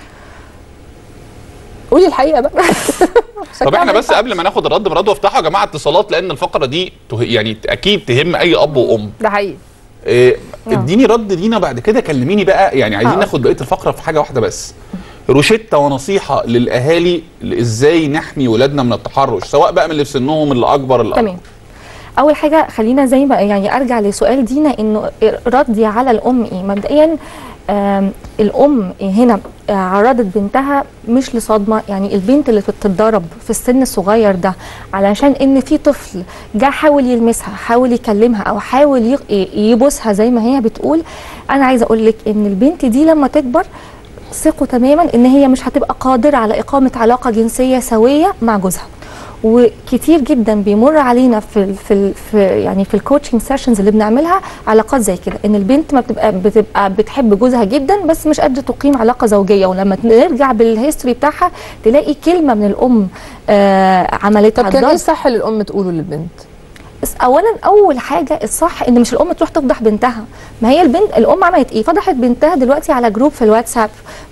قولي الحقيقه بقى طب احنا بس قبل ما ناخد الرد برد وافتحوا يا جماعه اتصالات لان الفقره دي ته- يعني اكيد تهم اي اب وام ده حقيقي إيه اديني رد لينا بعد كده كلميني بقى يعني عايزين آه. ناخد بقيه الفقره في حاجه واحده بس روشته ونصيحه للاهالي ازاي نحمي ولادنا من التحرش سواء بقى من اللي في سنهم اللي اكبر اللي تمام اول حاجه خلينا زي ما يعني ارجع لسؤال دينا انه ردي على الام ايه مبدئيا آم، الام هنا آه، عرضت بنتها مش لصدمه يعني البنت اللي بتتضرب في السن الصغير ده علشان ان في طفل جه حاول يلمسها حاول يكلمها او حاول يق- يبوسها زي ما هي بتقول انا عايزه اقول لك ان البنت دي لما تكبر ثقوا تماما ان هي مش هتبقى قادره على اقامه علاقه جنسيه سويه مع جوزها وكتير جدا بيمر علينا في ال في, ال في يعني في الكوتشنج سيشنز اللي بنعملها علاقات زي كده ان البنت ما بتبقى بتبقى بتحب جوزها جدا بس مش قادره تقيم علاقه زوجيه ولما نرجع بالهيستوري بتاعها تلاقي كلمه من الام آه عملتها طب كان ايه ضرب. الصح اللي الام تقوله للبنت بس اولا اول حاجه الصح ان مش الام تروح تفضح بنتها ما هي البنت الام عملت ايه فضحت بنتها دلوقتي على جروب في الواتساب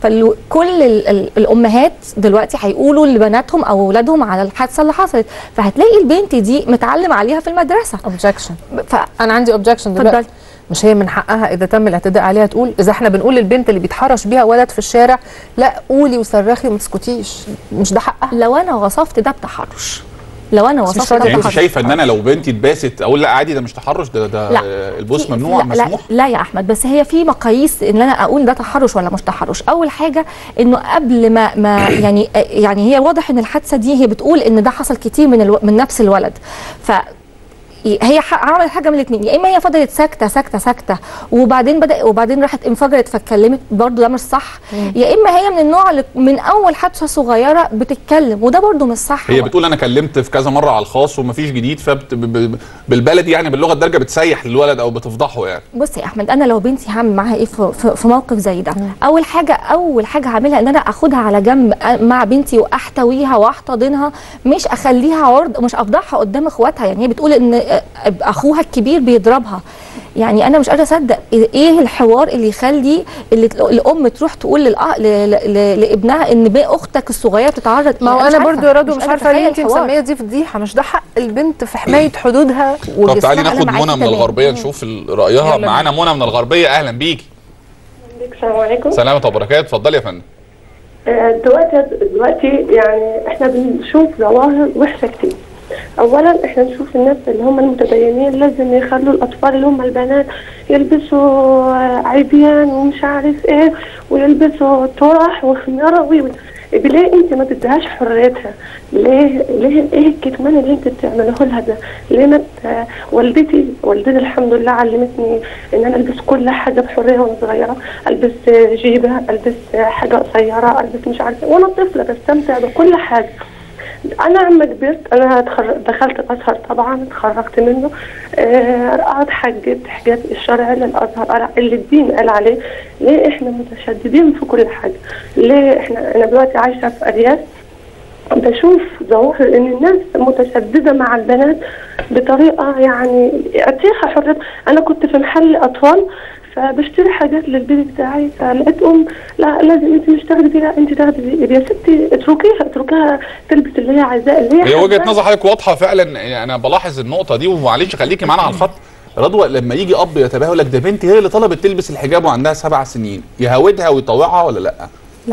فكل ال ال الامهات دلوقتي هيقولوا لبناتهم او اولادهم على الحادثه اللي حصلت فهتلاقي البنت دي متعلم عليها في المدرسه اوبجكشن ف... انا عندي اوبجكشن دلوقتي مش هي من حقها اذا تم الاعتداء عليها تقول اذا احنا بنقول للبنت اللي بيتحرش بيها ولد في الشارع لا قولي وصرخي وما تسكتيش مش ده حقها لو انا وصفت ده بتحرش لو انا بس مش وصفت راضية ده يعني انت بتحرش شايفه ان انا لو بنتي اتباست اقول لا عادي ده مش تحرش ده ده لا. آه، البوس في- ممنوع لا لا, مسموح لا يا احمد بس هي في مقاييس ان انا اقول ده تحرش ولا مش تحرش اول حاجه انه قبل ما ما يعني يعني هي واضح ان الحادثه دي هي بتقول ان ده حصل كتير من الو من نفس الولد ف هي ح- عملت حاجه من الاثنين يا اما هي فضلت ساكته ساكته ساكته وبعدين بدا وبعدين راحت انفجرت فاتكلمت برضه ده مش صح يا اما هي من النوع اللي من اول حادثه صغيره بتتكلم وده برضه مش صح هي بتقول انا كلمت في كذا مره على الخاص ومفيش جديد فبالبلدي يعني باللغه الدارجه بتسيح للولد او بتفضحه يعني بص يا احمد انا لو بنتي هعمل معاها ايه في, في, في موقف زي ده اول حاجه اول حاجه هعملها ان انا اخدها على جنب أ- مع بنتي واحتويها واحتضنها مش اخليها عرض مش افضحها قدام اخواتها يعني هي بتقول ان أ- اخوها الكبير بيضربها يعني انا مش قادره اصدق ايه الحوار اللي يخلي اللي الام تروح تقول للأ... ل... ل... لابنها ان بقى اختك الصغيره تتعرض ما هو يعني انا مش برضو يا رضوى مش قادرة عارفه ليه أتخيل انت الحوار. مسميه دي فضيحه مش ده حق البنت في حمايه حدودها طب وجسمها تعالي أنا ناخد معاكي منى من تمام. الغربيه نشوف ال- رايها يلا بينا. معانا منى من الغربيه اهلا بيكي السلام عليكم سلامة وبركاته اتفضلي يا فندم آه، دلوقتي دلوقتي يعني احنا بنشوف ظواهر وحشه كتير اولا احنا نشوف الناس اللي هم المتدينين لازم يخلوا الاطفال اللي هم البنات يلبسوا آه، عبيان ومش عارف ايه ويلبسوا طرح وخماره وي وي. ليه انت ما تديهاش حريتها؟ ليه ليه ايه الكتمان اللي انت بتعمله لها ده؟ ليه ما ت- والدتي والدتي الحمد لله علمتني ان انا البس كل حاجه بحريه وانا صغيره، البس جيبه، البس حاجه قصيره، البس مش عارفه وانا طفله بستمتع بكل حاجه. انا لما كبرت انا اتخر- دخلت الازهر طبعا اتخرجت منه آه، قعدت حجبت حجاب الشرع اللي الازهر قال اللي الدين قال عليه ليه احنا متشددين في كل حاجه ليه احنا انا دلوقتي عايشه في ارياف بشوف ظواهر ان الناس متشدده مع البنات بطريقه يعني اتيحه حريه انا كنت في محل اطفال فبشتري حاجات للبيبي بتاعي فلقيت ام لا لازم انت مش تاخدي دي لا انت تاخدي دي يا ستي اتركيها اتركيها تلبس اللي هي عايزاه اللي هي هي وجهه حباه. نظر حضرتك واضحه فعلا يعني انا بلاحظ النقطه دي ومعلش خليكي معانا على الخط رضوى لما يجي اب يتباهى يقول لك ده بنتي هي اللي طلبت تلبس الحجاب وعندها سبع سنين يهودها ويطوعها ولا لا؟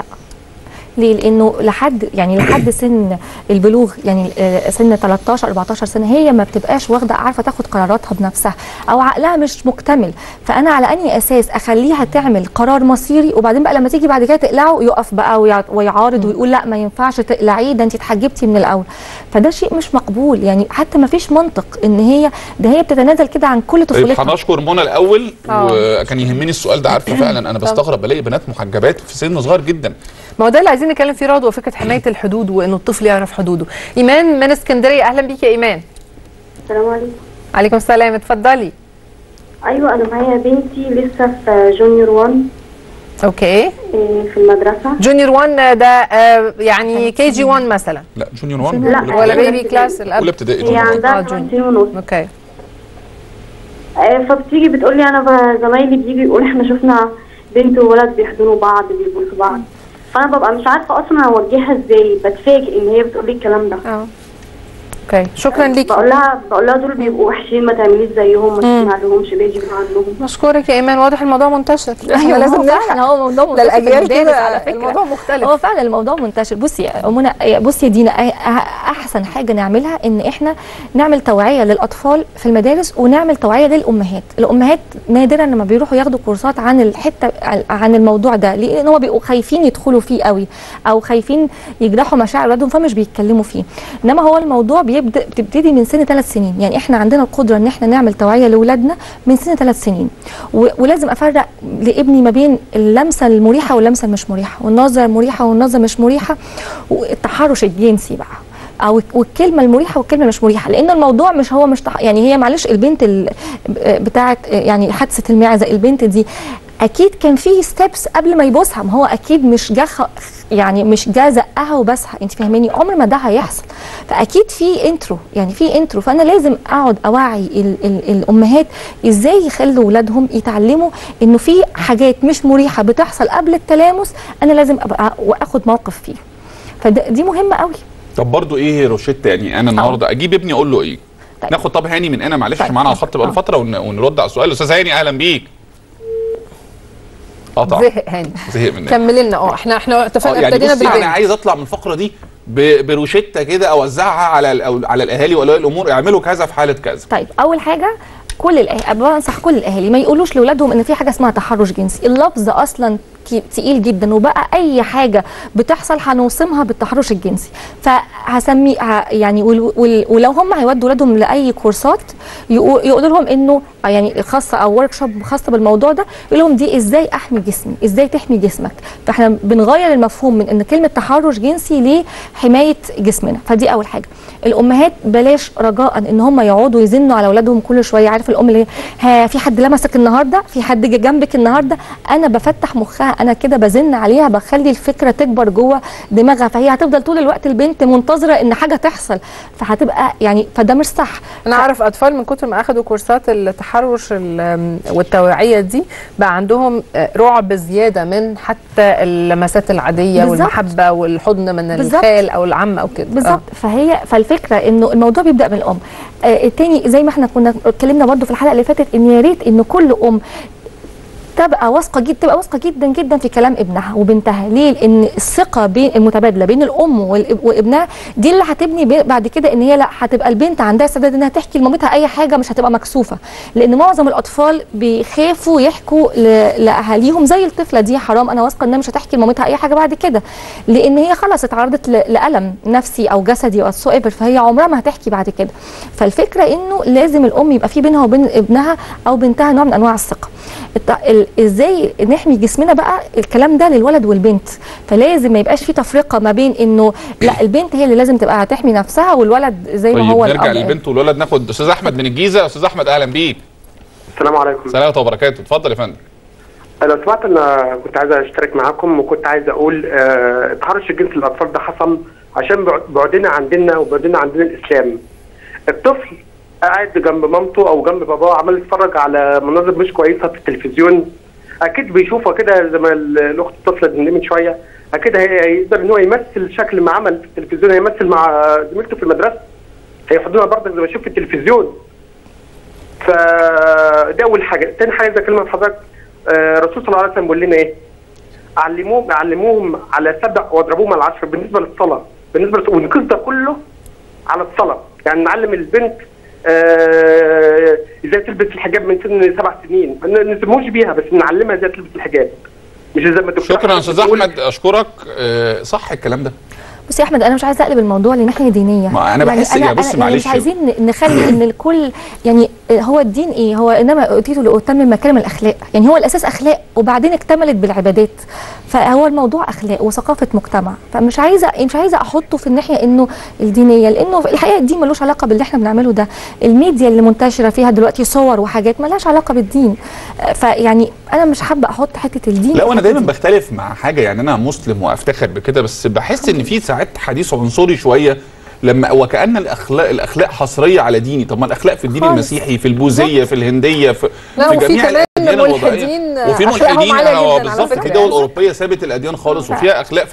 ليه؟ لانه لحد يعني لحد سن البلوغ يعني آه، سن 13 14 سنه هي ما بتبقاش واخده عارفه تاخد قراراتها بنفسها او عقلها مش مكتمل فانا على اني اساس اخليها تعمل قرار مصيري وبعدين بقى لما تيجي بعد كده تقلعه يقف بقى ويع- ويعارض ويقول لا ما ينفعش تقلعيه ده انت اتحجبتي من الاول فده شيء مش مقبول يعني حتى ما فيش منطق ان هي ده هي بتتنازل كده عن كل طيب طفولتها هنشكر منى الاول آه. وكان يهمني السؤال ده عارفه فعلا انا طب. بستغرب بلاقي بنات محجبات في سن صغير جدا ما هو ده اللي عايزين نتكلم فيه رضوى فكره حمايه الحدود وانه الطفل يعرف حدوده ايمان من اسكندريه اهلا بيكي يا ايمان السلام عليكم عليكم السلام اتفضلي ايوه انا معايا بنتي لسه في جونيور 1 اوكي إيه، في المدرسه جونيور 1 ده آه، يعني كي جي 1 مثلا لا جونيور 1 لا، ولا أولى بيبي كلاس الاب اولى ابتدائي هي جونيور واحد. عندها آه، 8 سنين ونص اوكي آه، فبتيجي بتقول لي انا ب- زمايلي بيجي يقول احنا شفنا بنت وولد بيحضنوا بعض بيبوسوا بعض فانا ببقى مش عارفه اصلا اوجهها ازاي بتفاجئ ان هي بتقول لي الكلام ده اه اوكي شكرا ليكي بقول لها بقول لها دول بيبقوا وحشين ما تعمليش زيهم ما تسمعلهمش بيجي من عنهم نشكرك يا ايمان واضح الموضوع منتشر ايوه احنا لازم هو نلحق فعلا هو موضوع ده منتشر في الاجيال المدارس كده على فكره الموضوع مختلف هو فعلا الموضوع منتشر بصي يا منى بصي يا دينا أ- أ- احسن حاجه نعملها ان احنا نعمل توعيه للاطفال في المدارس ونعمل توعيه للامهات الامهات نادرا لما بيروحوا ياخدوا كورسات عن الحته عن الموضوع ده لان هو بيبقوا خايفين يدخلوا فيه قوي او خايفين يجرحوا مشاعر اولادهم فمش بيتكلموا فيه انما هو الموضوع بيبدا بتبتدي من سن ثلاث سنين يعني احنا عندنا القدره ان احنا نعمل توعيه لاولادنا من سن ثلاث سنين و- ولازم افرق لابني ما بين اللمسه المريحه واللمسه المش مريحه والنظره المريحه والنظره مش مريحه والتحرش الجنسي بقى او والكلمه المريحه والكلمه مش مريحه لان الموضوع مش هو مش تح... يعني هي معلش البنت ال... بتاعه يعني حادثه المعزه البنت دي اكيد كان في ستيبس قبل ما يبوسها ما هو اكيد مش جا خ- يعني مش جا زقها وبسها انت فاهماني عمر ما ده هيحصل فاكيد في انترو يعني في انترو فانا لازم اقعد اوعي ال ال الامهات ازاي يخلوا اولادهم يتعلموا انه في حاجات مش مريحه بتحصل قبل التلامس انا لازم ابقى واخد موقف فيه فدي مهمه قوي طب برضو ايه روشيتا يعني انا النهارده اجيب ابني اقول له ايه طيب. ناخد طب هاني من انا معلش طيب. معانا على الخط بقاله فتره ون- ونرد على السؤال استاذ هاني اهلا بيك قطع زهق هاني زهق مننا كمل لنا اه احنا احنا آه، اتفقنا يعني ابتدينا بصي انا بالبنت عايز اطلع من الفقره دي ب- بروشته كده اوزعها على ال- أو- على الاهالي واولياء الامور اعملوا كذا في حاله كذا طيب اول حاجه كل الاهالي بنصح كل الاهالي ما يقولوش لاولادهم ان في حاجه اسمها تحرش جنسي اللفظ اصلا كي- تقيل جدا وبقى اي حاجه بتحصل هنوصمها بالتحرش الجنسي فهسمي ه- يعني وال- وال- ولو هم هيودوا ولادهم لاي كورسات يقو- يقولوا لهم انه يعني خاصه او ورك شوب خاصه بالموضوع ده يقول لهم دي ازاي احمي جسمي ازاي تحمي جسمك فاحنا بنغير المفهوم من ان كلمه تحرش جنسي لحمايه جسمنا فدي اول حاجه الامهات بلاش رجاء ان هم يقعدوا يزنوا على اولادهم كل شويه عارف الام اللي هي، ها في حد لمسك النهارده في حد جه جنبك النهارده انا بفتح مخها انا كده بزن عليها بخلي الفكره تكبر جوه دماغها فهي هتفضل طول الوقت البنت منتظره ان حاجه تحصل فهتبقى يعني فده مش صح انا اعرف اطفال من كتر ما اخدوا كورسات التحرش ال- والتوعيه دي بقى عندهم آه، رعب زياده من حتى اللمسات العاديه بالظبط. والمحبه والحضن من بالظبط. الخال او العم او كده بالظبط فهي فالفكره انه الموضوع بيبدا من الام آه التاني زي ما احنا كنا اتكلمنا برضو في الحلقه اللي فاتت ان يا ريت ان كل ام تبقى واثقه جدا تبقى واثقه جدا جدا في كلام ابنها وبنتها ليه لان الثقه بين المتبادله بين الام والاب- وابنها دي اللي هتبني بي- بعد كده ان هي لا هتبقى البنت عندها استعداد انها تحكي لمامتها اي حاجه مش هتبقى مكسوفه لان معظم الاطفال بيخافوا يحكوا ل- لاهاليهم زي الطفله دي حرام انا واثقه انها مش هتحكي لمامتها اي حاجه بعد كده لان هي خلاص اتعرضت ل- لالم نفسي او جسدي او سو ايفر فهي عمرها ما هتحكي بعد كده فالفكره انه لازم الام يبقى في بينها وبين ابنها او بنتها نوع من انواع الثقه الت- ال- ازاي نحمي جسمنا بقى الكلام ده للولد والبنت فلازم ما يبقاش في تفرقه ما بين انه لا البنت هي اللي لازم تبقى هتحمي نفسها والولد زي ما طيب هو نرجع الأب. للبنت والولد ناخد استاذ احمد من الجيزه استاذ احمد اهلا بيك السلام عليكم سلام وبركاته اتفضل يا فندم لو سمعت انا كنت عايز اشترك معاكم وكنت عايز اقول آه، التحرش الجنسي للاطفال ده حصل عشان بعد- بعدنا عن ديننا وبعدنا عن دين الاسلام الطفل قاعد جنب مامته او جنب باباه عمال يتفرج على مناظر مش كويسه في التلفزيون اكيد بيشوفها كده زي ما ال- الاخت الطفله دي من شويه اكيد هي- هيقدر ان هو يمثل شكل ما عمل في التلفزيون هيمثل مع زميلته في المدرسه هيحضنها برضك زي ما يشوف في التلفزيون فدي اول حاجه تاني حاجه عايز اكلمها لحضرتك آه، الرسول صلى الله عليه وسلم بيقول لنا ايه علموهم علموهم على سبع واضربوهم على العشر بالنسبه للصلاه بالنسبه للصلاة. والنقاش ده كله على الصلاه يعني نعلم البنت آه، ازاي تلبس الحجاب من سن سبع سنين ما نلزموش بيها بس نعلمها ازاي تلبس الحجاب مش زي ما الدكتور شكرا يا استاذ احمد اشكرك آه، صح الكلام ده بصي يا احمد انا مش عايزه اقلب الموضوع لناحيه دينيه ما أنا بحس أنا يا بصي أنا يعني معلش. مش عايزين ن- نخلي ان الكل يعني هو الدين ايه هو انما اوتيته لاتمم مكارم الاخلاق يعني هو الاساس اخلاق وبعدين اكتملت بالعبادات فهو الموضوع اخلاق وثقافه مجتمع فمش عايزه مش عايزه احطه في الناحيه انه الدينيه لانه في الحقيقه الدين ملوش علاقه باللي احنا بنعمله ده الميديا اللي منتشره فيها دلوقتي صور وحاجات ملهاش علاقه بالدين فيعني انا مش حابه احط حته الدين لا في وانا الحتة دايما دي. بختلف مع حاجه يعني انا مسلم وافتخر بكده بس بحس ان في ساعات حديث عنصري شويه لما وكان الاخلاق الاخلاق حصريه على ديني طب ما الاخلاق في الدين خالص. المسيحي في البوذيه في الهنديه في, لا، في وفي جميع كمان الاديان ملحدين الوضعيه وفي أخلاقهم ملحدين عالية آه، جداً على بالظبط فكرة. في دول اوروبيه ثابت الاديان خالص وفيها اخلاق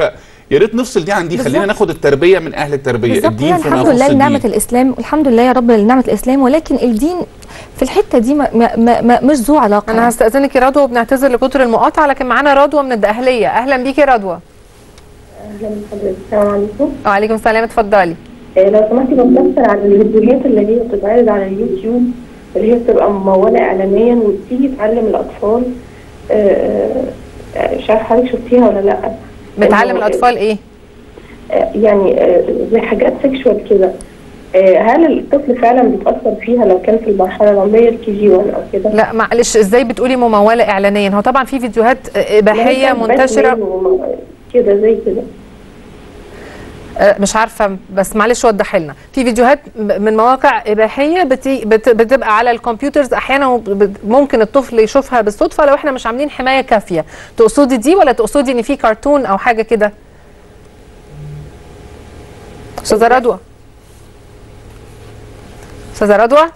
يا ريت نفصل دي عن دي خلينا بالظبط. ناخد التربيه من اهل التربيه بالظبط الدين هي فيما الحمد يخص لله لنعمه الدين الاسلام الحمد لله يا رب لنعمه الاسلام ولكن الدين في الحته دي ما ما ما ما مش ذو علاقه انا هستاذنك يا رضوى وبنعتذر لكتر المقاطعه لكن معانا رضوى من الدقهليه اهلا بيكي يا رضوى اهلا بحضرتك السلام عليكم وعليكم السلام اتفضلي آه، لو سمحتي بتكسر على الفيديوهات اللي هي بتتعرض على اليوتيوب اللي هي بتبقى ممولة إعلانيا وبتيجي تعلم الأطفال آه، آه، مش عارفة حضرتك شفتيها ولا لأ بتعلم إنه- الاطفال ايه آه، يعني آه، زي حاجات سيكشوال كده آه، هل الطفل فعلا بيتأثر فيها لو كان في المرحلة العمرية الكي جي 1 أو كده؟ لا معلش ازاي بتقولي مموله اعلانيا هو طبعا في فيديوهات اباحيه مثلاً منتشره باتمان وم- كده زي كده آه، مش عارفه بس معلش وضحي لنا في فيديوهات م- من مواقع اباحيه بتي بت بتبقى على الكمبيوترز احيانا وب- ممكن الطفل يشوفها بالصدفه لو احنا مش عاملين حمايه كافيه تقصدي دي ولا تقصدي ان في كرتون او حاجه كده استاذه رضوى استاذه رضوى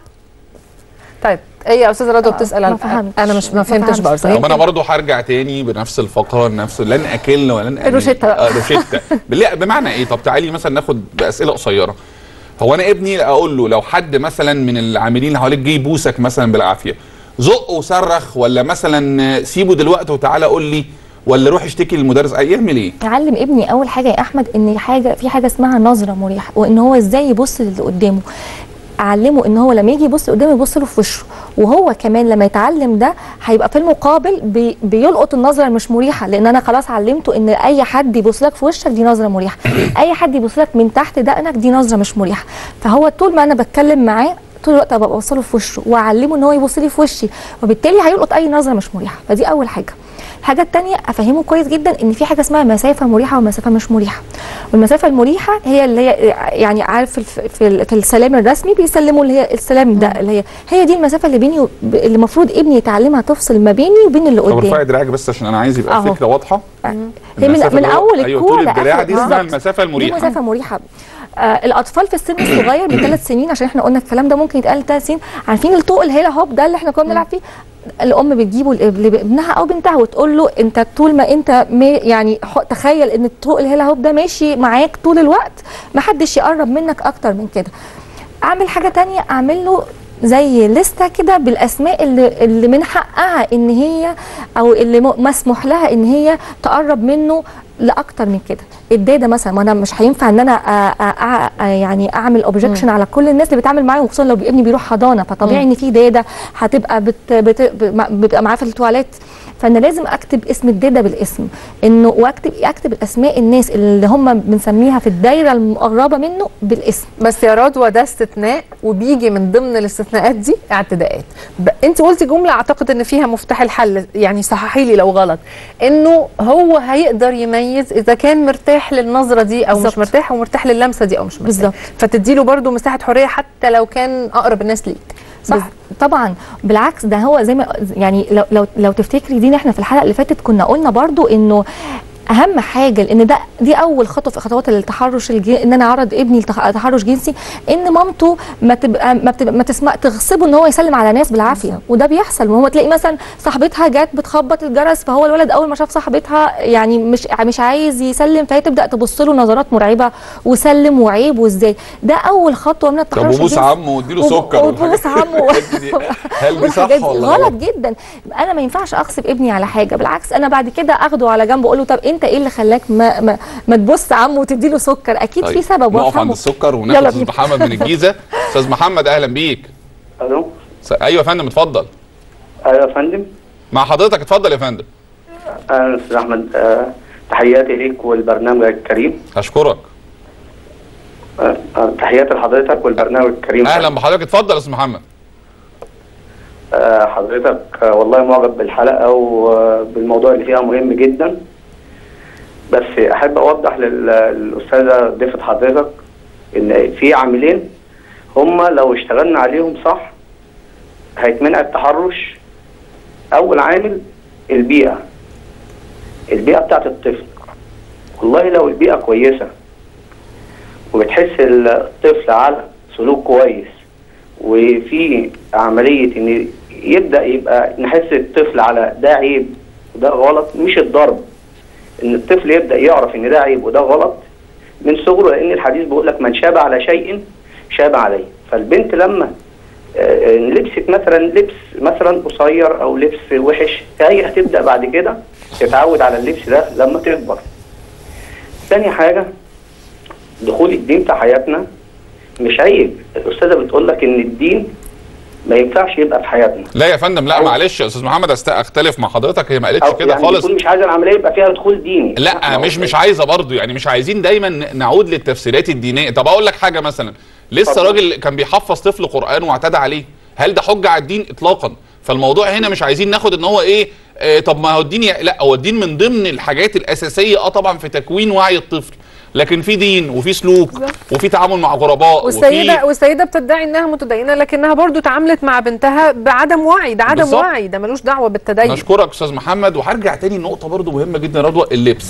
طيب ايه يا استاذه رضوى بتسال ما عن فهمتش. انا مش ما ما فهمتش فهمتش. برضه طب انا برضو هرجع تاني بنفس الفقره نفس لن اكلنا ولن أمل. الروشتة بقى. آه، روشتة بالله بمعنى ايه طب تعالي مثلا ناخد باسئله قصيره هو انا ابني اقول له لو حد مثلا من العاملين اللي حواليك جه يبوسك مثلا بالعافيه زقه وصرخ ولا مثلا سيبه دلوقتي وتعالى قول لي ولا روح اشتكي للمدرس يعمل ايه علم ابني اول حاجه يا احمد ان حاجه في حاجه اسمها نظره مريحه وان هو ازاي يبص للي قدامه اعلمه ان هو لما يجي يبص قدامه يبص له في وشه وهو كمان لما يتعلم ده هيبقى في المقابل بي بيلقط النظره المش مريحه لان انا خلاص علمته ان اي حد يبص لك في وشك دي نظره مريحه اي حد يبص لك من تحت دقنك دي نظره مش مريحه فهو طول ما انا بتكلم معاه طول الوقت ابقى بوصله في وشه واعلمه ان هو يبص لي في وشي وبالتالي هيلقط اي نظره مش مريحه فدي اول حاجه الحاجه الثانيه افهمه كويس جدا ان في حاجه اسمها مسافه مريحه ومسافه مش مريحه والمسافه المريحه هي اللي هي يعني عارف في الف- في, ال- في السلام الرسمي بيسلموا اللي هي السلام ده اللي هي هي دي المسافه اللي بيني وب- اللي المفروض ابني يتعلمها تفصل ما بيني وبين اللي طب قدامي ارفعي دراعك بس عشان انا عايز يبقى أهو. الفكره واضحه هي من, المسافة من اللي هو- اول أيوة، الكوع طول الدراع دي اسمها بالظبط. المسافة دي المريحة. مسافه مريحه آه الاطفال في السن الصغير من ثلاث سنين عشان احنا قلنا الكلام ده ممكن يتقال ثلاث سنين عارفين الطوق الهيلا هوب ده اللي احنا كنا بنلعب فيه الام بتجيبه لاب- لابنها او بنتها وتقول له انت طول ما انت ما يعني ح- تخيل ان الطوق الهيلا هوب ده ماشي معاك طول الوقت ما حدش يقرب منك اكتر من كده اعمل حاجه تانية اعمل له زي لستة كده بالاسماء اللي, اللي من حقها ان هي او اللي م- مسموح لها ان هي تقرب منه لاكتر من كده الداده مثلا ما انا مش هينفع ان انا أ- أ- أ- يعني اعمل اوبجكشن على كل الناس اللي بتعامل معاهم وخصوصا لو ابني بيروح حضانه فطبيعي مم. ان في داده هتبقى بت بت ب- بيبقى معاه في التواليت فانا لازم اكتب اسم الداده بالاسم انه واكتب اكتب اسماء الناس اللي هم بنسميها في الدايره المقربه منه بالاسم بس يا رضوى ده استثناء وبيجي من ضمن الاستثناءات دي اعتداءات ب... انت قلتي جمله اعتقد ان فيها مفتاح الحل يعني صححي لي لو غلط انه هو هيقدر يميز اذا كان مرتاح للنظره دي او بالظبط. مش مرتاح ومرتاح للمسه دي او مش مرتاح بالظبط. فتدي له برده مساحه حريه حتى لو كان اقرب الناس ليك صح بز- طبعا بالعكس ده هو زي ما يعني لو لو لو تفتكري دي احنا في الحلقه اللي فاتت كنا قلنا برضو انه اهم حاجه لان ده دي اول خطوه في خطوات التحرش الجي... ان انا اعرض ابني لتح- لتحرش جنسي ان مامته ما تبقى ما, بتبقى ما تسمع تغصبه ان هو يسلم على ناس بالعافيه وده بيحصل ما هو تلاقي مثلا صاحبتها جت بتخبط الجرس فهو الولد اول ما شاف صاحبتها يعني مش مش عايز يسلم فهي تبدا تبص له نظرات مرعبه وسلم وعيب وازاي ده اول خطوه من طب التحرش وبوس الجنسي. عمه واديله وب- سكر وبوس عمه هل دي صح والحاجات دي ولا غلط جدا انا ما ينفعش اغصب ابني على حاجه بالعكس انا بعد كده اخده على جنب اقول له طب انت ايه اللي خلاك ما ما, ما تبص عمه وتدي له سكر اكيد في سبب نقف عند وافهمه السكر يلا وناخد استاذ بينا. محمد من الجيزه استاذ محمد اهلا بيك الو س- ايوه يا فندم اتفضل ايوه يا فندم مع حضرتك اتفضل يا فندم اهلا استاذ احمد آه، تحياتي ليك والبرنامج الكريم اشكرك آه، آه، تحياتي لحضرتك والبرنامج الكريم اهلا بحضرتك اتفضل يا استاذ محمد آه، حضرتك آه، والله معجب بالحلقه وبالموضوع اللي فيها مهم جدا بس احب اوضح لل- للاستاذه ضيفه حضرتك ان في عاملين هم لو اشتغلنا عليهم صح هيتمنع التحرش اول عامل البيئه البيئه بتاعت الطفل والله لو البيئه كويسه وبتحس الطفل على سلوك كويس وفي عمليه ان يبدا يبقى نحس الطفل على ده عيب وده غلط مش الضرب ان الطفل يبدا يعرف ان ده عيب وده غلط من صغره لان الحديث بيقول لك من شاب على شيء شاب عليه فالبنت لما آه، لبست مثلا لبس مثلا قصير او لبس وحش هي هتبدا بعد كده تتعود على اللبس ده لما تكبر تاني حاجه دخول الدين في حياتنا مش عيب الاستاذه بتقول لك ان الدين ما ينفعش يبقى في حياتنا لا يا فندم لا معلش يا استاذ محمد أست- اختلف مع حضرتك هي ما قالتش أو كده يعني خالص بتقول مش عايزه العمليه يبقى فيها دخول ديني لا مش مش عايزه برضه يعني مش عايزين دايما نعود للتفسيرات الدينيه طب اقول لك حاجه مثلا لسه اتفضل. راجل كان بيحفظ طفل قران واعتدى عليه هل ده حجه على الدين اطلاقا فالموضوع هنا مش عايزين ناخد ان هو ايه آه طب ما هو الدين ي- لا هو الدين من ضمن الحاجات الاساسيه اه طبعا في تكوين وعي الطفل لكن في دين وفي سلوك وفي تعامل مع غرباء والسيده وفي والسيده بتدعي انها متدينه لكنها برضو تعاملت مع بنتها بعدم وعي ده عدم بالظبط. وعي ده ملوش دعوه بالتدين نشكرك استاذ محمد وهرجع تاني نقطه برضو مهمه جدا يا رضوى اللبس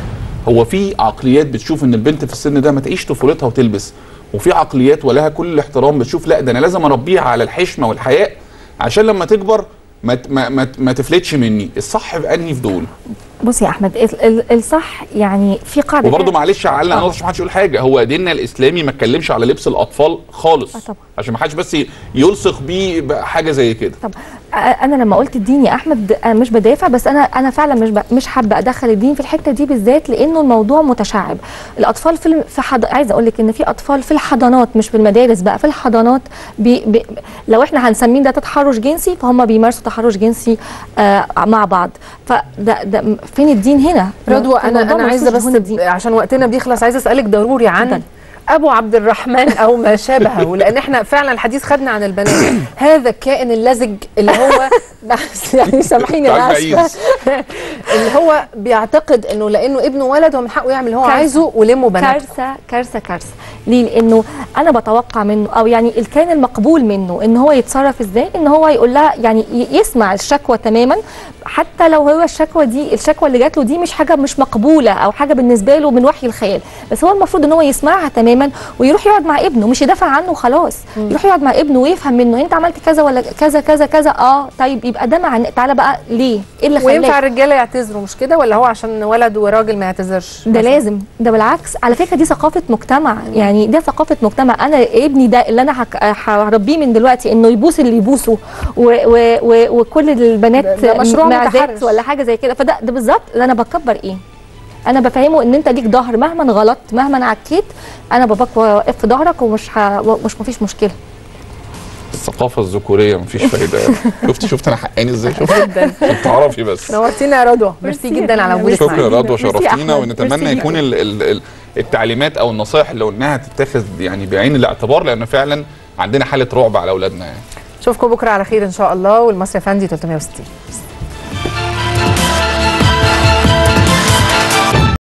هو في عقليات بتشوف ان البنت في السن ده ما تعيش طفولتها وتلبس وفي عقليات ولها كل الاحترام بتشوف لا ده انا لازم اربيها على الحشمه والحياء عشان لما تكبر ما ت- ما ما, ما تفلتش مني الصح في انهي في دول بص يا احمد ال- ال- الصح يعني في قاعده وبرضه كده- معلش على آه. انا عشان ما حدش يقول حاجه هو ديننا الاسلامي ما اتكلمش على لبس الاطفال خالص آه طبعا. عشان ما حدش بس يلصق بيه بقى حاجه زي كده طب آه، انا لما قلت الدين يا احمد انا مش بدافع بس انا انا فعلا مش ب- مش حابه ادخل الدين في الحته دي بالذات لانه الموضوع متشعب الاطفال في الم- في حض... عايزه اقول لك ان في اطفال في الحضانات مش في المدارس بقى في الحضانات بي... بي... لو احنا هنسميه ده تحرش جنسي فهم بيمارسوا تحرش جنسي آه مع بعض فده ده فين الدين هنا رضوى انا الموضوع انا ما عايزه وصلش بس هنا الدين. عشان وقتنا بيخلص عايزه اسالك ضروري عن ابو عبد الرحمن او ما شابهه لان احنا فعلا الحديث خدنا عن البنات هذا الكائن اللزج اللي هو بس يعني سامحيني انا بتاع اسفه اللي هو بيعتقد انه لانه ابنه ولد هو من حقه يعمل اللي هو كارثة. عايزه ولمه بنات كارثه كارثه كارثه ليه لانه انا بتوقع منه او يعني اللي كان المقبول منه ان هو يتصرف ازاي ان هو يقول لها يعني ي- يسمع الشكوى تماما حتى لو هو الشكوى دي الشكوى اللي جات له دي مش حاجه مش مقبوله او حاجه بالنسبه له من وحي الخيال بس هو المفروض ان هو يسمعها تماما ويروح يقعد مع ابنه مش يدافع عنه خلاص يروح يقعد مع ابنه ويفهم منه انت عملت كذا ولا كذا كذا كذا اه طيب يبقى ده مع تعالى بقى ليه ايه اللي وينفع خلاك الرجاله يعتذروا مش كده ولا هو عشان ولد وراجل ما يعتذرش ده لازم ده بالعكس على فكره دي ثقافه مجتمع يعني ده ثقافه مجتمع انا ابني ده اللي انا هك- هربيه من دلوقتي انه يبوس اللي يبوسه و و و وكل البنات ده- ده مشروع معزات متحرش. ولا حاجه زي كده فده ده بالظبط اللي انا بكبر ايه انا بفهمه ان انت ليك ظهر مهما غلطت مهما عكيت انا باباك واقف في ظهرك ومش ه... مش مفيش مشكله الثقافه الذكوريه مفيش فايده شفت شفت انا حقاني ازاي شفت جدا تعرفي بس نورتينا يا رضوى ميرسي جدا على وجودك شكرا يا معانا. رضوى ميرسي يا شرفتينا أحمد. ونتمنى ميرسي يكون ال ال ال التعليمات او النصائح اللي قلناها تتاخذ يعني بعين الاعتبار لان فعلا عندنا حاله رعب على اولادنا يعني اشوفكم بكره على خير ان شاء الله والمصري فندي 360